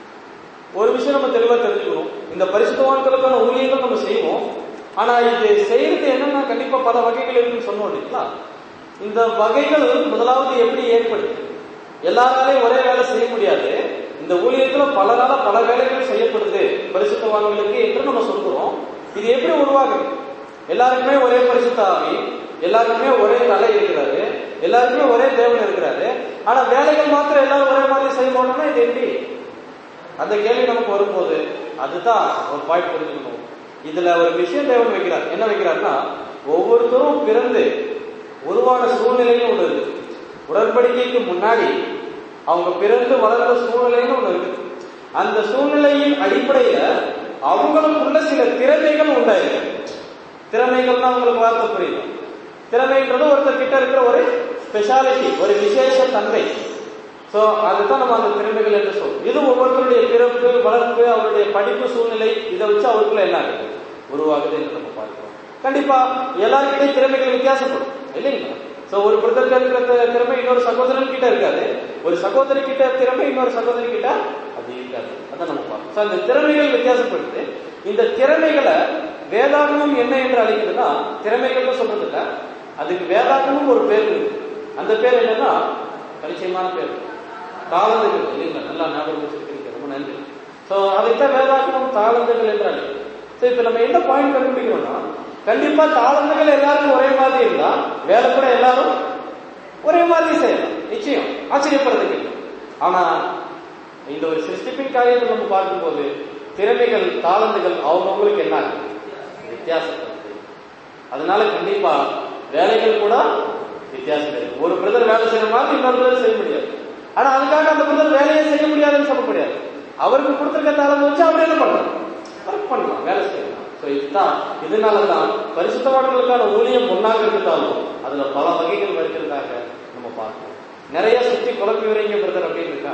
ஒரு விஷயம் நம்ம தெளிவா தெரிஞ்சுக்கணும் இந்த பரிசுத்தவான்களுக்கான ஊழியங்கள் நம்ம செய்வோம் ஆனா இது செய்யறது என்னன்னா கண்டிப்பா பல வகைகள் இருக்குன்னு சொன்னோம் இல்லைங்களா இந்த வகைகள் முதலாவது எப்படி ஏற்படுது எல்லாராலையும் ஒரே வேலை செய்ய முடியாது இந்த ஊழியத்துல பலரால பல வேலைகள் செய்யப்படுது பரிசுத்தவான்களுக்கு என்று நம்ம சொல்கிறோம் இது எப்படி உருவாகுது எல்லாருக்குமே ஒரே பரிசுத்த ஆவி எல்லாருக்குமே ஒரே தலை இருக்கிறாரு எல்லாருக்குமே ஒரே தேவன் இருக்கிறாரு ஆனா வேலைகள் மாத்திரம் எல்லாரும் ஒரே மாதிரி செய்ய மாட்டோம்னா இது எப்படி அந்த கேள்வி நமக்கு வரும்போது அதுதான் ஒரு பாயிண்ட் புரிஞ்சுக்கணும் இதுல ஒரு விஷயம் தேவன் வைக்கிறார் என்ன வைக்கிறார்னா ஒவ்வொருத்தரும் பிறந்து உருவான சூழ்நிலைன்னு ஒண்ணு இருக்கு உடன்படிக்கைக்கு முன்னாடி அவங்க பிறந்து வளர்ந்த சூழ்நிலைன்னு ஒண்ணு இருக்கு அந்த சூழ்நிலையின் அடிப்படையில அவங்களுக்குள்ள சில திறமைகள் உண்டாயிருக்கு திறமைகள்னா உங்களுக்கு வார்த்தை புரியும் திறமைன்றது ஒருத்தர் கிட்ட இருக்கிற ஒரு ஸ்பெஷாலிட்டி ஒரு விசேஷ தன்மை சோ அதுதான் நம்ம அந்த திறமைகள் என்று சொல்றோம் இது ஒவ்வொருத்தருடைய பிறப்பு வளர்ப்பு அவருடைய படிப்பு சூழ்நிலை இதை வச்சு அவருக்குள்ள என்ன இருக்கு உருவாகுது என்று நம்ம பார்க்கிறோம் கண்டிப்பா எல்லாருக்கிட்டையும் திறமைகள் வித்தியாசப்படும் இல்லைங்களா சோ ஒரு பிரதர்ல இருக்கிற தி- திறமை இன்னொரு சகோதரன் கிட்ட இருக்காது ஒரு சகோதரி கிட்ட திறமை இன்னொரு சகோதரி கிட்ட அது இருக்காது அதான் நம்ம பார்க்கணும் சோ அந்த திறமைகள் வித்தியாசப்படுது இந்த திறமைகளை வேதாகமம் என்ன என்று அழைக்குதுன்னா திறமைகள்னு சொல்றது இல்ல அதுக்கு வேதாகமும் ஒரு பேர் இருக்கு அந்த பேர் என்னன்னா பரிச்சயமான பேர் தாளந்துகள் இல்லைங்களா நல்லா ஞாபகம் வச்சிருக்கீங்க ரொம்ப நன்றி சோ அதைத்தான் வேதாகமம் தாளந்துகள் என்று அழைக்குது சோ இப்ப நம்ம என்ன பாயிண்ட் கண்டுபிடிக்கிறோம்னா கண்டிப்பா தாளந்துகள் எல்லாருக்கும் ஒரே மாதிரி இருந்தா வேலை கூட எல்லாரும் ஒரே மாதிரி செய்யலாம் நிச்சயம் ஆச்சரியப்படுறதுக்கு இல்லை. ஆனா இந்த ஒரு சிருஷ்டிப்பின் காரியத்தை நம்ம பார்க்கும்போது திறமைகள் தாளந்துகள் அவங்கவுங்களுக்கு என்ன ஆகுது? வித்தியாசப்படுது அதனால கண்டிப்பா வேலைகள் கூட வித்தியாசம் இருக்கு ஒரு பிரதர் வேலை செய்யற மாதிரி இன்னொரு பிரதர் செய்ய முடியாது ஆனா அதுக்காக அந்த பிரதர் வேலையை செய்ய முடியாதுன்னு சொல்ல முடியாது அவருக்கு கொடுத்திருக்க தாளம் வச்சு அவர் என்ன பண்றாரு ஒர்க் பண்ணலாம் வேலை செய்யலாம் சோ இதுதான் இதனாலதான் பரிசுத்தவான்களுக்கான ஊழியம் ஒன்னாக இருந்தாலும் அதுல பல வகைகள் வருகிறதாக நம்ம பார்க்கணும் நிறைய சுத்தி குழப்பி வரீங்க பிரதர் அப்படின்னு இருக்கா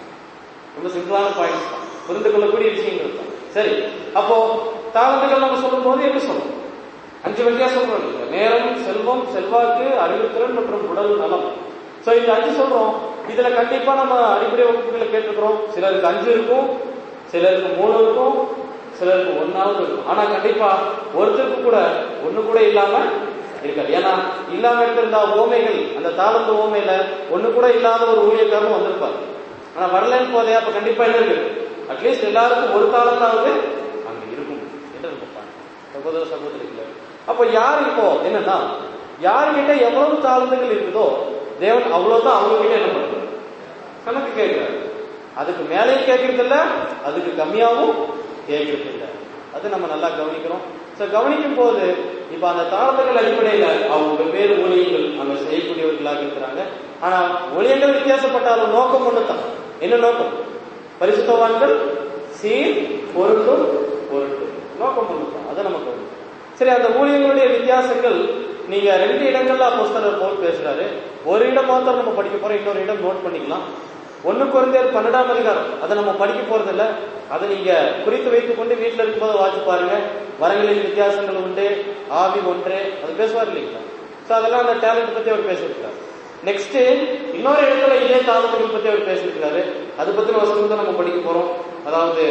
ரொம்ப சிம்பிளான பாயிண்ட்ஸ் தான் புரிந்து கொள்ளக்கூடிய விஷயங்கள் தான் சரி அப்போ தாளந்துகள் நம்ம சொல்லும் போது எப்படி சொல்லணும் அஞ்சு வகையா சொல்றோம் இல்லையா? நேரம் செல்வம் செல்வாக்கு அறிவுத்திறன் மற்றும் உடல் நலம் சோ இந்த அஞ்சு சொல்றோம் இதுல கண்டிப்பா நம்ம அடிப்படை வகுப்புகளை கேட்டிருக்கிறோம் சிலருக்கு அஞ்சு இருக்கும் சிலருக்கு மூணு இருக்கும் சிலருக்கு ஒன்னாவது இருக்கும் ஆனா கண்டிப்பா ஒருத்தருக்கு கூட ஒண்ணு கூட இல்லாம இருக்காது ஏன்னா இல்லாம இருந்திருந்தா ஓமைகள் அந்த தாளந்து ஓமையில ஒண்ணு கூட இல்லாத ஒரு ஊழியக்காரனும் வந்திருப்பாரு ஆனா வரலன்னு போதே அப்ப கண்டிப்பா என்ன இருக்கு அட்லீஸ்ட் எல்லாருக்கும் ஒரு தாளந்தாவது அங்க இருக்கும் என்று நம்ம பார்க்கணும். சகோதர சகோதரிகளே அப்ப யார் இப்போ என்னன்னா யாருகிட்ட எவ்வளவு தாளந்துகள் இருக்குதோ தேவன் அவ்வளவுதான் அவங்க கிட்ட என்ன பண்றாரு கணக்கு கேட்கிறாரு அதுக்கு மேலேயும் கேட்கறது இல்ல அதுக்கு கம்மியாவும் கேட்கறது இல்ல அது நம்ம நல்லா கவனிக்கிறோம் சோ கவனிக்கும் போது இப்ப அந்த தாளந்துகள் அடிப்படையில அவங்க வெவ்வேறு ஊழியங்கள் அங்க செய்யக்கூடியவர்களாக இருக்கிறாங்க ஆனா ஊழியங்கள் வித்தியாசப்பட்டாலும் நோக்கம் ஒண்ணுதான் என்ன நோக்கம் பரிசுத்தவான்கள் சீர் பொருட்டும் பொருட்டும் நோக்கம் ஒண்ணுதான் அதை நம்ம கவனிக்கணும் சரி அந்த ஊழியங்களுடைய வித்தியாசங்கள் நீங்க ரெண்டு இடங்கள்ல அப்போஸ்தலர் போல் பேசுறாரு ஒரு இடம் மாத்திரம் நம்ம படிக்க போறோம் இன்னொரு இடம் நோட் பண்ணிக்கலாம் ஒண்ணு குறைந்தர் பன்னெண்டாம் அதிகாரம் அதை நம்ம படிக்க போறது இல்ல அதை நீங்க குறித்து வைத்துக் கொண்டு வீட்டுல இருக்கும்போது வாசிச்சு பாருங்க வரங்களின் வித்தியாசங்கள் உண்டு ஆவி ஒன்று அது பேசுவார் இல்லைங்களா சோ அதெல்லாம் அந்த டேலண்ட் பத்தி அவர் பேசியிருக்கிறார் நெக்ஸ்ட் இன்னொரு இடத்துல இதே தாளத்துகள் பத்தி அவர் பேசியிருக்கிறாரு அது பத்தின வசனம் தான் நம்ம படிக்க போறோம் அதாவது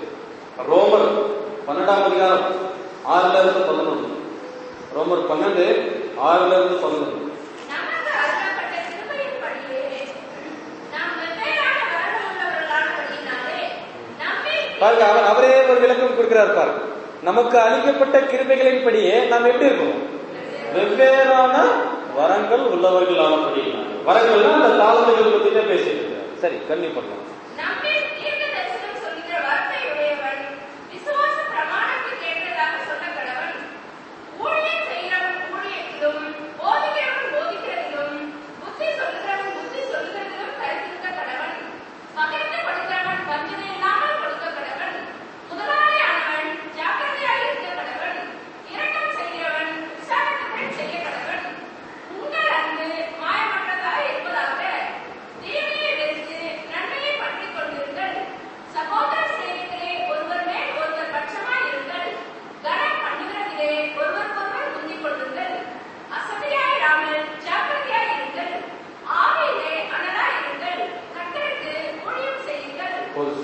ரோமர் பன்னெண்டாம் அதிகாரம் ஆறுல இருந்து பதினொன்று ரோமர் பன்னெண்டு ஆறுல இருந்து பதினொன்று நமக்கு அருளப்பட்ட கிருபையின்படியே நாம் வெவ்வேறான வரமுள்ளவர்களானபடியினாலே நம்மில் பாருங்க அவர் அவரே ஒரு விளக்கம் கொடுக்கிறார் பாருங்க நமக்கு அளிக்கப்பட்ட கிருபைகளின்படியே நாம் எப்படி இருக்கோம் வெவ்வேறான வரங்கள் உள்ளவர்களானபடியினாலே வரங்கள்னா அந்த தாளந்துகள் பத்தி தான் பேசிட்டு இருக்காரு சரி கண்ணி பண்ணலாம் நம்மில் தீர்க்க தரிசனம் சொல்லுகிற வார்த்தை உடையவன் விசுவாச பிரமாணத்துக்கு ஏற்றதாக சொல்ல கடவன் ஊழியம் செய்கிறவன் ஊழியத்திலும் போதிக்கிறவன் போதிக்கிறதிலும் புத்தி சொல்லுகிறவன் புத்தி சொல்லுகிறதிலும் கருத்திருக்க கடவன் பகிர்ந்து கொடுக்கிறவன் வஞ்சனை இல்லாமல் கொடுக்க கடவன் முதலாளியானவன் ஜாக்கிரதையாக இருக்க கடவன் இரக்கம் செய்கிறவன் உற்சாகத்துடன் செய்ய கடவன் உங்கள் அன்பு மாயமற்றதாக இருப்பதாக தீமையை வெறுத்து நன்மையை பற்றிக் கொண்டிருங்கள் சகோதர சிநேகத்திலே ஒருவர் மேல் ஒருவர் பட்சமாய் இருங்கள் கனம் பண்ணுகிறதிலே ஒருவருக்கொருவர் முந்திக் கொள்ளுங்கள் அசதியாயிராமல் ஜாக்கிரதையாய் இருங்கள் ஆவியிலே அனலாய் இருங்கள் கர்த்தருக்கு ஊழியம் செய்யுங்கள்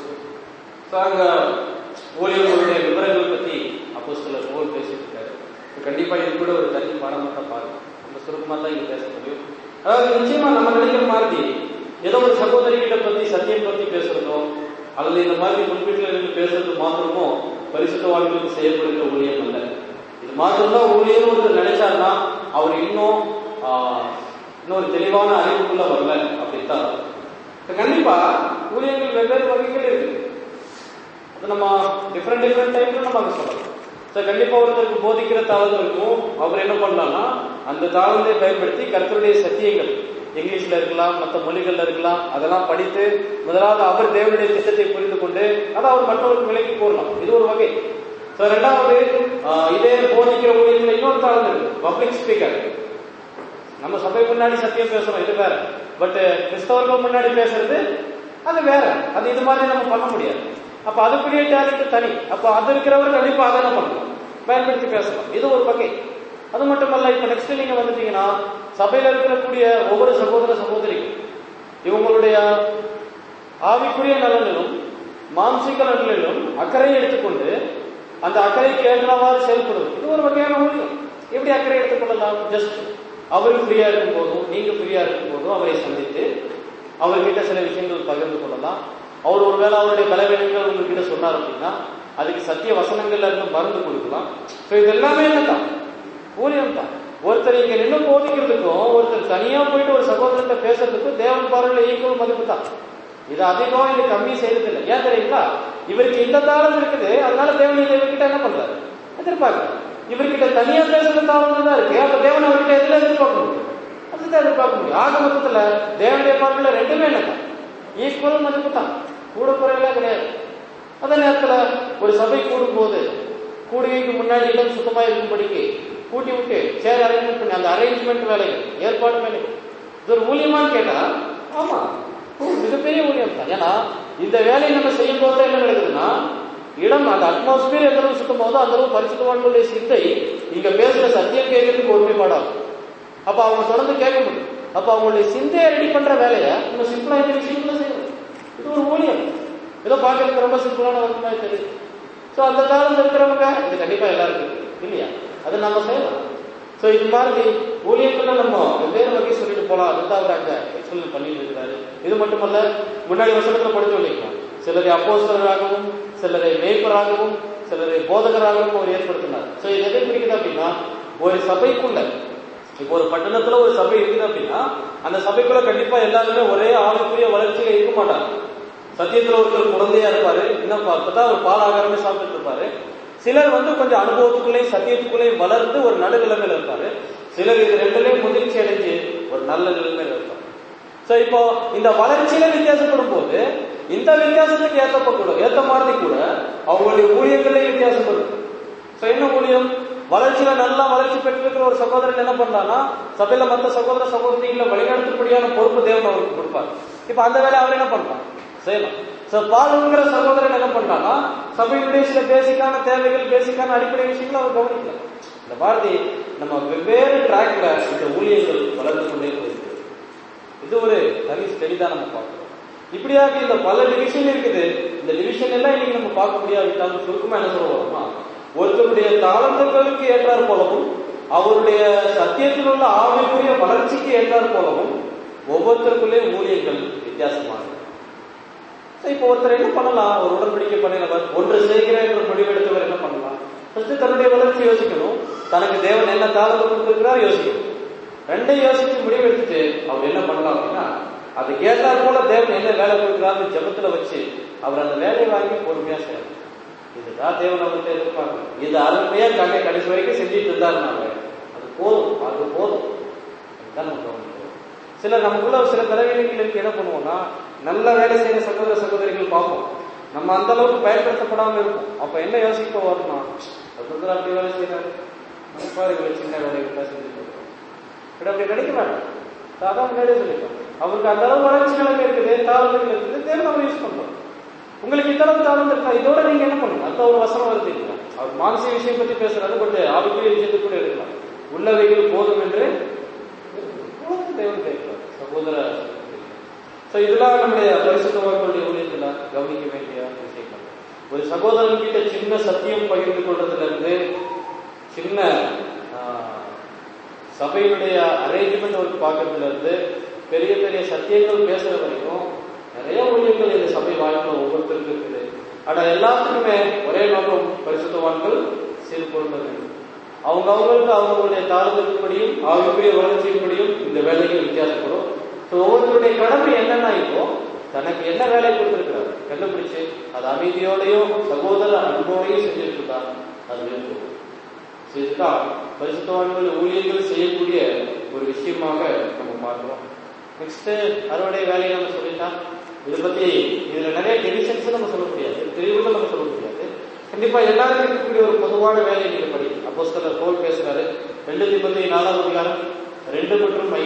ஸோ அங்க ஊழியர்களுடைய விவரங்கள் பத்தி அப்போ சில போல் பேசிட்டு இருக்காரு So, கண்டிப்பா இது கூட ஒரு தனி பாடம் மட்டும் பாருங்க ரொம்ப சுருக்கமா தான் இது பேச முடியும் அதாவது நிச்சயமா நம்ம நினைக்கிற மாதிரி ஏதோ ஒரு சகோதரி கிட்ட பத்தி சத்தியம் பத்தி பேசுறதோ அல்லது இந்த மாதிரி முன்வீட்டில் நின்று பேசுறது மாத்திரமோ பரிசுத்தவான்களுக்கு செய்யப்படுகிற ஊழியம் அல்ல இது மாத்திரம்தான் ஊழியம் ஒரு நினைச்சாருன்னா அவர் இன்னும் ஆஹ், இன்னொரு தெளிவான அறிவுக்குள்ள வரல அப்படின்னு தான் அர்த்தம். இப்ப கண்டிப்பா ஊழியங்கள் வெவ்வேறு வகைகள் இருக்கு அது நம்ம டிஃப்ரெண்ட் டிஃப்ரெண்ட் டைப்ல நம்ம அங்க சொல்லலாம் ஸோ கண்டிப்பா ஒருத்தருக்கு போதிக்கிற தாளம் இருக்கும் அவர் என்ன பண்ணலாம்னா அந்த தாளத்தை பயன்படுத்தி கர்த்தருடைய சத்தியங்கள் இங்கிலீஷ்ல இருக்கலாம் மற்ற மொழிகள்ல இருக்கலாம் அதெல்லாம் படித்து முதலாவது அவர் தேவனுடைய திட்டத்தை புரிந்து கொண்டு அதை அவர் மற்றவருக்கு விலைக்கு கூறலாம் இது ஒரு வகை ஸோ ரெண்டாவது ஆஹ், இதே போதிக்கிற ஊழியர்கள் இன்னொரு தாளம் இருக்கு பப்ளிக் ஸ்பீக்கர் நம்ம சபை முன்னாடி சத்தியம் பேசுறோம் இது வேற பட் கிறிஸ்தவர்கள் முன்னாடி பேசுறது அது வேற அது இது மாதிரி நம்ம பண்ண முடியாது அப்ப அதுக்குரிய டேலண்ட் தனி அப்ப அது இருக்கிறவர் கண்டிப்பா அதை என்ன பண்ணலாம் பயன்படுத்தி பேசலாம் இது ஒரு வகை அது மட்டுமல்ல இப்ப நெக்ஸ்ட் நீங்க வந்துட்டீங்கன்னா சபையில இருக்கக்கூடிய ஒவ்வொரு சகோதர சகோதரிகள் இவங்களுடைய ஆவிக்குரிய நலனிலும் மாம்சிக நலனிலும் அக்கறையை எடுத்துக்கொண்டு அந்த அக்கறைக்கு ஏற்றவாறு செயல்படுவது இது ஒரு வகையான ஊழியம் எப்படி அக்கறை எடுத்துக்கொள்ளலாம் ஜஸ்ட் அவர் ஃப்ரீயா இருக்கும் போதும் நீங்க ஃப்ரீயா இருக்கும் போதும் அவரை சந்தித்து அவர்கிட்ட சில விஷயங்கள் பகிர்ந்து கொள்ளலாம் அவர் ஒருவேளை அவருடைய பலவீனங்கள் உங்ககிட்ட சொன்னார் அப்படின்னா அதுக்கு சத்திய வசனங்கள்ல இருந்து மருந்து கொடுக்கலாம் ஸோ இது எல்லாமே என்னதான் ஊழியம் தான் ஒருத்தர் இங்க நின்று போதிக்கிறதுக்கும் ஒருத்தர் தனியா போயிட்டு ஒரு சகோதரத்தை பேசுறதுக்கும் தேவன் பார்வையில ஈக்குவல் மதிப்பு தான் இது அதிகம் இது கம்மி செய்யறது இல்லை ஏன் தெரியுங்களா இவருக்கு இந்த தாளம் இருக்குது அதனால தேவன் இதை இவர்கிட்ட என்ன பண்றாரு எதிர்பார்க்க இவர்கிட்ட தனியா பேசுற தாளம் தான் இருக்கு அப்ப தேவன் அவர்கிட்ட எதுல எதிர்பார்க்க முடியும் அதுதான் எதிர்பார்க்க முடியும் ஆக மொத்தத்துல தேவனுடைய பார்வையில ரெண்டுமே என்னதான் ஈக்குவல் மதிப்பு தான் கூட குறையெல்லாம் கிடையாது அதே நேரத்துல ஒரு சபை கூடும் போது கூடுகைக்கு முன்னாடி இடம் சுத்தமா இருக்கும்படிக்கு கூட்டி விட்டு சேர் அரேஞ்ச்மெண்ட் பண்ணி அந்த அரேஞ்ச்மெண்ட் வேலைகள் ஏற்பாடு வேலைகள் இது ஒரு ஊழியமான்னு கேட்டா ஆமா மிகப்பெரிய ஊழியம் தான் ஏன்னா இந்த வேலையை நம்ம செய்யும் போது என்ன நடக்குதுன்னா இடம் அந்த அட்மாஸ்பியர் எந்த அளவு சுத்தம் போதோ அந்த அளவு பரிசுத்தவான்களுடைய சிந்தை இங்க பேசுற சத்தியம் கேட்கறதுக்கு ஒருமைப்பாடாகும் அப்ப அவங்க தொடர்ந்து கேட்க முடியும் அப்ப அவங்களுடைய சிந்தையை ரெடி பண்ற வேலையை நம்ம சிம்பிளா இந்த விஷயங்கள செய்யணும் இது ஒரு ஊழியம் ஏதோ பார்க்கறதுக்கு ரொம்ப சிம்பிளான ஒரு மாதிரி தெரியுது ஸோ அந்த காலம் இருக்கிறவங்க இது கண்டிப்பா எல்லாருக்கும் இருக்கு. இல்லையா அது நம்ம செய்யலாம் ஸோ இது மாதிரி ஊழியத்துல நம்ம வெவ்வேறு வகை சொல்லிட்டு போலாம் அதுதான் அவர் அங்க எக்ஸ்பிளைன் பண்ணிட்டு இருக்கிறாரு இது மட்டுமல்ல முன்னாடி வருஷத்துல படிச்சு இல்லைங்களா சிலரை அப்போஸ்தலராகவும் சிலரை மேய்ப்பராகவும் சிலரை போதகராகவும் அவர் ஏற்படுத்தினார் ஸோ இது எதை குறிக்குது அப்படின்னா ஒரு சபைக்குள்ள இப்போ ஒரு பட்டணத்துல ஒரு சபை இருக்குது அப்படின்னா அந்த சபைக்குள்ள கண்டிப்பா எல்லாருமே ஒரே ஆளுக்குரிய வளர்ச்சியில இருக்க மாட்டாங்க சத்தியத்துல ஒருத்தர் குழந்தையா இருப்பாரு இன்னும் அப்பதான் ஒரு பால் ஆகாரமே சாப்பிட்டு இருப்பாரு சிலர் வந்து கொஞ்சம் அனுபவத்துக்குள்ளேயும் சத்தியத்துக்குள்ளேயும் வளர்ந்து ஒரு நடுநிலைமையில இருப்பாரு சிலர் இது ரெண்டுலயும் முதிர்ச்சி அடைஞ்சு ஒரு நல்ல நிலைமையில இருப்பாங்க சோ இப்போ இந்த வளர்ச்சியில வித்தியாசப்படும் போது இந்த வித்தியாசத்துக்கு ஏற்றப்படும் ஏத்த மாதிரி கூட அவங்களுடைய ஊழியர்களே வித்தியாசப்படும் சோ என்ன ஊழியம் வளர்ச்சியில நல்லா வளர்ச்சி பெற்றிருக்கிற ஒரு சகோதரன் என்ன பண்றான்னா சபையில மத்த சகோதர சகோதரிகளை வழிநடத்தக்கூடியான பொறுப்பு தேவன் அவருக்கு கொடுப்பார் இப்ப அந்த வேலை அவர் என்ன பண்றான் செய்யலாம் சோ பாலுங்கிற சகோதரன் என்ன பண்றான்னா சபையினுடைய சில பேசிக்கான தேவைகள் பேசிக்கான அடிப்படை விஷயங்களை அவர் கவனிக்கல இந்த பாரதி நம்ம வெவ்வேறு டிராக்ல இந்த ஊழியர்கள் வளர்ந்து கொண்டே போயிருக்கு இது ஒரு தனி ஸ்டடி தான் நம்ம பார்க்கிறோம் இப்படியாக இந்த பல டிவிஷன் இருக்குது இந்த டிவிஷன் எல்லாம் இன்னைக்கு நம்ம பார்க்க முடியாவிட்டாலும் சுருக்கமா என்ன சொல்லுவோம்னா ஒருத்தருடைய தாளந்தங்களுக்கு ஏற்றார் போலவும் அவருடைய சத்தியத்தில் உள்ள ஆவிக்குரிய வளர்ச்சிக்கு ஏற்றார் போலவும் ஒவ்வொருத்தருக்குள்ளேயும் ஊழியர்கள் வித்தியாசமானது So, இப்போ ஒருத்தர் என்ன பண்ணலாம் ஒரு உடன்படிக்கை பண்ணினவர் ஒன்று செய்கிறேன் என்ற முடிவெடுத்தவர் என்ன பண்ணலாம் ஃபர்ஸ்ட் தன்னுடைய வளர்ச்சி யோசிக்கணும் தனக்கு தேவன் என்ன தாளம் கொடுத்திருக்கிறார் யோசிக்கணும் ரெண்டையும் யோசிச்சு முடிவெடுத்துட்டு அவர் என்ன பண்ணலாம் அப்படின்னா அது கேட்டார் போல தேவன் என்ன வேலை கொடுக்குறாருன்னு ஜெபத்துல வச்சு அவர் அந்த வேலையை வாங்கி பொறுமையா செய்யணும் இதுதான் தேவன் அவர்கிட்ட எதிர்பார்க்கணும் இது அருமையா கண்ணை கடைசி வரைக்கும் செஞ்சுட்டு இருந்தாருனாங்க அது போதும் அது போதும் அதுதான் நம்ம கவனிக்கணும் சில நமக்குள்ள சில தலைவலிகளுக்கு என்ன பண்ணுவோம்னா நல்ல வேலை செய்யற சகோதர சகோதரிகள் பார்ப்போம் நம்ம அந்த அளவுக்கு பயன்படுத்தப்படாம இருக்கும் அப்ப என்ன யோசிக்க வரும்னா சகோதரர் அப்படி வேலை செய்யறாரு நம்ம பாருங்க சின்ன வேலைகள் தான் செஞ்சுட்டு இருக்கோம் பட் அப்படி கிடைக்க வேண்டாம் அதான் முன்னாடியே சொல்லிட்டோம் அவருக்கு அந்த அளவு வளர்ச்சி நிலைமை இருக்குது தாழ்வுகள் இருக்குது தேவை நம்ம யூஸ் பண்றோம் உங்களுக்கு இந்த அளவு தாழ்ந்து இருக்கா இதோட நீங்க என்ன பண்ணுங்க அந்த ஒரு வசனம் வருது இல்லையா அவர் மானசீக விஷயம் பத்தி பேசுறாரு கொஞ்சம் ஆவிக்குரிய விஷயத்துக்கு கூட எடுக்கலாம் உள்ளவைகள் போதும் என்று போதும் தேவன் கேட்கிறார் சகோதர சோ இதெல்லாம் நம்முடைய பரிசுத்தவான்களுடைய ஊழியத்துல கவனிக்க வேண்டிய விஷயங்கள் ஒரு சகோதரன் கிட்ட சின்ன சத்தியம் பகிர்ந்து கொள்றதுல இருந்து சின்ன ஆஹ், சபையினுடைய அரேஞ்ச்மெண்ட் ஒர்க் பார்க்கறதுல இருந்து பெரிய பெரிய சத்தியங்கள் பேசுற வரைக்கும் நிறைய ஊழியர்கள் இந்த சபை வாழ்க்கையில ஒவ்வொருத்தருக்கும் இருக்குது ஆனா எல்லாத்துக்குமே ஒரே நோக்கம் பரிசுத்தவான்கள் சீர்கொள்ள வேண்டும் அவங்க அவங்களுக்கு அவங்களுடைய தாழ்ந்தபடியும் ஆவிக்குரிய வளர்ச்சியின்படியும் இந்த வேலைகள் வித்தியாசப்படும் ஸோ ஒவ்வொருத்தருடைய கடமை என்னன்னா இப்போ தனக்கு என்ன வேலை கொடுத்திருக்கிறார் கண்டுபிடிச்சு அது அமைதியோடையும் சகோதர அன்போடையும் செஞ்சிருக்குதா அது வேண்டும் So, இதுதான் பரிசுத்தவான்கள் ஊழியர்கள் செய்யக்கூடிய ஒரு விஷயமாக நம்ம பார்க்கிறோம் நெக்ஸ்ட் அறுவடை வேலையை நம்ம சொல்லிட்டா இதை பத்தி இதுல நிறைய டெலிஷன்ஸ் நம்ம சொல்ல முடியாது பிரிவுகள் நம்ம சொல்ல முடியாது கண்டிப்பா எல்லாருக்கும் இருக்கக்கூடிய ஒரு பொதுவான வேலையை நீங்க படி அப்போ சிலர் போல் பேசுறாரு ரெண்டு திபத்தி நாலாம் அதிகாரம் ரெண்டு மற்றும்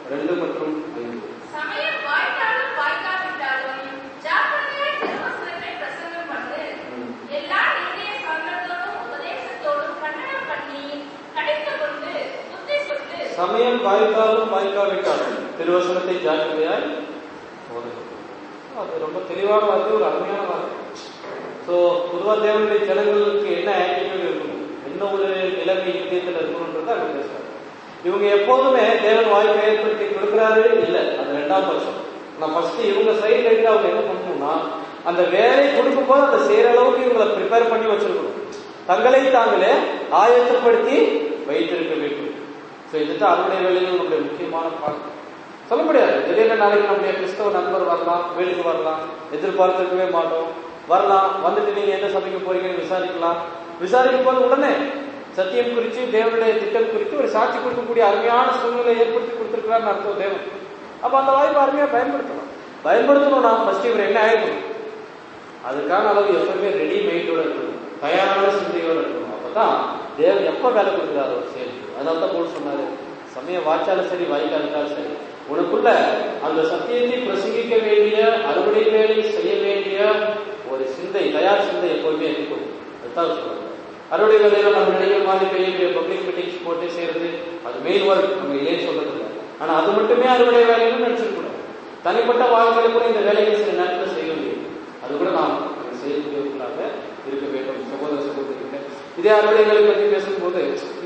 ரெண்டு மற்றும் ஐந்து சமயம் வாய்த்தாலும் வாய்க்காவிட்டாலும் ஜாக்கிரதையாய் திருவசனத்தை பிரசங்கம் பண்ணு. எல்லா இருதய சாந்தத்தோடும் உபதேசத்தோடும் கண்டனம் பண்ணி, கடிந்து கொண்டு, புத்தி சொல்லு. சமயம் வாய்த்தாலும் வாய்க்காவிட்டாலும் திருவசனத்தை ஜாக்கிரதையாய் போதும் அது ரொம்ப தெளிவான வார்த்தை ஒரு அருமையான வார்த்தை ஸோ பொதுவா தேவனுடைய ஜனங்களுக்கு என்ன ஆட்டிடியூட் இருக்கணும் என்ன ஒரு நிலைமை இதயத்தில் இருக்கணும்ன்றது அப்படி பேசுறாங்க இவங்க எப்போதுமே தேவன் வாய்ப்பை ஏற்படுத்தி கொடுக்குறாரு இல்லை அது ரெண்டாம் பட்சம் நான் ஃபர்ஸ்ட் இவங்க சைட்ல இருந்து அவங்க என்ன பண்ணணும்னா அந்த வேலை கொடுக்கும் போது அதை செய்யற அளவுக்கு இவங்களை ப்ரிப்பேர் பண்ணி வச்சிருக்கணும் தங்களை தாங்களே ஆயத்தப்படுத்தி வைத்திருக்க வேண்டும் ஸோ இதுதான் அறுவடை வேலையில் நம்முடைய முக்கியமான பாடம் சொல்ல முடியாது திடீர்னு நாளைக்கு நம்முடைய கிறிஸ்தவ நண்பர் வரலாம் வீட்டுக்கு வரலாம் எதிர்பார்த்திருக்கவே மாட்டோம் வரலாம் வந்துட்டு நீங்க என்ன சமைக்க போறீங்கன்னு விசாரிக்கலாம் விசாரிக்கும் போது உடனே சத்தியம் குறித்து தேவனுடைய திட்டம் குறித்து ஒரு சாட்சி கொடுக்கக்கூடிய அருமையான சூழ்நிலை ஏற்படுத்தி கொடுத்திருக்கிறான்னு அர்த்தம் தேவன் அப்ப அந்த வாய்ப்பை அருமையா பயன்படுத்தணும் பயன்படுத்தணும்னா ஃபர்ஸ்ட் இவர் என்ன ஆயிருக்கணும் அதுக்கான அளவு எப்பவுமே ரெடி மைண்டோட இருக்கணும் தயாரான சிந்தையோட இருக்கணும் அப்பதான் தேவன் எப்ப வேலை கொடுக்குறாரு ஒரு செயல் அதனால தான் போல் சொன்னாரு சமய வாய்ச்சாலும் சரி வாய்க்காலும் சரி உனக்குள்ள அந்த சத்தியத்தை பிரசங்கிக்க வேண்டிய அறுவடை வேலை செய்ய வேண்டிய ஒரு சிந்தை தயார் சிந்தை எப்பவுமே இருக்கும் அதுதான் சொல்றாங்க அறுவடை வேலையில நம்ம நினைக்கிற மாதிரி பெரிய பெரிய பப்ளிக் மீட்டிங்ஸ் போட்டு செய்யறது அது மெயின் ஒர்க் நம்ம இல்லைன்னு சொல்றது இல்லை ஆனா அது மட்டுமே அறுவடை வேலைன்னு நினைச்சிருக்கூடாது தனிப்பட்ட வாழ்க்கையில கூட இந்த வேலைகளை சில நேரத்தில் செய்ய முடியும் அது கூட நாம் செய்யக்கூடியவர்களாக இருக்க வேண்டும் சகோதர சகோதரிகள் இதே அறுவடைகளை பற்றி பேசும்போது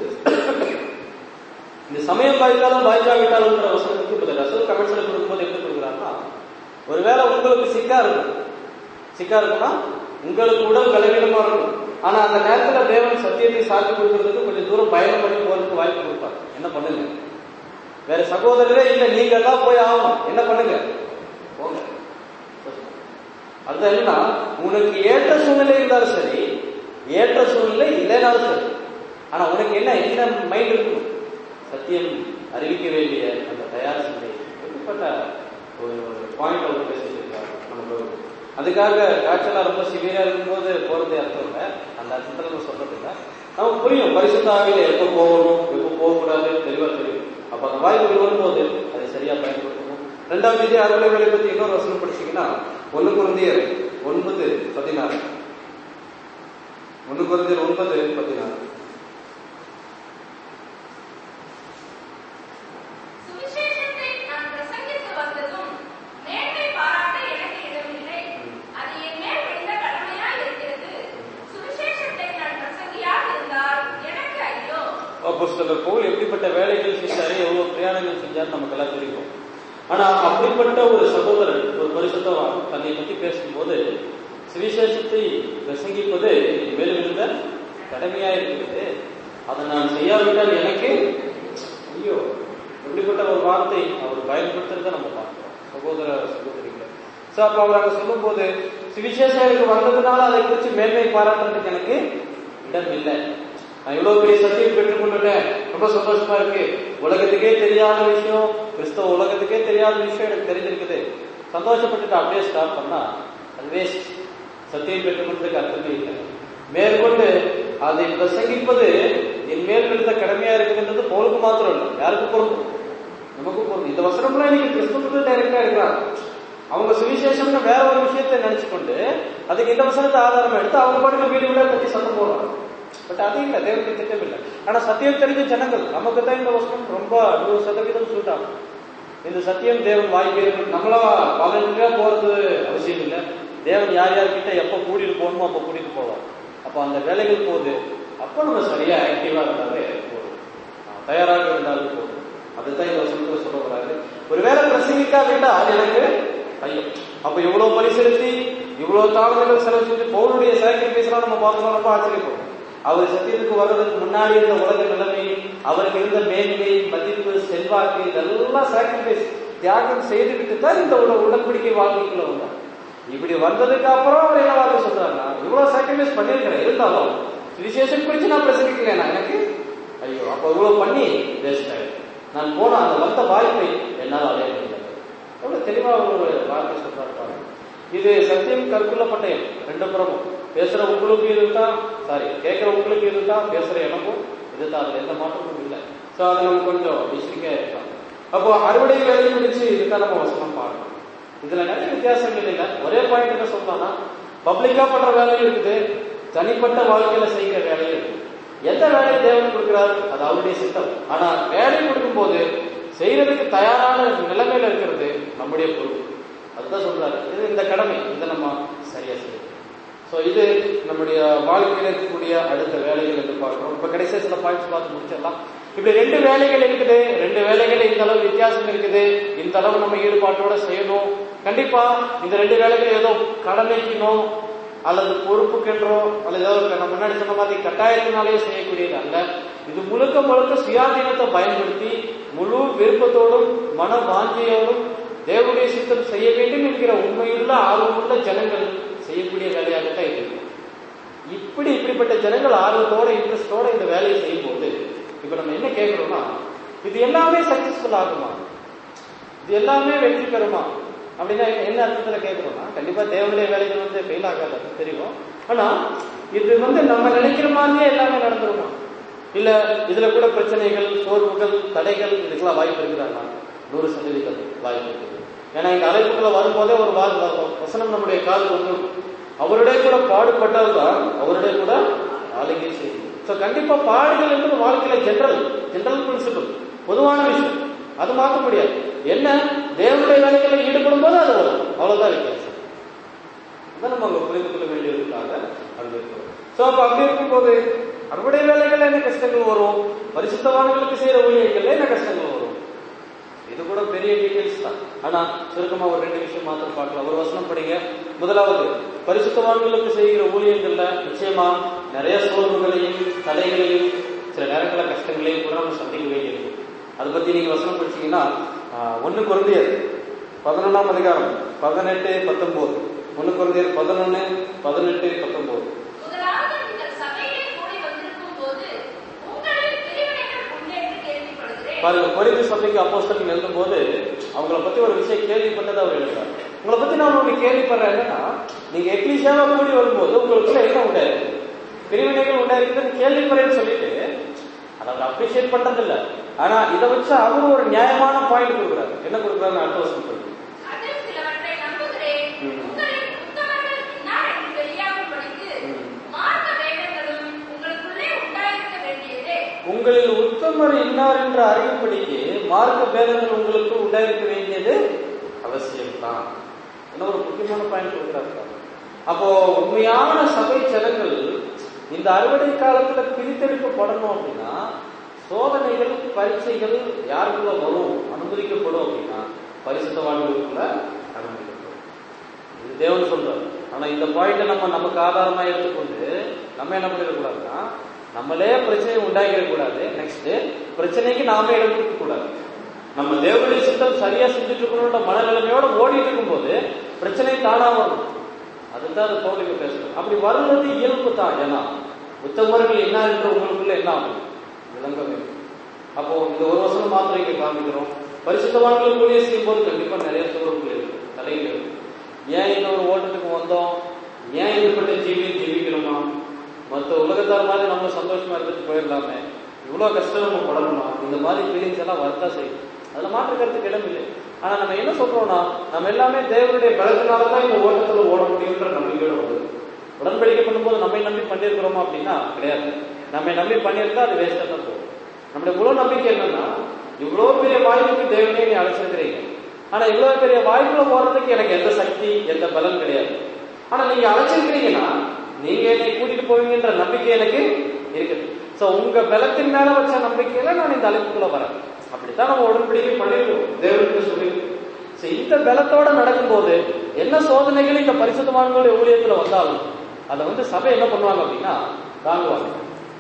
இந்த சமயம் வாய்த்தாலும் வாய்க்காவிட்டாலும்ன்ற வசனத்துக்கு இப்போ ரசல் கமெண்ட்ஸ்ல கொடுக்கும்போது எப்படி கொடுக்குறாங்கன்னா ஒருவேளை உங்களுக்கு சிக்கா இருக்கும் சிக்கா இருக்குன்னா உங்களுக்கு உடல் பலவீனமா இருக்கும் ஆனா அந்த நேரத்துல தேவன் சத்தியத்தை சாட்சி கொடுக்கறதுக்கு கொஞ்சம் தூரம் பயணம் பண்ணி போறதுக்கு வாய்ப்பு கொடுப்பார் என்ன பண்ணுங்க வேற சகோதரரே இல்ல நீங்க எல்லாம் போய் ஆகணும் என்ன பண்ணுங்க போங்க அது என்னன்னா உனக்கு ஏற்ற சூழ்நிலை இருந்தாலும் சரி ஏற்ற சூழ்நிலை இல்லைனாலும் சரி ஆனா உனக்கு என்ன என்ன மைண்ட் இருக்கும் சத்தியம் அறிவிக்க வேண்டிய அந்த தயார் சிந்தை எப்படிப்பட்ட ஒரு பாயிண்ட் அவர் பேசிட்டு இருக்காரு நமக்கு அதுக்காக காய்ச்சலா ரொம்ப சிவியரா இருக்கும்போது போறது அர்த்தம் இல்லை அந்த அர்த்தத்துல நம்ம சொல்றது இல்லை நமக்கு புரியும் பரிசுத்த ஆவியில எப்போ போகணும் எப்போ போகக்கூடாது தெளிவா தெரியும் அப்ப அந்த வாய்ப்புகள் வரும்போது அதை சரியா பயன்படுத்தணும் ரெண்டாவது விஜய் அறுவலைகளை பத்தி இன்னொரு வசனம் படிச்சீங்கன்னா ஒண்ணு குழந்தையர் ஒன்பது பதினாறு ஒண்ணு குழந்தையர் ஒன்பது பதினாறு சுவிசேஷத்தை நான் பிரசங்கித்து வந்ததும் மேன்மை பாராட்ட எனக்கு இடமில்லை. அது என் மேல் விழுந்த கடமையாய் இருக்கிறது. சுவிசேஷத்தை நான் பிரசங்கியாக இருந்தால் எனக்கு ஐயோ அப்போஸ்தலர் பவுல் எப்படிப்பட்ட வேலைகள் செஞ்சாரு எவ்வளவு பிரயாணங்கள் செஞ்சாரு நமக்கு எல்லாம் தெரியும் ஆனா அப்படிப்பட்ட ஒரு சகோதரன் ஒரு பரிசுத்தவான் தன்னை பற்றி பேசும்போது சுவிசேஷத்தை பிரசங்கிப்பது என் மேல் விழுந்த கடமையா இருக்கிறது அதை நான் செய்யாவிட்டால் எனக்கு ஐயோ இப்படிப்பட்ட ஒரு வார்த்தை அவர் பயன்படுத்துறத நம்ம பார்க்கிறோம் சகோதர சகோதரிகள் சோ அப்ப அவர் அங்க சொல்லும்போது சுவிசேஷம் எனக்கு வந்ததுனால அதை குறித்து மேன்மை பாராட்டுறதுக்கு எனக்கு இடம் இல்லை நான் இவ்வளவு பெரிய சத்தியம் பெற்றுக் கொண்டுட்டேன் ரொம்ப சந்தோஷமா இருக்கு உலகத்துக்கே தெரியாத விஷயம் கிறிஸ்தவ உலகத்துக்கே தெரியாத விஷயம் எனக்கு தெரிஞ்சிருக்குது சந்தோஷப்பட்டுட்டு அப்படியே ஸ்டார்ட் பண்ணா அது வேஸ்ட் சத்தியம் பெற்றுக் கொண்டதுக்கு அர்த்தமே இல்லை மேற்கொண்டு அதை பிரசங்கிப்பது என் மேல் விழுந்த கடமையா இருக்குதுன்றது போலுக்கு மாத்திரம் இல்லை யாருக்கு பொறுப்பு நமக்கு பொறுப்பு இந்த வசனம்லாம் இன்னைக்கு கிறிஸ்துவத்துக்கு டைரக்டா இருக்கிறாங்க அவங்க சுவிசேஷம்னு வேற ஒரு விஷயத்தை நினைச்சுக்கொண்டு அதுக்கு இந்த வசனத்தை ஆதாரம் எடுத்து அவங்க பாட்டுக்கு வீடு விட பத்தி சத்தம் போடுறாங்க பட் அது இல்லை தேவனுக்கு திட்டம் இல்லை ஆனா சத்தியம் தெரிஞ்ச ஜனங்கள் நமக்கு தான் இந்த வசனம் ரொம்ப நூறு சதவீதம் சூட்டாகும் இந்த சத்தியம் தேவன் வாய்ப்பு நம்மளா வாலண்டியரா போறது அவசியம் இல்லை தேவன் யார் யார்கிட்ட எப்ப கூட்டிட்டு போகணுமோ அப்ப கூட்டிட்டு போவார் அப்ப அந்த வேலைகள் போகுது அப்ப நம்ம சரியா ஆக்டிவா இருந்தாலே போதும் ஆஹ் தயாராக இருந்தாலும் போதும் அதுதான் இந்த வசனத்துல சொல்ல வராரு ஒருவேளை பிரசங்கிக்காவிட்டா அது எனக்கு ஐயோ அப்ப இவ்வளவு பரிசெலுத்தி இவ்வளவு தாமதங்கள் செலவு செஞ்சு பவுனுடைய சாக்ரிஃபைஸ்லாம் நம்ம பார்த்தோம்னா ரொம்ப ஆச்சரியப்படும் அவர் சத்தியத்துக்கு வர்றதுக்கு முன்னாடி இருந்த உலக நிலைமை அவருக்கு இருந்த மேன்மை மதிப்பு செல்வாக்கு இதெல்லாம் சாக்ரிஃபைஸ் தியாகம் செய்துவிட்டு தான் இந்த உட உடன்படிக்கை வாழ்க்கைக்குள்ள வந்தார் இப்படி வந்ததுக்கு அப்புறம் அவர் என்ன வார்த்தை சொல்றாருன்னா இவ்வளவு சாக்ரிஃபைஸ் பண்ணிருக்கிறேன் இருந்தாலும் விசேஷம் குறித்து நான் பிரசங்கிக்கலையா எனக்கு ஐயோ அப்ப இவ்வளவு பண்ணி வேஸ்ட் ஆயிடும் நான் போன அந்த வந்த வாய்ப்பை என்னால் அடைய முடியாது எவ்வளவு தெளிவா ஒரு வார்த்தை சொல்றாரு பாருங்க இது சத்தியம் கற்குள்ள பட்டயம் ரெண்டு புறமும் பேசுற உங்களுக்கு இதுதான் சாரி கேட்கிற உங்களுக்கு இதுதான் பேசுற எனக்கும் இதுதான் அதுல எந்த மாற்றமும் இல்லை சோ அதை நம்ம கொஞ்சம் எச்சரிக்கையா இருக்கலாம் அப்போ அறுவடை வேலை முடிச்சு இதுதான் நம்ம வசனம் பார்க்கணும் இதுல நிறைய வித்தியாசங்கள் இல்லை ஒரே பாயிண்ட் என்ன சொல்லலாம்னா பப்ளிக்கா பண்ற வேலையும் இருக்குது தனிப்பட்ட வாழ்க்கையில செய்கிற வேலையும் இருக்கு எந்த வேலையை தேவன் கொடுக்கிறார் அது அவருடைய சித்தம் ஆனா வேலை கொடுக்கும்போது செய்யறதுக்கு தயாரான நிலைமையில இருக்கிறது நம்முடைய பொறுப்பு அதுதான் சொல்றாரு இது இந்த கடமை இதை நம்ம சரியா செய்யணும் ஸோ இது நம்முடைய வாழ்க்கையில் இருக்கக்கூடிய அடுத்த வேலைகள் என்று பார்க்கிறோம் இப்போ கடைசியாக சில பாயிண்ட்ஸ் பார்த்து முடிச்சிடலாம் இப்படி ரெண்டு வேலைகள் இருக்குது ரெண்டு வேலைகள் இந்த அளவு வித்தியாசம் இருக்குது இந்த அளவு நம்ம ஈடுபாட்டோட செய்யணும் கண்டிப்பா இந்த ரெண்டு வேலைகள் ஏதோ கடமைக்கோ அல்லது பொறுப்புக்கென்றோ அல்லது ஏதோ நம்ம முன்னாடி சொன்ன மாதிரி கட்டாயத்தினாலேயே செய்யக்கூடியது அல்ல இது முழுக்க முழுக்க சுயாதீனத்தை பயன்படுத்தி முழு விருப்பத்தோடும் மன வாஞ்சியோடும் தேவனுடைய சித்தம் செய்ய வேண்டும் என்கிற உண்மையுள்ள ஆர்வமுள்ள ஜனங்கள் செய்யக்கூடிய வேலையாகத்தான் இது இருக்கு. இப்படி இப்படிப்பட்ட ஜனங்கள் ஆர்வத்தோட இன்ட்ரெஸ்டோட இந்த வேலையை செய்யும்போது இப்ப நம்ம என்ன கேட்கிறோம்னா இது எல்லாமே சக்சஸ்ஃபுல் ஆகுமா இது எல்லாமே வெற்றி பெறுமா அப்படின்னா என்ன- என்ன அர்த்தத்துல கேட்கிறோம்னா கண்டிப்பா தேவனுடைய வேலைகள் வந்து ஃபெயில் ஆகாது அது தெரியும் ஆனா இது வந்து நம்ம நினைக்கிற மாதிரியே எல்லாமே நடந்துருமா இல்ல இதுல கூட பிரச்சனைகள் சோர்வுகள் தடைகள் இதுக்கெல்லாம் வாய்ப்பு இருக்கிறாங்களா நூறு சதவீதம் வாய்ப்பு இருக்குது ஏன்னா இந்த அழைப்புக்குள்ள வரும்போதே ஒரு வா- வ- வசனம் நம்முடைய காது வந்து அவருடைய கூட பாடுபட்டால் தான் அவருடைய கூட ஆளுகை செய்யும் ஸோ கண்டிப்பா பாடுகள் என்பது வாழ்க்கையில ஜெனரல் ஜெனரல் பிரின்சிபல் பொதுவான விஷயம் அது மாற்ற முடியாது என்ன தேவனுடைய வேலைகளில் ஈடுபடும் போது அது வரும் அவ்வளவுதான் வித்தியாசம் அதான் நம்ம அங்க புரிந்து கொள்ள வேண்டியதுக்காக அங்க இருக்கிறோம் சோ அப்ப அப்படி இருக்கும்போது அறுவடை வேலைகள்ல என்ன கஷ்டங்கள் வரும் பரிசுத்தவான்களுக்கு செய்யற ஊழியர்கள்ல என்ன கஷ்டங்கள் வரும் இது கூட பெரிய டீடைல்ஸ் தான் ஆனா சுருக்கமா ஒரு ரெண்டு விஷயம் மாத்திரம் பார்க்கலாம் ஒரு வசனம் படிங்க முதலாவது பரிசுத்தவான்களுக்கு செய்கிற ஊழியங்கள்ல நிச்சயமா நிறைய சோர்வுகளையும் தடைகளையும் சில நேரங்கள கஷ்டங்களையும் கூட நம்ம சந்திக்க வேண்டியிருக்கும் அதை பத்தி நீங்க வசனம் படிச்சீங்கன்னா ஒன்னு குழந்தையர் பதினொன்றாம் அதிகாரம் பதினெட்டு பத்தொன்பது ஒன்னு குழந்தையர் பதினொன்னு பதினெட்டு பத்தொன்பது முதலாவது நீங்கள் சபையிலே கூடி வந்திருக்கும் போது உங்களில் பிரிவினைகள் உண்டு என்று கேள்விப்படுகிறேன் பாருங்க கொரிந்து சபைக்கு அப்போஸ்தலன் எழுதும்போது அவங்கள பத்தி ஒரு விஷயம் கேள்விப்பட்டதை அவர் எழுதுறாரு உங்களை பத்தி நான் ஒண்ணு கேள்விப்படுறேன் என்னன்னா நீங்க எக்லிஷியாவா கூடி வரும்போது உங்களுக்குள்ள என்ன உண்டாயிருக்கு பிரிவினைகள் உண்டாயிருக்குதுன்னு கேள்விப்படுறேன்னு சொல்லிட்டு அதை அவர் அப்ரிஷியேட் பண்றது இல்ல ஆனா இதை வச்சு அவர் ஒரு நியாயமான பாயிண்ட் கொடுக்குறாரு என்ன கொடுக்குறாரு அடுத்த வருஷம் சொல்லுங்க அதில் சிலவற்றை நம்புகிறேன் ம். உங்களில் உத்தமர்கள் இன்னார் என்று வெளியாகும் படித்து ம். மார்க்க வேதங்களும் உங்களுக்குள்ளே உண்டாயிருக்க வேண்டியதே உங்களில் உத்தமர் இன்னார் என்று அறியும்படிக்கு மார்க்க பேதங்கள் உங்களுக்கு உண்டாயிருக்க வேண்டியது அவசியம்தான் என்ன ஒரு முக்கியமான பாயிண்ட் கொடுக்குறாரு பாருங்க. அப்போ உண்மையான சபை ஜனங்கள் இந்த அறுவடை காலத்துல பிரித்தெடுக்கப்படணும் அப்படின்னா சோதனைகள் பரீட்சைகள் யாருக்குள்ள வரும் அனுமதிக்கப்படும் அப்படின்னா பரிசுத்தவான்களுக்குள்ள அனுமதிக்கப்படும் இது தேவன் சொல்றாரு ஆனா இந்த பாயிண்ட நம்ம நமக்கு ஆதாரமா எடுத்துக்கொண்டு நம்ம என்ன பண்ணிடக்கூடாதுன்னா நம்மளே பிரச்சனையை உண்டாக்கிட கூடாது நெக்ஸ்ட் பிரச்சனைக்கு நாமே இடம் கொடுக்க கூடாது நம்ம தேவனுடைய சித்தம் சரியா செஞ்சுட்டு இருக்கணும்ன்ற மனநிலைமையோட ஓடிட்டு இருக்கும்போது பிரச்சனை தானா வரும் அதுதான் அது பௌலிக பேசுறோம் அப்படி வருவது இயல்பு தான் ஏன்னா உத்தமர்கள் என்ன என்ற உங்களுக்குள்ள என்ன ஆகும் விளங்க வேண்டும் அப்போ இந்த ஒரு வசனம் மாத்திரம் இங்க காமிக்கிறோம் பரிசுத்தவான்கள் ஊழியர் செய்யும் போது கண்டிப்பா நிறைய சோர்வுகள் இருக்கு தலையில் இருக்கு ஏன் இந்த ஒரு ஓட்டத்துக்கு வந்தோம் ஏன் இப்படிப்பட்ட ஜீவியம் ஜீவிக்கணுமா மற்ற உலகத்தார் மாதிரி நம்ம சந்தோஷமா இருந்துட்டு போயிடலாமே இவ்வளவு கஷ்டம் நம்ம படணுமா இந்த மாதிரி ஃபீலிங்ஸ் எல்லாம் வரதா செய்யும் அதுல மாற்றுக்கிறதுக்கு இடம் இல்லை ஆனா நம்ம என்ன சொல்றோம்னா நம்ம எல்லாமே தேவனுடைய பலத்தினால தான் இந்த ஓட்டத்துல ஓட முடியுன்ற நம்பிக்கையோட வருது உடன்படிக்கை பண்ணும்போது நம்மை நம்பி பண்ணியிருக்கிறோமா அப்படின்னா கிடையாது நம்மை நம்பி பண்ணியிருந்தா அது வேஸ்டா தான் போகும் நம்முடைய முழு நம்பிக்கை என்னன்னா இவ்வளவு பெரிய வாய்ப்புக்கு தேவனே நீ அழைச்சிருக்கிறீங்க ஆனா இவ்வளவு பெரிய வாய்ப்புல போறதுக்கு எனக்கு எந்த சக்தி எந்த பலன் கிடையாது ஆனா நீங்க அழைச்சிருக்கிறீங்கன்னா நீங்க என்னை கூட்டிட்டு போவீங்கன்ற நம்பிக்கை எனக்கு இருக்குது சோ உங்க பலத்தின் மேல வச்ச நம்பிக்கையில நான் இந்த அழைப்புக்குள்ள வரேன் அப்படித்தான் நம்ம உடன்படிக்கை பண்ணிருக்கோம் தேவனுக்கு சொல்லியிருக்கோம் சோ இந்த பலத்தோட நடக்கும்போது என்ன சோதனைகள் இந்த பரிசுத்தவான்களுடைய ஊழியத்துல வந்தாலும் அதை வந்து சபை என்ன பண்ணுவாங்க அப்படின்னா தாங்குவாங்க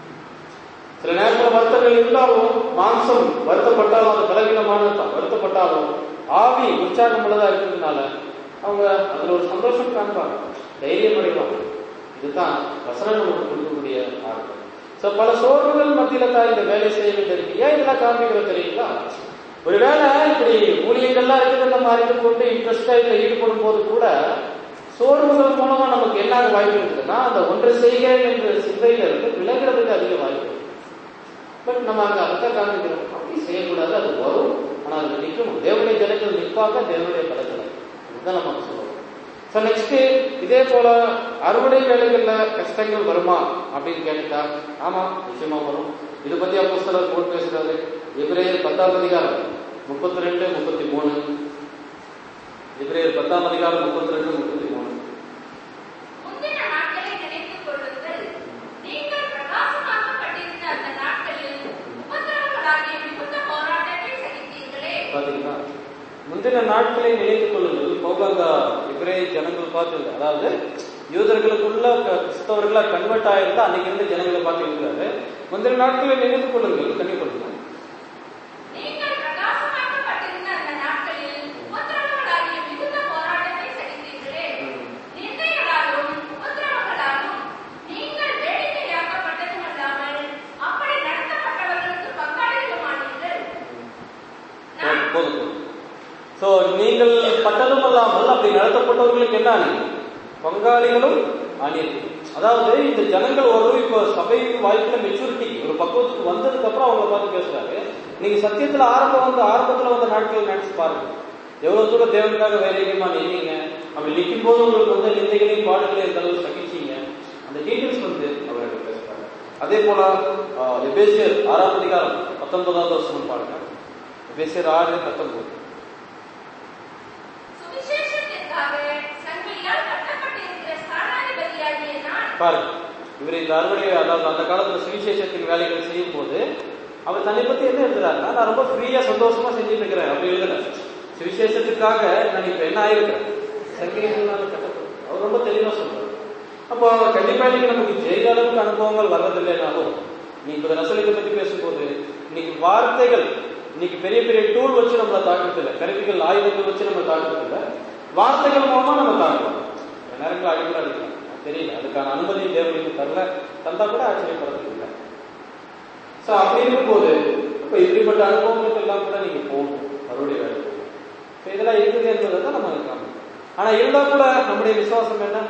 சில நேரத்துல வருத்தங்கள் இருந்தாலும் மாம்சம் வருத்தப்பட்டாலும் அது பலவீனமானது தான் வருத்தப்பட்டாலும் ஆவி உற்சாகம் உள்ளதா இருக்கிறதுனால அவங்க அதுல ஒரு சந்தோஷம் காண்பாங்க தைரியம் அடைவாங்க இதுதான் வசனம் நமக்கு கொடுக்கக்கூடிய ஆர்வம் சோ பல சோர்வுகள் மத்தியில தான் இந்த வேலை செய்ய வேண்டியிருக்கு ஏன் இதெல்லாம் காண்பிக்கிறோம் தெரியுங்களா ஒருவேளை இப்படி ஊழியங்கள்லாம் இருக்குது நம்ம அறிந்து கொண்டு இன்ட்ரெஸ்டா இதுல ஈடுபடும் போது கூட சோர்வுகள் மூலமா நமக்கு என்ன வாய்ப்பு இருக்குதுன்னா அந்த ஒன்றை செய்கிறேன் என்ற சிந்தையில இருந்து விலகிறதுக்கு அதிக வாய்ப்பு இருக்கு பட் நம்ம அங்க அதை காமிக்கிறோம் அப்படி செய்யக்கூடாது அது வரும் ஆனா அது நிற்கணும் தேவனுடைய ஜனங்கள் நிற்பாங்க தேவனுடைய படத்துல இதுதான் நம்ம சொல்லுவோம் ஸோ நெக்ஸ்ட் இதே போல அறுவடை வேலைகள்ல கஷ்டங்கள் வருமா அப்படின்னு கேட்டுட்டா ஆமா நிச்சயமா வரும் இதை பத்தி அப்போ சிலர் போட்டு பேசுறாரு எபிரேயர் பத்தாம் அதிகாரம் முப்பத்தி ரெண்டு முப்பத்தி மூணு எபிரேயர் பத்தாம் அதிகாரம் முப்பத்தி ரெண்டு முப்பத்தி மூணு முந்தின நாட்களை நினைத்துக் கொள்ளுங்கள் நீங்கள் பிரகாசமாக்கப்பட்டிருந்த அந்த நாட்களில் உபத்திரவங்களாகிய மிகுந்த போராட்டத்தை சகித்தீர்களே பாத்தீங்களா முந்தின நாட்களை நினைத்துக் கொள்ளுங்கள் பௌலங்க இவரே ஜனங்கள் பார்த்து அதாவது யூதர்களுக்குள்ள க- கிறிஸ்தவர்களா கன்வெர்ட் ஆயிருந்தா அன்னைக்கு இருந்த ஜனங்களை பார்த்து இருக்கிறாரு முந்தின நாட்களை நினைத்துக் கொள்ளுங்கள் கண்ணி கொள்ளுங்கள் நீங்கள் பிரகாசமாக்கப்பட்டிருந்த அந்த நாட்களில் உபத்திரவங்களாகிய மிகுந்த போராட்டத்தை சகித்தீர்களே நிந்தைகளாலும் உபத்திரவங்களாலும் நீங்கள் வேடிக்கையாக்கப்பட்டதுமல்லாமல் அப்படி நடத்தப்பட்டவர்களுக்கு பங்காளிகளுமானீர்கள் நான் போதும் போதும் சோ நீங்கள் பட்டதும் அல்லாமல் அப்படி நடத்தப்பட்டவர்களுக்கு என்ன ஆனீங்க பங்காளிகளும் ஆனீர்கள் அதாவது இந்த ஜனங்கள் ஒரு இப்போ சபை வாழ்க்கையில மெச்சூரிட்டி ஒரு பக்குவத்துக்கு வந்ததுக்கு அப்புறம் அவங்கள பார்த்து பேசுறாரு நீங்க சத்தியத்துல ஆரம்பம் வந்து ஆரம்பத்துல வந்த நாட்கள் நினைச்சு பாருங்க எவ்வளவு தூரம் தேவனுக்காக வேலைக்குமா நின்னீங்க அப்படி நிற்கும் போது உங்களுக்கு வந்து நிந்தைகளையும் பாடுகளையும் எந்த அளவு சகிச்சீங்க அந்த டீட்டெயில்ஸ் வந்து அவர்கள் பேசுறாங்க அதே போல ஆஹ், எபேசியர் ஆறாம் அதிகாரம் பத்தொன்பதாவது வருஷம் பாருங்க எபேசியர் ஆறு பத்தொன்பது சுவிசேஷத்திற்காக சங்கிலியால் கட்டப்பட்டிருக்கிற ஸ்தானாதிபதியாகிய நான் பாருங்க இவர் இந்த அறுவடை அதாவது அந்த காலத்துல சுவிசேஷத்தின் வேலைகள் செய்யும் போது அவர் தன்னை பத்தி என்ன எழுதுறாருன்னா நான் ரொம்ப ஃப்ரீயா சந்தோஷமா செஞ்சுட்டு இருக்கிறேன் அப்படி எழுதுற சுவிசேஷத்துக்காக நான் இப்ப என்ன ஆயிருக்கிறேன் சங்கிலிகளால் கட்டப்படும் அவர் ரொம்ப தெளிவா சொல்றாரு அப்போ கண்டிப்பா இன்னைக்கு நமக்கு ஜெயில அளவுக்கு அனுபவங்கள் வர்றதில்லைனாலும் நீ இப்ப நசலித்தை பத்தி பேசும்போது இன்னைக்கு வார்த்தைகள் இன்னைக்கு பெரிய பெரிய டூல் வச்சு நம்மளை தாக்குறது இல்லை கருவிகள் ஆயுதங்கள் வச்சு நம்ம தாக்குறது இல்லை வார்த்தைகள் மூலமா நம்ம தாக்குறோம் சில நேரங்கள் அடிக்கடி அடிக்கலாம் தெரியல அதுக்கான அனுமதி தேவனுக்கு தரல தந்தா கூட ஆச்சரியப்படுறது இல்லை சோ அப்படி இருக்கும்போது இப்ப இப்படிப்பட்ட அனுபவங்களுக்கு எல்லாம் கூட நீங்க போகணும் மறுபடியும் வேலை போகணும் So இதெல்லாம் இருக்குது என்பதை தான் நம்ம இருக்காங்க ஆனா இருந்தா கூட நம்முடைய விசுவாசம் என்ன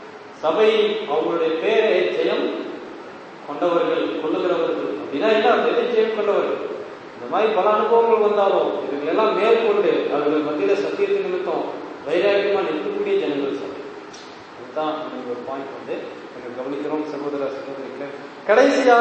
சபை அவங்களுடைய பேரை ஜெயம் கொண்டவர்கள் கொள்ளுகிறவர்கள் அப்படின்னா என்ன அர்த்தம்? எது ஜெயம் கொண்டவர்கள் இந்த மாதிரி பல அனுபவங்கள் வந்தாலும் இதுகளெல்லாம் மேற்கொண்டு அவர்கள் மத்தியில சத்தியத்தின் நிமித்தம் வைராக்கியமா நிற்கக்கூடிய ஜனங்கள் சபை அதுதான் நம்ம ஒரு பாயிண்ட் வந்து நம்ம கவனிக்கிறோம் சகோதர சகோதரிகளே கடைசியா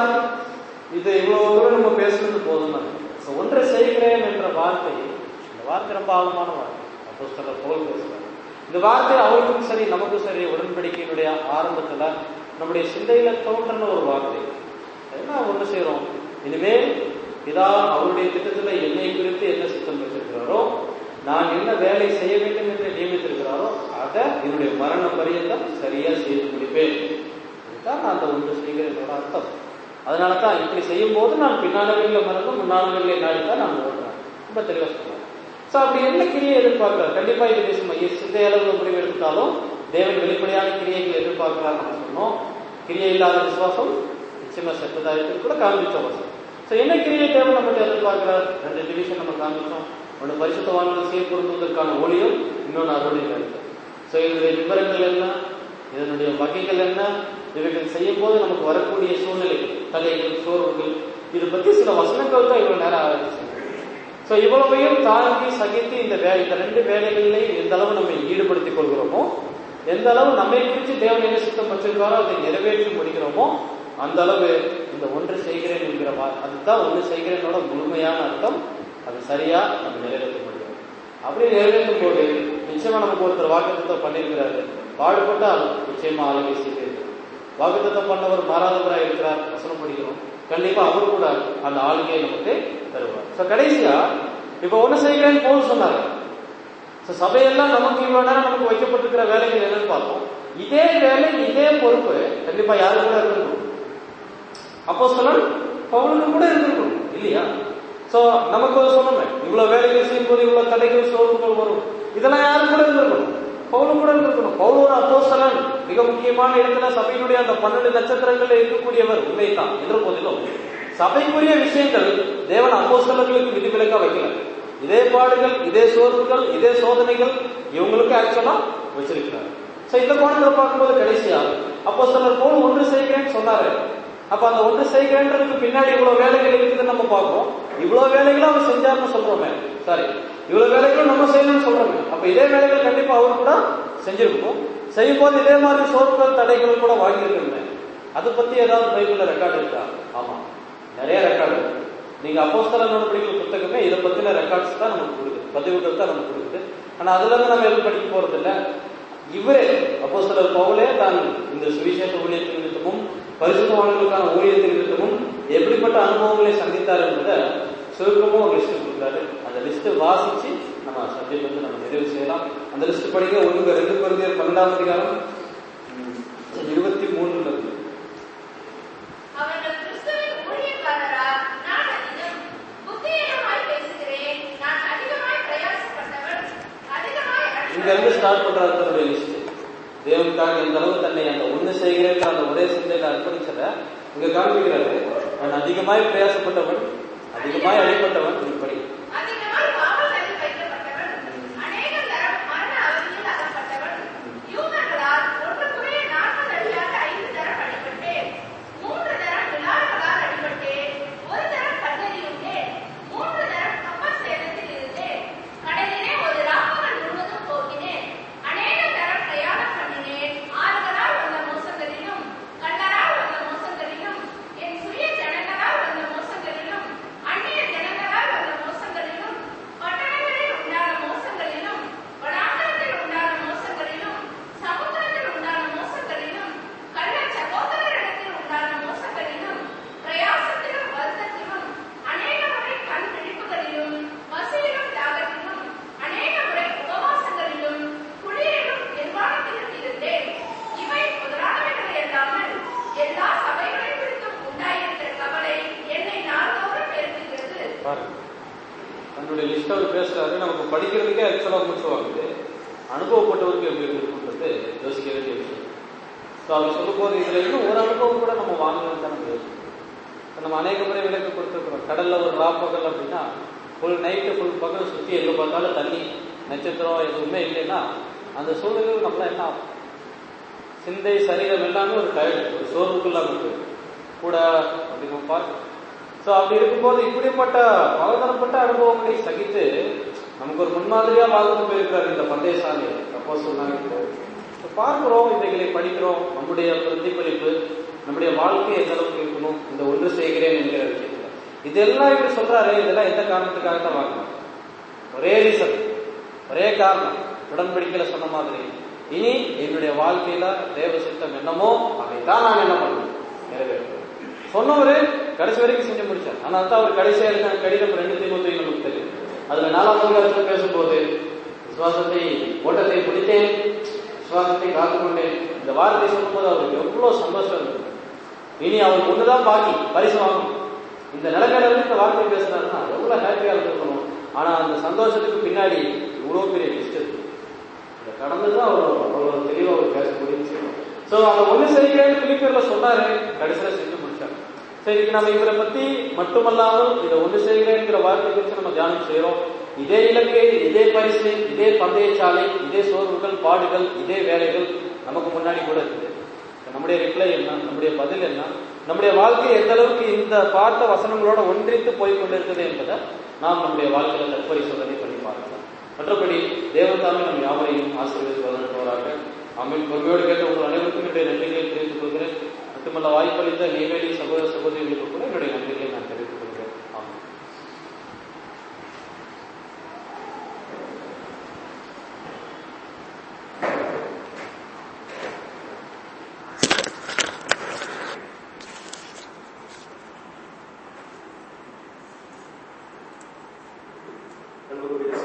இது இவ்வளவு தூரம் நம்ம பேசுறது போதும் தான் So, ஒன்றை செய்கிறேன் என்ற வார்த்தை இந்த வார்த்தை ரொம்ப ஆழமான வார்த்தை அப்போஸ்தலர் பவுல் பேசுறாரு இந்த வார்த்தை அவருக்கும் சரி நமக்கும் சரி உடன்படிக்கையினுடைய ஆரம்பத்துல நம்முடைய சிந்தையில தோன்றின ஒரு வார்த்தை என்ன ஒண்ணு செய்றோம் இனிமேல் பிதா அவருடைய திட்டத்துல என்னை குறித்து என்ன சித்தம் வச்சிருக்கிறாரோ நான் என்ன வேலை செய்ய வேண்டும் என்று நியமித்திருக்கிறாரோ அதை என்னுடைய மரணம் பரியந்தம் சரியா செய்து முடிப்பேன் இதுதான் நான் அந்த ஒன்று செய்கிறேனோட அர்த்தம் அதனால தான் இப்படி செய்யும் போது நான் பின்னாளர்களில் மறந்து முன்னாளர்களை நாடித்தான் நான் ஓடுறேன் ரொம்ப தெளிவாக சொல்லுவேன் ஸோ அப்படி என்ன கிரியை எதிர்பார்க்கிறார் கண்டிப்பா இது பேசும் சிந்தை அளவு முடிவு எடுத்தாலும் தேவன் வெளிப்படையான கிரியைகள் எதிர்பார்க்கிறார் நம்ம சொன்னோம் கிரியை இல்லாத விசுவாசம் நிச்சயமா செத்ததா இருக்கு கூட காண்பிச்சோம் வசனம் ஸோ என்ன கிரியை தேவன் நம்ம எதிர்பார்க்கிறார் ரெண்டு டிவிஷன் நம்ம காண்பிச்சோம் ஒன்று பரிசுத்தவான்கள் சீர்படுத்துவதற்கான ஒளியும் இன்னொன்று அறுவடை வேலை ஸோ இதனுடைய விவரங்கள் என்ன இதனுடைய வகைகள் என்ன இவைகள் செய்யும் போது நமக்கு வரக்கூடிய சூழ்நிலைகள் தடைகள் சோர்வுகள் இது பத்தி சில வசனங்கள் தான் இவ்வளவு நேரம் ஆரம்பிச்சு சோ இவ்வளவையும் தாங்கி சகித்து இந்த வேலை இந்த ரெண்டு வேலைகளிலையும் எந்த அளவு நம்ம ஈடுபடுத்திக் கொள்கிறோமோ எந்த அளவு நம்மை குறித்து தேவன் என்ன சித்தம் வச்சிருக்காரோ அதை நிறைவேற்றி முடிக்கிறோமோ அந்த அளவு இந்த ஒன்று செய்கிறேன் என்கிற வா- அதுதான் ஒன்று செய்கிறேனோட முழுமையான அர்த்தம் அது சரியா நம்ம நிறைவேற்ற முடியும் அப்படி நிறைவேற்றும் போது நிச்சயமா நமக்கு ஒருத்தர் வாக்குத்தத்தம் பண்ணியிருக்கிறாரு பாடுபட்டால் நிச்சயமா ஆளுகை செய்து வாக்குத்தத்தம் பண்ணவர் மாறாதவராக இருக்கிறார் வசனம் படிக்கிறோம் கண்டிப்பா அவர் கூட அந்த ஆளுகையை நமக்கு தருவார் சோ கடைசியா இப்ப ஒண்ணு செய்கிறேன்னு போல் சொன்னாரு சோ சபையெல்லாம் நமக்கு இவ்வளவு நேரம் நமக்கு வைக்கப்பட்டிருக்கிற வேலைகள் என்னன்னு பார்த்தோம் இதே வேலை இதே பொறுப்பு கண்டிப்பா யாரு கூட இருக்கணும் அப்போ சொல்லல் பவுனுக்கு கூட இருந்திருக்கணும் இல்லையா சோ நமக்கு ஒரு சொன்னோமே இவ்வளவு வேலைகள் செய்யும் போது இவ்வளவு தடைகள் சோர்வுகள் வரும் இதெல்லாம் யாரு கூட இருந்திருக்கணும் பவுலும் கூட இருந்திருக்கணும் பவுல் ஒரு அப்போஸ்தலன் மிக முக்கியமான இடத்துல சபையினுடைய அந்த பன்னெண்டு நட்சத்திரங்கள்ல இருக்கக்கூடியவர் உண்மைதான் என்ற போதிலும் சபைக்குரிய விஷயங்கள் தேவன் அப்போஸ்தலர்களுக்கு விதிவிலக்கா வைக்கல இதே பாடுகள் இதே சோர்வுகள் இதே சோதனைகள் இவங்களுக்கு ஆக்சுவலா வச்சிருக்கிறார் சோ இந்த கோணத்துல பார்க்கும்போது கடைசியா அப்போஸ்தலர் போல் ஒன்று செய்கிறேன்னு சொன்னாரு அப்ப அந்த ஒன்று செய்கிறேன்றதுக்கு பின்னாடி இவ்வளவு வேலைகள் இருக்குதுன்னு நம்ம பார்க்கிறோம் இவ்வளவு வேலைகளும் அவர் செஞ்சாருன்னு சொல்றோமே சாரி இவ்வளவு வேலைகளும் நம்ம செய்யணும்னு சொல்றோமே அப்ப இதே வேலைகள் கண்டிப்பா அவர் கூட செஞ்சிருக்கும் செய்யும் போது இதே மாதிரி சோர்வுகள் தடைகள் கூட வாங்கியிருக்கணுமே அதை பத்தி ஏதாவது பைபிள்ல ரெக்கார்டு இருக்கா ஆமா நிறைய ரெக்கார்டு இருக்கு நீங்க அப்போஸ்தல நடவடிக்கை புத்தகமே இதை பத்தின ரெக்கார்ட்ஸ் தான் நமக்கு கொடுக்குது பதிவுகள் தான் நமக்கு கொடுக்குது ஆனா அதுல இருந்து நம்ம எதுவும் படிக்க போறது இல்ல இவரே அப்போஸ்தலர் பவுலே தான் இந்த சுவிசேஷ ஊழியத்தின் நிமித்தமும் பரிசுத்தவான்களுக்கான ஊழியத்தின் நிமித்தமும் எப்படிப்பட்ட அனுபவங்களை சந்தித்தார் என்பதை சுருக்கமா ஒரு லிஸ்ட் கொடுக்குறாரு அந்த லிஸ்ட் வாசிச்சு நம்ம சப்ஜெக்ட் வந்து நம்ம நிறைவு செய்யலாம் அந்த லிஸ்ட் படிக்க ஒன்று ரெண்டு குழந்தையர் பன்னெண்டாம் அதிகாரம் ம், இருபத்தி மூணுல இருந்து அவர்கள் கிறிஸ்துவின் ஊழியக்காரரா நான் அதிகம் புத்தியீனமாய் பேசுகிறேன் நான் அதிகமாய் பிரயாசப்பட்டவன் அதிகமாய் இங்க இருந்து ஸ்டார்ட் பண்றாரு தன்னுடைய லிஸ்ட் தேவனுக்காக இந்த அளவு தன்னை அந்த ஒண்ணு செய்கிறேன் அந்த ஒரே சிந்தையில அர்ப்பணிச்சத இங்க காண்பிக்கிறாரு நான் அதிகமாய் பிரயாசப்பட்டவன் அதிகமாய் அடிப்பட்டவன் இப்படி அதிகமாய் காவல்களில் வைக்கப்பட்டவன் அநேக தரம் மரண அவதியில் அகப்பட்டவன் யூதர்களால் ஒன்றுக்குரிய நாற்பது அடியாக ஐந்து தரம் அடிபட்டேன் மூன்று தரம் விழாக்களால் அடிபட்டேன் ஒரு தரம் கல்லறியுண்டேன் மூன்று தரம் கப்பல் சேதத்தில் இருந்தேன் கடலிலே ஒரு ராப்பகல் முழுவதும் போகினேன் அநேக தரம் பிரயாணம் பண்ணினேன் ஆறுகளால் வந்த மோசங்களிலும் கல்லரால் வந்த மோசங்களிலும் என் சுய ஜனங்களால் வந்த மோசங்களிலும் அந்நிய ஜனங்களால் வந்த மோசங்களிலும் பட்டணங்களில் உண்டான மோசங்களிலும் வனாந்தரத்தில் உண்டான மோசங்களிலும் சமுத்திரத்தில் உண்டான மோசங்களிலும் கள்ள சகோதரரிடத்தில் உண்டான மோசங்களிலும் பிரயாசத்திலும் வருத்தத்திலும் அநேக முறை கண் விழிப்புகளிலும் பசியிலும் தாகத்திலும் அநேக முறை உபவாசங்களிலும் குளிரிலும் நிர்வாணத்திலும் இருந்தேன் இவை முதலானவைகள் இல்லாமல் எல்லா சபைகளை குறித்தும் உண்டாயிருக்கிற கவலை என்னை நாள்தோறும் பெருக்குகிறது பாருங்க தன்னுடைய லிஸ்ட் அவர் பேசுறாரு நமக்கு படிக்கிறதுக்கே ஆக்சுவலா மூச்சு வாங்குது அனுபவப்பட்டவருக்கு எப்படி இருக்குன்றது யோசிக்க வேண்டிய விஷயம் ஸோ அவர் சொல்லும் போது இதுல இன்னும் ஒரு அனுபவம் கூட நம்ம வாங்கணும்னு தான் நம்ம யோசிக்கணும் இப்ப நம்ம அநேக முறை விளக்கு கொடுத்துருக்கிறோம் கடல்ல ஒரு ராப்பகல் அப்படின்னா ஃபுல் நைட்டு ஃபுல் பகல் சுத்தி எங்க பார்த்தாலும் தண்ணி நட்சத்திரம் எதுவுமே இல்லைன்னா அந்த சூழ்நிலையில் நம்மளாம் என்ன ஆகும் சிந்தை சரீரம் எல்லாமே ஒரு டயர்டு ஒரு சோர்வுக்குள்ளாம இருக்கு கூட அப்படி நம்ம பார்க்கணும் ஸோ அப்படி இருக்கும்போது இப்படிப்பட்ட பலதரப்பட்ட அனுபவங்களை சகித்து நமக்கு ஒரு முன்மாதிரியா வாழ்ந்து போயிருக்காரு இந்த பந்தயசாலை அப்போ சொன்னாங்க So, பார்க்கிறோம் இவைகளை படிக்கிறோம் நம்முடைய பிரதிபலிப்பு நம்முடைய வாழ்க்கை எந்த அளவுக்கு இருக்கணும் இந்த ஒன்று செய்கிறேன் என்கிற விஷயத்துல இதெல்லாம் இப்படி சொல்றாரு இதெல்லாம் எந்த காரணத்துக்காக தான் வாங்கணும் ஒரே ரீசன் ஒரே காரணம் உடன்படிக்கையில சொன்ன மாதிரி இனி என்னுடைய வாழ்க்கையில தேவ சித்தம் என்னமோ அதைத்தான் நான் என்ன பண்ணணும் நிறைவேற்றுவேன் சொன்னவரு கடைசி வரைக்கும் செஞ்சு முடிச்சார் ஆனா தான் அவர் கடைசியா இருக்க கடிதம் ரெண்டு தீமத்தையும் நமக்கு தெரியும் அதுல நாலாம் அதிகாரத்துல பேசும்போது விசுவாசத்தை ஓட்டத்தை பிடித்தேன் விசுவாசத்தை காத்துக்கொண்டேன் இந்த வார்த்தை சொல்லும்போது அவருக்கு எவ்வளவு சந்தோஷம் இருந்தது இனி அவருக்கு ஒண்ணுதான் பாக்கி பரிசு வாங்கணும் இந்த நிலக்கடல இந்த வார்த்தை பேசுறாருன்னா எவ்வளவு ஹாப்பியா இருந்திருக்கணும் ஆனா அந்த சந்தோஷத்துக்கு பின்னாடி இவ்வளவு பெரிய லிஸ்ட் இருக்கு இதை கடந்துதான் அவர் அவ்வளவு தெளிவா அவர் பேச முடிஞ்சு சோ அந்த ஒண்ணு செய்கிறேன்னு பிலிப்பியர்ல சொன்னாரு கடைசியில செஞ்சு முடிச்சார் சரி இதுக்கு நம்ம இவரை பத்தி மட்டுமல்லாமல் இதை ஒண்ணு செய்கிறேங்கிற வார்த்தை குறித்து நம்ம தியானம் செய்யறோம் இதே இலக்கு இதே பரிசு இதே பந்தயச்சாலை இதே சோர்வுகள் பாடுகள் இதே வேலைகள் நமக்கு முன்னாடி கூட இருக்குது இப்ப நம்முடைய ரிப்ளை என்ன நம்முடைய பதில் என்ன நம்முடைய வாழ்க்கை எந்த அளவுக்கு இந்த பார்த்த வசனங்களோட ஒன்றித்து போய் கொண்டிருக்குது என்பதை நாம் நம்முடைய வாழ்க்கையில தற்பரிசோதனை பண்ணி பார்க்கலாம் மற்றபடி தேவதாமே நம் யாவரையும் ஆசீர்வதித்து வளர்ப்பவராக அமீன் பொறுமையோடு கேட்ட உங்கள் அனைவருக்கும் என்னுடைய நன்றிகளை தெரிவித்துக் கொள்கிறேன் மட்டுமல்ல வாய்ப்பளித்த நெய்வேலி சகோதர சகோதரிகளுக்கு கூட என்னுடைய நன்றிகளை நான் தெரிவித்துக் கொள்கிறேன் ஆமாம் அன்புக்குரிய